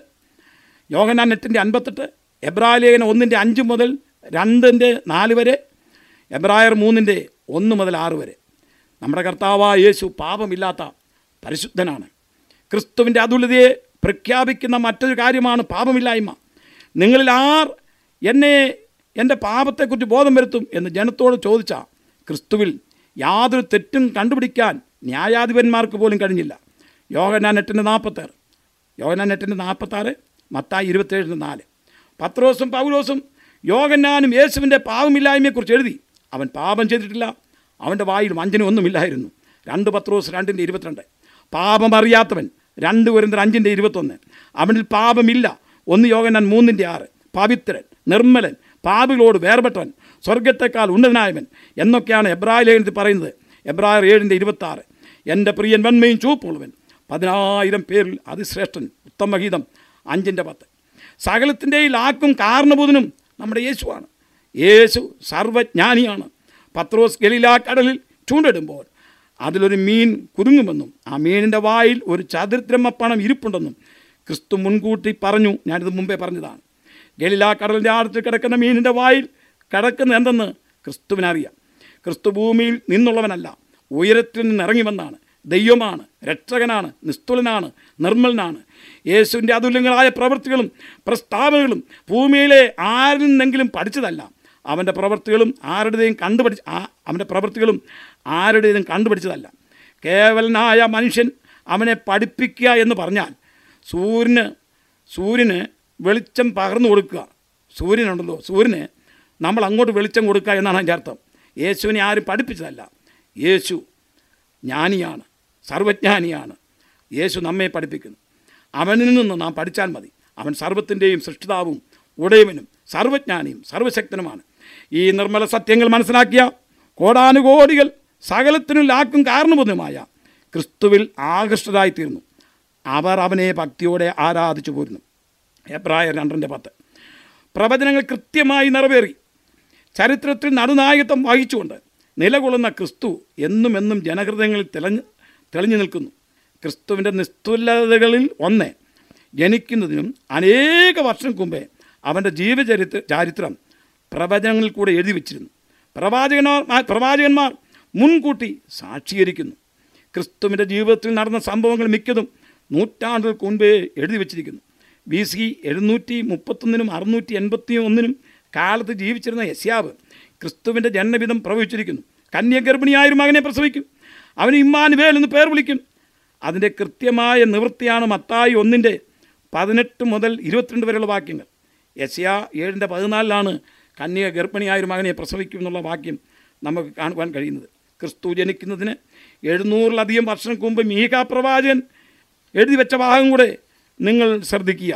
[SPEAKER 1] യോഗനാൻ എട്ടിൻ്റെ അൻപത്തെട്ട് എബ്രാലേഖന ഒന്നിൻ്റെ അഞ്ച് മുതൽ രണ്ടിൻ്റെ നാല് വരെ എബ്രായർ മൂന്നിൻ്റെ ഒന്ന് മുതൽ ആറ് വരെ നമ്മുടെ കർത്താവായ യേശു പാപമില്ലാത്ത പരിശുദ്ധനാണ് ക്രിസ്തുവിൻ്റെ അതുല്യതയെ പ്രഖ്യാപിക്കുന്ന മറ്റൊരു കാര്യമാണ് പാപമില്ലായ്മ നിങ്ങളിൽ ആർ എന്നെ എൻ്റെ പാപത്തെക്കുറിച്ച് ബോധം വരുത്തും എന്ന് ജനത്തോട് ചോദിച്ച ക്രിസ്തുവിൽ യാതൊരു തെറ്റും കണ്ടുപിടിക്കാൻ ന്യായാധിപന്മാർക്ക് പോലും കഴിഞ്ഞില്ല യോഗനാൻ എട്ടിൻ്റെ നാൽപ്പത്താറ് യോഗനാൻ എട്ടിൻ്റെ നാൽപ്പത്താറ് മത്തായി ഇരുപത്തേഴിൻ്റെ നാല് പത്രോസും പൗലോസും യോഗന്നാനും യേശുവിൻ്റെ പാപമില്ലായ്മയെക്കുറിച്ച് എഴുതി അവൻ പാപം ചെയ്തിട്ടില്ല അവൻ്റെ വായിൽ വഞ്ചന ഒന്നുമില്ലായിരുന്നു രണ്ട് പത്രോസ് രണ്ടിൻ്റെ ഇരുപത്തിരണ്ട് പാപമറിയാത്തവൻ രണ്ട് കുരന്തർ അഞ്ചിൻ്റെ ഇരുപത്തൊന്ന് അവനിൽ പാപമില്ല ഒന്ന് യോഗനാൻ മൂന്നിൻ്റെ ആറ് പവിത്രൻ നിർമ്മലൻ പാപികളോട് വേർപെട്ടവൻ സ്വർഗത്തെക്കാൾ ഉന്നതനായവൻ എന്നൊക്കെയാണ് എബ്രായ ലേഖനത്തിൽ പറയുന്നത് എബ്രായർ ഏഴിൻ്റെ ഇരുപത്താറ് എൻ്റെ പ്രിയൻ വന്മയും ചൂപ്പുള്ളവൻ പതിനായിരം പേരിൽ അതിശ്രേഷ്ഠൻ ഉത്തമഗീതം അഞ്ചിൻ്റെ പത്ത് സകലത്തിൻ്റെയിൽ ആക്കും കാരണബോധനും നമ്മുടെ യേശുവാണ് യേശു സർവജ്ഞാനിയാണ് പത്രോസ് ഗലീലാ കടലിൽ ചൂണ്ടിടുമ്പോൾ അതിലൊരു മീൻ കുരുങ്ങുമെന്നും ആ മീനിൻ്റെ വായിൽ ഒരു ചതുരദ്രമപ്പണം ഇരിപ്പുണ്ടെന്നും ക്രിസ്തു മുൻകൂട്ടി പറഞ്ഞു ഞാനിത് മുമ്പേ പറഞ്ഞതാണ് ഗലീലാ കടലിൻ്റെ ആഴത്തിൽ കിടക്കുന്ന മീനിൻ്റെ വായിൽ കിടക്കുന്ന എന്തെന്ന് ക്രിസ്തുവിനറിയാം ക്രിസ്തു ഭൂമിയിൽ നിന്നുള്ളവനല്ല ഉയരത്തിൽ നിന്ന് ഇറങ്ങി വന്നാണ് ദൈവമാണ് രക്ഷകനാണ് നിസ്തുലനാണ് നിർമ്മലനാണ് യേശുവിൻ്റെ അതുല്യങ്ങളായ പ്രവൃത്തികളും പ്രസ്താവനകളും ഭൂമിയിലെ ആരിൽ നിന്നെങ്കിലും പഠിച്ചതല്ല അവൻ്റെ പ്രവൃത്തികളും ആരുടേയും കണ്ടുപഠിച്ച് ആ അവൻ്റെ പ്രവൃത്തികളും ആരുടേതും കണ്ടുപിടിച്ചതല്ല കേവലനായ മനുഷ്യൻ അവനെ പഠിപ്പിക്കുക എന്ന് പറഞ്ഞാൽ സൂര്യന് സൂര്യന് വെളിച്ചം പകർന്നു കൊടുക്കുക സൂര്യനുണ്ടല്ലോ സൂര്യന് നമ്മൾ അങ്ങോട്ട് വെളിച്ചം കൊടുക്കുക എന്നാണ് അതിൻ്റെ അർത്ഥം യേശുവിനെ ആരും പഠിപ്പിച്ചതല്ല യേശു ജ്ഞാനിയാണ് സർവജ്ഞാനിയാണ് യേശു നമ്മെ പഠിപ്പിക്കുന്നു അവനിൽ നിന്ന് നാം പഠിച്ചാൽ മതി അവൻ സർവത്തിൻ്റെയും സൃഷ്ടിതാവും ഉടയവനും സർവജ്ഞാനിയും സർവശക്തനുമാണ് ഈ നിർമ്മല സത്യങ്ങൾ മനസ്സിലാക്കിയ കോടാനുകോടികൾ സകലത്തിനും ലാക്കും കാരണബോധമായ ക്രിസ്തുവിൽ ആകൃഷ്ടരായിത്തീർന്നു അവർ അവനെ ഭക്തിയോടെ ആരാധിച്ചു പോരുന്നു എബ്രായർ രണ്ടിൻ്റെ പത്ത് പ്രവചനങ്ങൾ കൃത്യമായി നിറവേറി ചരിത്രത്തിൽ നടുനായകത്വം വഹിച്ചുകൊണ്ട് നിലകൊള്ളുന്ന ക്രിസ്തു എന്നും എന്നും ജനഹൃദയങ്ങളിൽ തെളിഞ്ഞ് തെളിഞ്ഞു നിൽക്കുന്നു ക്രിസ്തുവിൻ്റെ നിസ്തുലതകളിൽ ഒന്ന് ജനിക്കുന്നതിനും അനേക വർഷം മുമ്പേ അവൻ്റെ ജീവചരിത്ര ചരിത്രം പ്രവചനങ്ങളിൽ കൂടെ എഴുതി വച്ചിരുന്നു പ്രവാചകന്മാർ പ്രവാചകന്മാർ മുൻകൂട്ടി സാക്ഷീകരിക്കുന്നു ക്രിസ്തുവിൻ്റെ ജീവിതത്തിൽ നടന്ന സംഭവങ്ങൾ മിക്കതും നൂറ്റാണ്ടുകൾക്ക് മുൻപേ എഴുതി വച്ചിരിക്കുന്നു ബി സി എഴുന്നൂറ്റി മുപ്പത്തൊന്നിനും അറുന്നൂറ്റി എൺപത്തി ഒന്നിനും കാലത്ത് ജീവിച്ചിരുന്ന യസ്യാവ് ക്രിസ്തുവിൻ്റെ ജന്മവിധം പ്രവചിച്ചിരിക്കുന്നു കന്യഗർഭിണിയായൊരു മകനെ പ്രസവിക്കും അവന് ഇമ്മാനുവേൽ എന്ന് പേർ വിളിക്കും അതിൻ്റെ കൃത്യമായ നിവൃത്തിയാണ് മത്തായി ഒന്നിൻ്റെ പതിനെട്ട് മുതൽ ഇരുപത്തിരണ്ട് വരെയുള്ള വാക്യങ്ങൾ യസ്യ ഏഴിൻ്റെ പതിനാലിലാണ് കന്യക ഗർഭിണിയായൊരു മകനെ പ്രസവിക്കും എന്നുള്ള വാക്യം നമുക്ക് കാണുവാൻ കഴിയുന്നത് ക്രിസ്തു ജനിക്കുന്നതിന് എഴുന്നൂറിലധികം വർഷങ്ങൾക്ക് മുമ്പ് മീക പ്രവാചകൻ എഴുതി വെച്ച ഭാഗം കൂടെ നിങ്ങൾ ശ്രദ്ധിക്കുക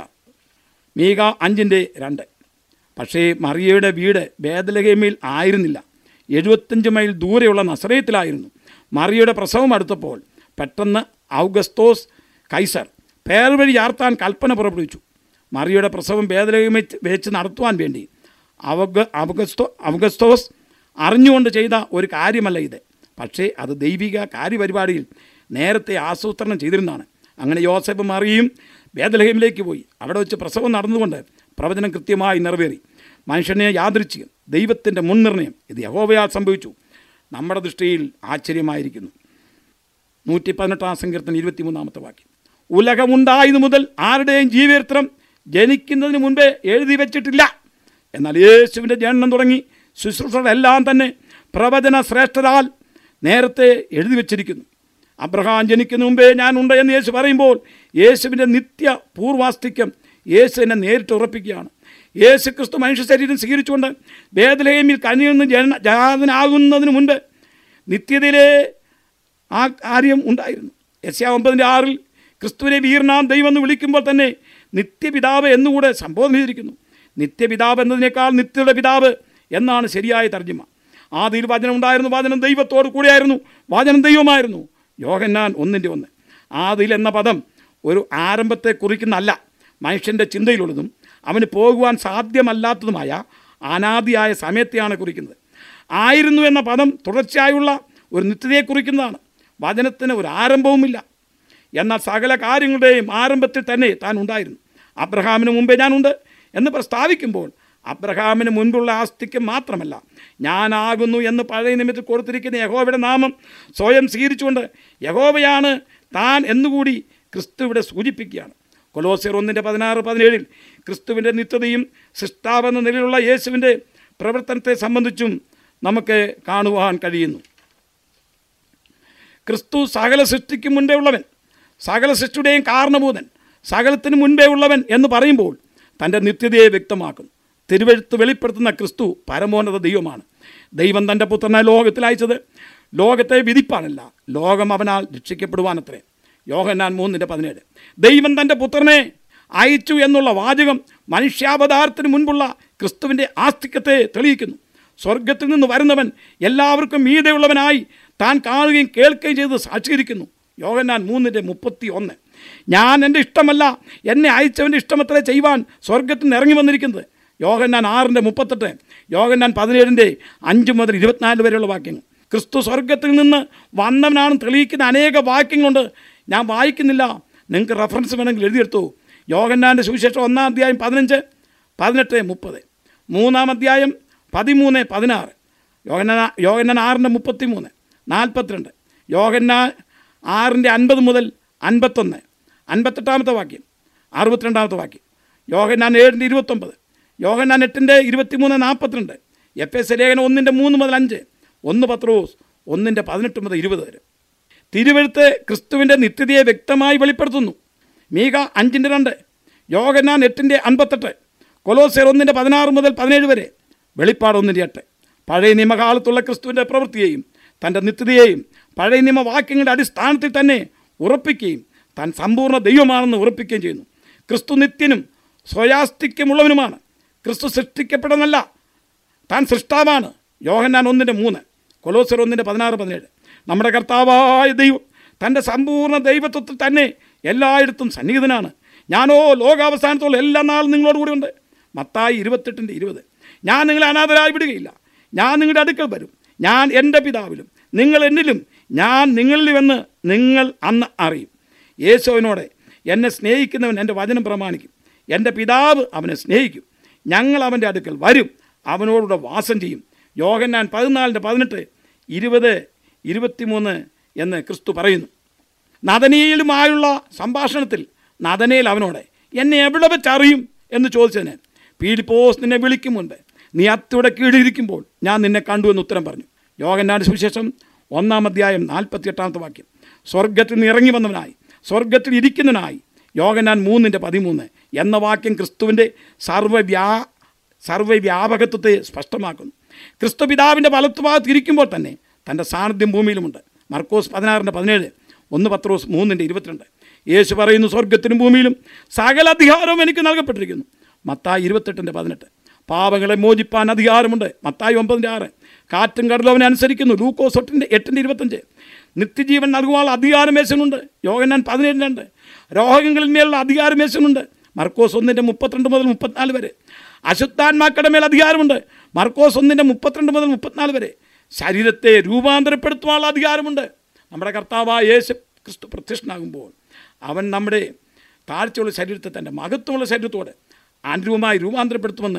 [SPEAKER 1] മീക അഞ്ചിൻ്റെ രണ്ട് പക്ഷേ മറിയയുടെ വീട് ബേദലഹേമിൽ ആയിരുന്നില്ല എഴുപത്തഞ്ച് മൈൽ ദൂരെയുള്ള നസറയത്തിലായിരുന്നു മറിയയുടെ പ്രസവം അടുത്തപ്പോൾ പെട്ടെന്ന് ഔഗസ്തോസ് കൈസർ പേർ വഴി ചാർത്താൻ കൽപ്പന പുറപ്പെടുവിച്ചു മറിയയുടെ പ്രസവം ബേദലഹേമിൽ വെച്ച് നടത്തുവാൻ വേണ്ടി അവഗ അവഗസ്തോ അവഗസ്തോസ് അറിഞ്ഞുകൊണ്ട് ചെയ്ത ഒരു കാര്യമല്ല ഇത് പക്ഷേ അത് ദൈവിക കാര്യപരിപാടിയിൽ നേരത്തെ ആസൂത്രണം ചെയ്തിരുന്നതാണ് അങ്ങനെ യോസഫ് മറിയും ബേദലഹേമിലേക്ക് പോയി അവിടെ വെച്ച് പ്രസവം നടന്നുകൊണ്ട് പ്രവചനം കൃത്യമായി നിറവേറി മനുഷ്യനെ യാദൃച്ഛികം ദൈവത്തിൻ്റെ മുൻനിർണയം ഇത് യഹോവയാൽ സംഭവിച്ചു നമ്മുടെ ദൃഷ്ടിയിൽ ആശ്ചര്യമായിരിക്കുന്നു നൂറ്റി പതിനെട്ടാം സങ്കീർത്തനം ഇരുപത്തിമൂന്നാമത്തെ വാക്യം ഉലകമുണ്ടായതു മുതൽ ആരുടെയും ജീവചരിത്രം ജനിക്കുന്നതിന് മുൻപേ എഴുതി വെച്ചിട്ടില്ല എന്നാൽ യേശുവിൻ്റെ ജനനം തുടങ്ങി ശുശ്രൂഷകളെല്ലാം തന്നെ പ്രവചന ശ്രേഷ്ഠരാൽ നേരത്തെ എഴുതി വച്ചിരിക്കുന്നു അബ്രഹാം ജനിക്കുന്ന മുമ്പേ ഞാനുണ്ട് എന്ന് യേശു പറയുമ്പോൾ യേശുവിൻ്റെ നിത്യ പൂർവാസ്തിക്യം യേശു എന്നെ നേരിട്ട് ഉറപ്പിക്കുകയാണ് യേശു ക്രിസ്തു മനുഷ്യ ശരീരം സ്വീകരിച്ചുകൊണ്ട് വേദലഹേമിൽ കനിയിൽ നിന്ന് ജന ജാതനാകുന്നതിന് മുൻപ് നിത്യതയിലെ ആ കാര്യം ഉണ്ടായിരുന്നു എസ് ഒമ്പതിൻ്റെ ആറിൽ ക്രിസ്തുവിനെ വീർനാം ദൈവം എന്ന് വിളിക്കുമ്പോൾ തന്നെ നിത്യപിതാവ് എന്നുകൂടെ സംബോധന ചെയ്തിരിക്കുന്നു നിത്യപിതാവ് എന്നതിനേക്കാൾ നിത്യയുടെ പിതാവ് എന്നാണ് ശരിയായ തർജ്ജിമ ആദിയിൽ വചനം ഉണ്ടായിരുന്നു വചനം ദൈവത്തോട് കൂടെയായിരുന്നു വചനം ദൈവമായിരുന്നു യോഹന്നാൻ ഒന്നിൻ്റെ ഒന്ന് ആദിയിൽ എന്ന പദം ഒരു ആരംഭത്തെ കുറിക്കുന്നല്ല മനുഷ്യൻ്റെ ചിന്തയിലുള്ളതും അവന് പോകുവാൻ സാധ്യമല്ലാത്തതുമായ അനാദിയായ സമയത്തെയാണ് കുറിക്കുന്നത് ആയിരുന്നു എന്ന പദം തുടർച്ചയായുള്ള ഒരു നിത്യതയെ കുറിക്കുന്നതാണ് വചനത്തിന് ഒരു ആരംഭവുമില്ല എന്നാൽ സകല കാര്യങ്ങളുടെയും ആരംഭത്തിൽ തന്നെ താൻ ഉണ്ടായിരുന്നു അബ്രഹാമിന് മുമ്പേ ഞാനുണ്ട് എന്ന് പ്രസ്താവിക്കുമ്പോൾ അബ്രഹാമിന് മുൻപുള്ള ആസ്തിക്ക് മാത്രമല്ല ഞാനാകുന്നു എന്ന് പഴയ നിമിത്തത്തിൽ കൊടുത്തിരിക്കുന്ന യഹോവയുടെ നാമം സ്വയം സ്വീകരിച്ചുകൊണ്ട് യഹോവയാണ് താൻ എന്നുകൂടി ക്രിസ്തു ഇവിടെ സൂചിപ്പിക്കുകയാണ് കൊലോസിയർ ഒന്നിൻ്റെ പതിനാറ് പതിനേഴിൽ ക്രിസ്തുവിൻ്റെ നിത്യതയും സൃഷ്ടാവെന്ന നിലയിലുള്ള യേശുവിൻ്റെ പ്രവർത്തനത്തെ സംബന്ധിച്ചും നമുക്ക് കാണുവാൻ കഴിയുന്നു ക്രിസ്തു സകല സൃഷ്ടിക്ക് മുൻപേ ഉള്ളവൻ സകല സൃഷ്ടിയുടെയും കാരണഭൂതൻ സകലത്തിന് മുൻപേ ഉള്ളവൻ എന്ന് പറയുമ്പോൾ തൻ്റെ നിത്യതയെ വ്യക്തമാക്കുന്നു തിരുവഴുത്ത് വെളിപ്പെടുത്തുന്ന ക്രിസ്തു പരമോന്നത ദൈവമാണ് ദൈവം തൻ്റെ പുത്രനെ ലോകത്തിൽ അയച്ചത് ലോകത്തെ വിധിപ്പാനല്ല ലോകം അവനാൽ രക്ഷിക്കപ്പെടുവാനത്രേ യോഹന്നാൻ മൂന്നിൻ്റെ പതിനേഴ് ദൈവം തൻ്റെ പുത്രനെ അയച്ചു എന്നുള്ള വാചകം മനുഷ്യാവതാരത്തിന് മുൻപുള്ള ക്രിസ്തുവിൻ്റെ ആസ്തിക്യത്തെ തെളിയിക്കുന്നു സ്വർഗത്തിൽ നിന്ന് വരുന്നവൻ എല്ലാവർക്കും മീതെയുള്ളവനായി താൻ കാണുകയും കേൾക്കുകയും ചെയ്ത് സാക്ഷീകരിക്കുന്നു യോഹന്നാൻ മൂന്നിൻ്റെ മുപ്പത്തി ഒന്ന് ഞാൻ എൻ്റെ ഇഷ്ടമല്ല എന്നെ അയച്ചവൻ്റെ ഇഷ്ടമത്രേ ചെയ്യുവാൻ സ്വർഗത്തിൽ നിന്ന് ഇറങ്ങി വന്നിരിക്കുന്നത് യോഹന്നാൻ ആറിൻ്റെ മുപ്പത്തെട്ട് യോഹന്നാൻ പതിനേഴിൻ്റെ അഞ്ച് മുതൽ ഇരുപത്തിനാല് വരെയുള്ള വാക്യങ്ങൾ ക്രിസ്തു സ്വർഗത്തിൽ നിന്ന് വന്നവനാണെന്ന് തെളിയിക്കുന്ന അനേക വാക്യങ്ങളുണ്ട് ഞാൻ വായിക്കുന്നില്ല നിങ്ങൾക്ക് റെഫറൻസ് വേണമെങ്കിൽ എഴുതിയെടുത്തു യോഹന്നാൻ്റെ സുവിശേഷം ഒന്നാം അധ്യായം പതിനഞ്ച് പതിനെട്ട് മുപ്പത് മൂന്നാം അധ്യായം പതിമൂന്ന് പതിനാറ് യോഹന്നാൻ യോഹന്നാൻ ആറിൻ്റെ മുപ്പത്തി മൂന്ന് നാൽപ്പത്തിരണ്ട് യോഹന്നാൻ ആറിൻ്റെ അൻപത് മുതൽ അൻപത്തൊന്ന് അൻപത്തെട്ടാമത്തെ വാക്യം അറുപത്തിരണ്ടാമത്തെ വാക്യം യോഹന്നാൻ ഏഴിൻ്റെ ഇരുപത്തൊമ്പത് യോഹന്നാൻ എട്ടിൻ്റെ ഇരുപത്തിമൂന്ന് നാൽപ്പത്തിരണ്ട് എഫ് എസ് ലേഖനം ഒന്നിൻ്റെ മൂന്ന് മുതൽ അഞ്ച് ഒന്ന് പത്രോസ് ഒന്നിൻ്റെ പതിനെട്ട് മുതൽ ഇരുപത് വരെ തിരുവഴുത്ത് ക്രിസ്തുവിൻ്റെ നിത്യതയെ വ്യക്തമായി വെളിപ്പെടുത്തുന്നു മീക അഞ്ചിൻ്റെ രണ്ട് യോഹന്നാൻ എട്ടിൻ്റെ അൻപത്തെട്ട് കൊലോസേർ ഒന്നിൻ്റെ പതിനാറ് മുതൽ പതിനേഴ് വരെ വെളിപ്പാട് ഒന്നിൻ്റെ എട്ട് പഴയ നിയമകാലത്തുള്ള ക്രിസ്തുവിൻ്റെ പ്രവൃത്തിയെയും തൻ്റെ നിത്യതയെയും പഴയ നിയമവാക്യങ്ങളുടെ അടിസ്ഥാനത്തിൽ തന്നെ ഉറപ്പിക്കുകയും താൻ സമ്പൂർണ്ണ ദൈവമാണെന്ന് ഉറപ്പിക്കുകയും ചെയ്യുന്നു ക്രിസ്തു നിത്യനും സ്വയാസ്തിക്യമുള്ളവനുമാണ് ക്രിസ്തു സൃഷ്ടിക്കപ്പെടുന്നല്ല താൻ സൃഷ്ടാവാണ് യോഹന്നാൻ ഒന്നിൻ്റെ മൂന്ന് കൊലോസർ ഒന്നിൻ്റെ പതിനാറ് പതിനേഴ് നമ്മുടെ കർത്താവായ ദൈവം തൻ്റെ സമ്പൂർണ്ണ ദൈവത്വത്തിൽ തന്നെ എല്ലായിടത്തും സന്നിഹിതനാണ് ഞാനോ ലോകാവസാനത്തോളം എല്ലാ നാളും നിങ്ങളോട് കൂടി ഉണ്ട് മത്തായി ഇരുപത്തെട്ടിൻ്റെ ഇരുപത് ഞാൻ നിങ്ങളെ അനാഥരായി വിടുകയില്ല ഞാൻ നിങ്ങളുടെ അടുക്കൽ വരും ഞാൻ എൻ്റെ പിതാവിലും നിങ്ങൾ എന്നിലും ഞാൻ നിങ്ങളിലുമെന്ന് നിങ്ങൾ അന്ന് അറിയും യേശുവിനോടെ എന്നെ സ്നേഹിക്കുന്നവൻ എൻ്റെ വചനം പ്രമാണിക്കും എൻ്റെ പിതാവ് അവനെ സ്നേഹിക്കും ഞങ്ങൾ അവൻ്റെ അടുക്കൽ വരും അവനോടുകൂടെ വാസം ചെയ്യും യോഹന്നാൻ പതിനാലിൻ്റെ പതിനെട്ട് ഇരുപത് ഇരുപത്തിമൂന്ന് എന്ന് ക്രിസ്തു പറയുന്നു നദനയിലുമായുള്ള സംഭാഷണത്തിൽ നദനയിൽ അവനോട് എന്നെ എവിടെ വെച്ചറിയും എന്ന് ചോദിച്ചതിന് പീഡിപ്പോസ് നിന്നെ വിളിക്കും മുൻപ് നീ അത്തിയുടെ കീഴിലിരിക്കുമ്പോൾ ഞാൻ നിന്നെ കണ്ടു എന്ന് ഉത്തരം പറഞ്ഞു യോഹന്നാൻ്റെ സുവിശേഷം ഒന്നാം അധ്യായം നാൽപ്പത്തി എട്ടാമത്തെ വാക്യം സ്വർഗത്തിൽ നിന്ന് ഇറങ്ങി വന്നവനായി സ്വർഗത്തിൽ ഇരിക്കുന്നവനായി യോഹന്നാൻ മൂന്നിൻ്റെ പതിമൂന്ന് എന്ന വാക്യം ക്രിസ്തുവിൻ്റെ സർവ്വവ്യാ സർവ്വവ്യാപകത്വത്തെ സ്പഷ്ടമാക്കുന്നു ക്രിസ്തു പിതാവിൻ്റെ വലത്തുഭാഗത്ത് ഇരിക്കുമ്പോൾ തന്നെ തൻ്റെ സാന്നിധ്യം ഭൂമിയിലുമുണ്ട് മർക്കോസ് പതിനാറിൻ്റെ പതിനേഴ് ഒന്ന് പത്രോസ് മൂന്നിൻ്റെ ഇരുപത്തിരണ്ട് യേശു പറയുന്നു സ്വർഗത്തിനും ഭൂമിയിലും സകല അധികാരവും എനിക്ക് നൽകപ്പെട്ടിരിക്കുന്നു മത്തായി ഇരുപത്തെട്ടിൻ്റെ പതിനെട്ട് പാപങ്ങളെ മോചിപ്പാൻ അധികാരമുണ്ട് മത്തായി ഒമ്പതിൻ്റെ ആറ് കാറ്റും കടലും അവനെ അനുസരിക്കുന്നു ലൂക്കോസ് എട്ടിൻ്റെ എട്ടിൻ്റെ ഇരുപത്തഞ്ച് നിത്യജീവൻ നൽകുവാനുള്ള അധികാരമേശനുണ്ട് യോഗനാൻ പതിനേഴിന് രണ്ട് രോഗങ്ങളിൽ മേലുള്ള അധികാരമേശനുണ്ട് മർക്കോസ് ഒന്നിൻ്റെ മുപ്പത്തിരണ്ട് മുതൽ മുപ്പത്തിനാല് വരെ അശുദ്ധാത്മാക്കളുടെ മേൽ അധികാരമുണ്ട് മർക്കോസ് ഒന്നിൻ്റെ മുപ്പത്തിരണ്ട് മുതൽ മുപ്പത്തിനാല് വരെ ശരീരത്തെ രൂപാന്തരപ്പെടുത്തുവാനുള്ള അധികാരമുണ്ട് നമ്മുടെ കർത്താവായ യേശു ക്രിസ്തു പ്രത്യക്ഷനാകുമ്പോൾ അവൻ നമ്മുടെ താഴ്ചയുള്ള ശരീരത്തെ തൻ്റെ മഹത്വമുള്ള ശരീരത്തോട് അനുരൂപമായി രൂപാന്തരപ്പെടുത്തുമെന്ന്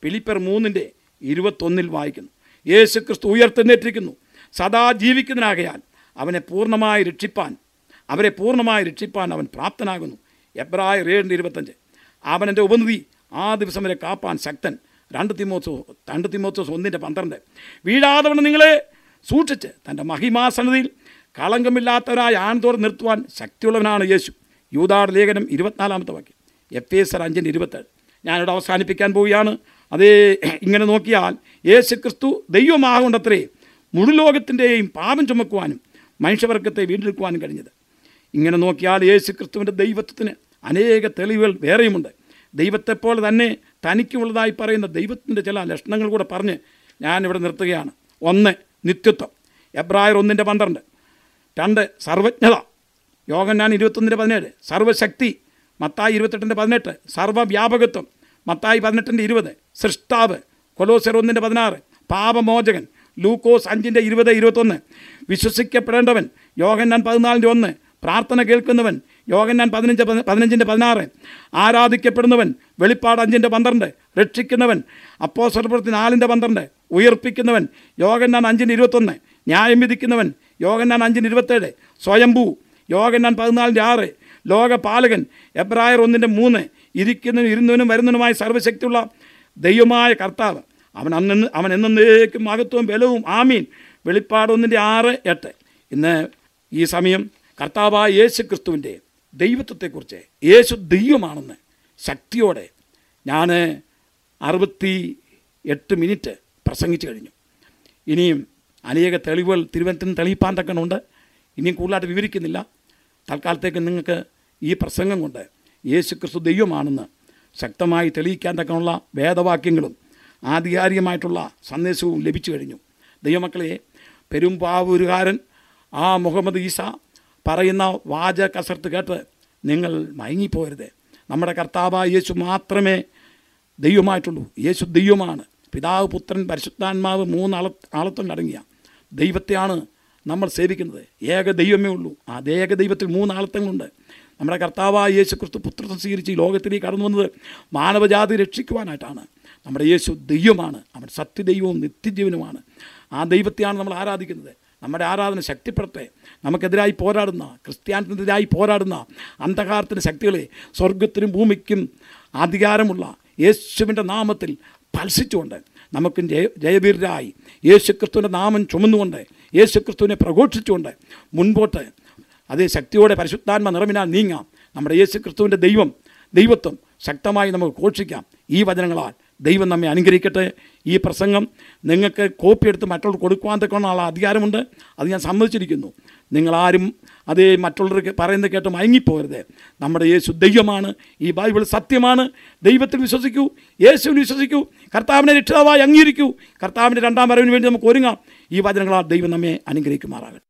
[SPEAKER 1] ഫിലിപ്പർ മൂന്നിൻ്റെ ഇരുപത്തൊന്നിൽ വായിക്കുന്നു യേശു ക്രിസ്തു ഉയർത്തെന്നേറ്റിരിക്കുന്നു സദാ ജീവിക്കുന്നതിനാകയാൽ അവനെ പൂർണ്ണമായി രക്ഷിപ്പാൻ അവരെ പൂർണ്ണമായി രക്ഷിപ്പാൻ അവൻ പ്രാപ്തനാകുന്നു എബ്രായ ഏഴിൻ്റെ ഇരുപത്തഞ്ച് അവൻ എൻ്റെ ഉപനിധി ആ ദിവസം വരെ കാപ്പാൻ ശക്തൻ രണ്ട് തിമോത്സോ രണ്ട് തിമോത്സോസ് ഒന്നിൻ്റെ പന്ത്രണ്ട് വീഴാതെ വണ്ണം നിങ്ങളെ സൂക്ഷിച്ച് തൻ്റെ മഹിമാസന്നതിയിൽ കളങ്കമില്ലാത്തവരായ ആൺതോട് നിർത്തുവാൻ ശക്തിയുള്ളവനാണ് യേശു യൂതാട് ലേഖനം ഇരുപത്തിനാലാമത്തെ വാക്യം എഫ് എസ് ആർ അഞ്ചിൻ്റെ ഇരുപത്തേഴ് ഞാനിവിടെ അവസാനിപ്പിക്കാൻ പോവുകയാണ് അതേ ഇങ്ങനെ നോക്കിയാൽ യേശു ക്രിസ്തു ദൈവമാകൊണ്ടത്രേ മുഴുലോകത്തിൻ്റെയും പാപം ചുമക്കുവാനും മനുഷ്യവർഗത്തെ വീണ്ടെടുക്കുവാനും കഴിഞ്ഞത് ഇങ്ങനെ നോക്കിയാൽ യേശു ക്രിസ്തുവിൻ്റെ ദൈവത്വത്തിന് അനേക തെളിവുകൾ വേറെയുമുണ്ട് ദൈവത്തെപ്പോലെ തന്നെ തനിക്കുമുള്ളതായി പറയുന്ന ദൈവത്തിൻ്റെ ചില ലക്ഷണങ്ങൾ കൂടെ പറഞ്ഞ് ഞാനിവിടെ നിർത്തുകയാണ് ഒന്ന് നിത്യത്വം എബ്രായർ ഒന്നിൻ്റെ പന്ത്രണ്ട് രണ്ട് സർവജ്ഞത യോഗന്നാൻ ഇരുപത്തൊന്നിൻ്റെ പതിനേഴ് സർവശക്തി മത്തായി ഇരുപത്തെട്ടിൻ്റെ പതിനെട്ട് സർവ്വവ്യാപകത്വം മത്തായി പതിനെട്ടിൻ്റെ ഇരുപത് സൃഷ്ടാവ് കൊലോസർ ഒന്നിൻ്റെ പതിനാറ് പാപമോചകൻ ലൂക്കോസ് അഞ്ചിൻ്റെ ഇരുപത് ഇരുപത്തൊന്ന് വിശ്വസിക്കപ്പെടേണ്ടവൻ യോഗന്നാൻ പതിനാലിൻ്റെ ഒന്ന് പ്രാർത്ഥന കേൾക്കുന്നവൻ യോഗന്നാൻ പതിനഞ്ച് പതി- പതിനഞ്ചിൻ്റെ പതിനാറ് ആരാധിക്കപ്പെടുന്നവൻ വെളിപ്പാട് അഞ്ചിൻ്റെ പന്ത്രണ്ട് രക്ഷിക്കുന്നവൻ അപ്പോ സ്വലപ്രവൃത്തി നാലിൻ്റെ പന്ത്രണ്ട് ഉയർപ്പിക്കുന്നവൻ യോഗന്നാൻ അഞ്ചിൻ്റെ ഇരുപത്തൊന്ന് ന്യായം വിധിക്കുന്നവൻ യോഗന്നാൻ അഞ്ചിൻ്റെ ഇരുപത്തേഴ് സ്വയംഭൂ യോഗന്നാൻ പതിനാലിൻ്റെ ആറ് ലോകപാലകൻ എബ്രായർ ഒന്നിൻ്റെ മൂന്ന് ഇരിക്കുന്നവനും ഇരുന്നവനും വരുന്നവനുമായ സർവ്വശക്തിയുള്ള ദൈവമായ കർത്താവ് അവൻ അന്ന് അവൻ എന്നേക്കും മഹത്വവും ബലവും ആമീൻ വെളിപ്പാട് ഒന്നിൻ്റെ ആറ് എട്ട് ഇന്ന് ഈ സമയം കർത്താവായ യേശു ക്രിസ്തുവിൻ്റെ ദൈവത്വത്തെക്കുറിച്ച് യേശു ദൈവമാണെന്ന് ശക്തിയോടെ ഞാൻ അറുപത്തി എട്ട് മിനിറ്റ് പ്രസംഗിച്ചു കഴിഞ്ഞു ഇനിയും അനേക തെളിവുകൾ തിരുവനന്തപുരം തെളിയിപ്പാൻ തക്കണുണ്ട് ഇനിയും കൂടുതലായിട്ട് വിവരിക്കുന്നില്ല തൽക്കാലത്തേക്ക് നിങ്ങൾക്ക് ഈ പ്രസംഗം കൊണ്ട് യേശു ക്രിസ്തു ദൈവമാണെന്ന് ശക്തമായി തെളിയിക്കാൻ തക്കമുള്ള വേദവാക്യങ്ങളും ആധികാരികമായിട്ടുള്ള സന്ദേശവും ലഭിച്ചു കഴിഞ്ഞു ദൈവമക്കളെ പെരുമ്പാവൂരുകാരൻ ആ മുഹമ്മദ് ഈസ പറയുന്ന വാച കസർത്ത് കേട്ട് നിങ്ങൾ മയങ്ങിപ്പോരുത് നമ്മുടെ കർത്താവായ യേശു മാത്രമേ ദൈവമായിട്ടുള്ളൂ യേശു ദൈവമാണ് പിതാവ് പുത്രൻ പരിശുദ്ധാത്മാവ് മൂന്ന് ആള ആളത്വം അടങ്ങിയ ദൈവത്തെയാണ് നമ്മൾ സേവിക്കുന്നത് ഏക ദൈവമേ ഉള്ളൂ ആ ഏക ദൈവത്തിൽ മൂന്ന് ആളത്വങ്ങളുണ്ട് നമ്മുടെ കർത്താവായ യേശു ക്രിസ്തു പുത്രത്വം സ്വീകരിച്ച് ഈ ലോകത്തിലേക്ക് കടന്നു വന്നത് മാനവജാതി രക്ഷിക്കുവാനായിട്ടാണ് നമ്മുടെ യേശു ദൈവമാണ് അവൻ സത്യദൈവവും നിത്യജീവനുമാണ് ആ ദൈവത്തെയാണ് നമ്മൾ ആരാധിക്കുന്നത് നമ്മുടെ ആരാധന ശക്തിപ്പെടട്ടെ നമുക്കെതിരായി പോരാടുന്ന ക്രിസ്ത്യാനത്തിനെതിരായി പോരാടുന്ന അന്ധകാരത്തിൻ്റെ ശക്തികളെ സ്വർഗത്തിനും ഭൂമിക്കും അധികാരമുള്ള യേശുവിൻ്റെ നാമത്തിൽ ഫൽസിച്ചുകൊണ്ട് നമുക്ക് ജയ ജയവീരരായി യേശുക്രിസ്തുവിൻ്റെ നാമം ചുമന്നുകൊണ്ട് യേശുക്രിസ്തുവിനെ പ്രഘോഷിച്ചുകൊണ്ട് മുൻപോട്ട് അതേ ശക്തിയോടെ പരിശുദ്ധാത്മ നിറവിനാൽ നീങ്ങാം നമ്മുടെ യേശുക്രിസ്തുവിൻ്റെ ദൈവം ദൈവത്വം ശക്തമായി നമുക്ക് ഘോഷിക്കാം ഈ വചനങ്ങളാൽ ദൈവം നമ്മെ അനുഗ്രഹിക്കട്ടെ ഈ പ്രസംഗം നിങ്ങൾക്ക് കോപ്പി എടുത്ത് മറ്റുള്ളവർ കൊടുക്കുവാൻ തക്കവണ്ണമുള്ള അധികാരമുണ്ട് അത് ഞാൻ സമ്മതിച്ചിരിക്കുന്നു നിങ്ങളാരും അതേ മറ്റുള്ളവർക്ക് പറയുന്നത് കേട്ട് മയങ്ങിപ്പോകരുത് നമ്മുടെ യേശു ദൈവമാണ് ഈ ബൈബിൾ സത്യമാണ് ദൈവത്തിൽ വിശ്വസിക്കൂ യേശുവിൽ വിശ്വസിക്കൂ കർത്താവിനെ രക്ഷിതാവായി അംഗീകരിക്കൂ കർത്താവിൻ്റെ രണ്ടാം വരവിന് വേണ്ടി നമുക്ക് ഒരുങ്ങാം ഈ വചനങ്ങളാൽ ദൈവം നമ്മെ അനുഗ്രഹിക്കുമാറാകട്ടെ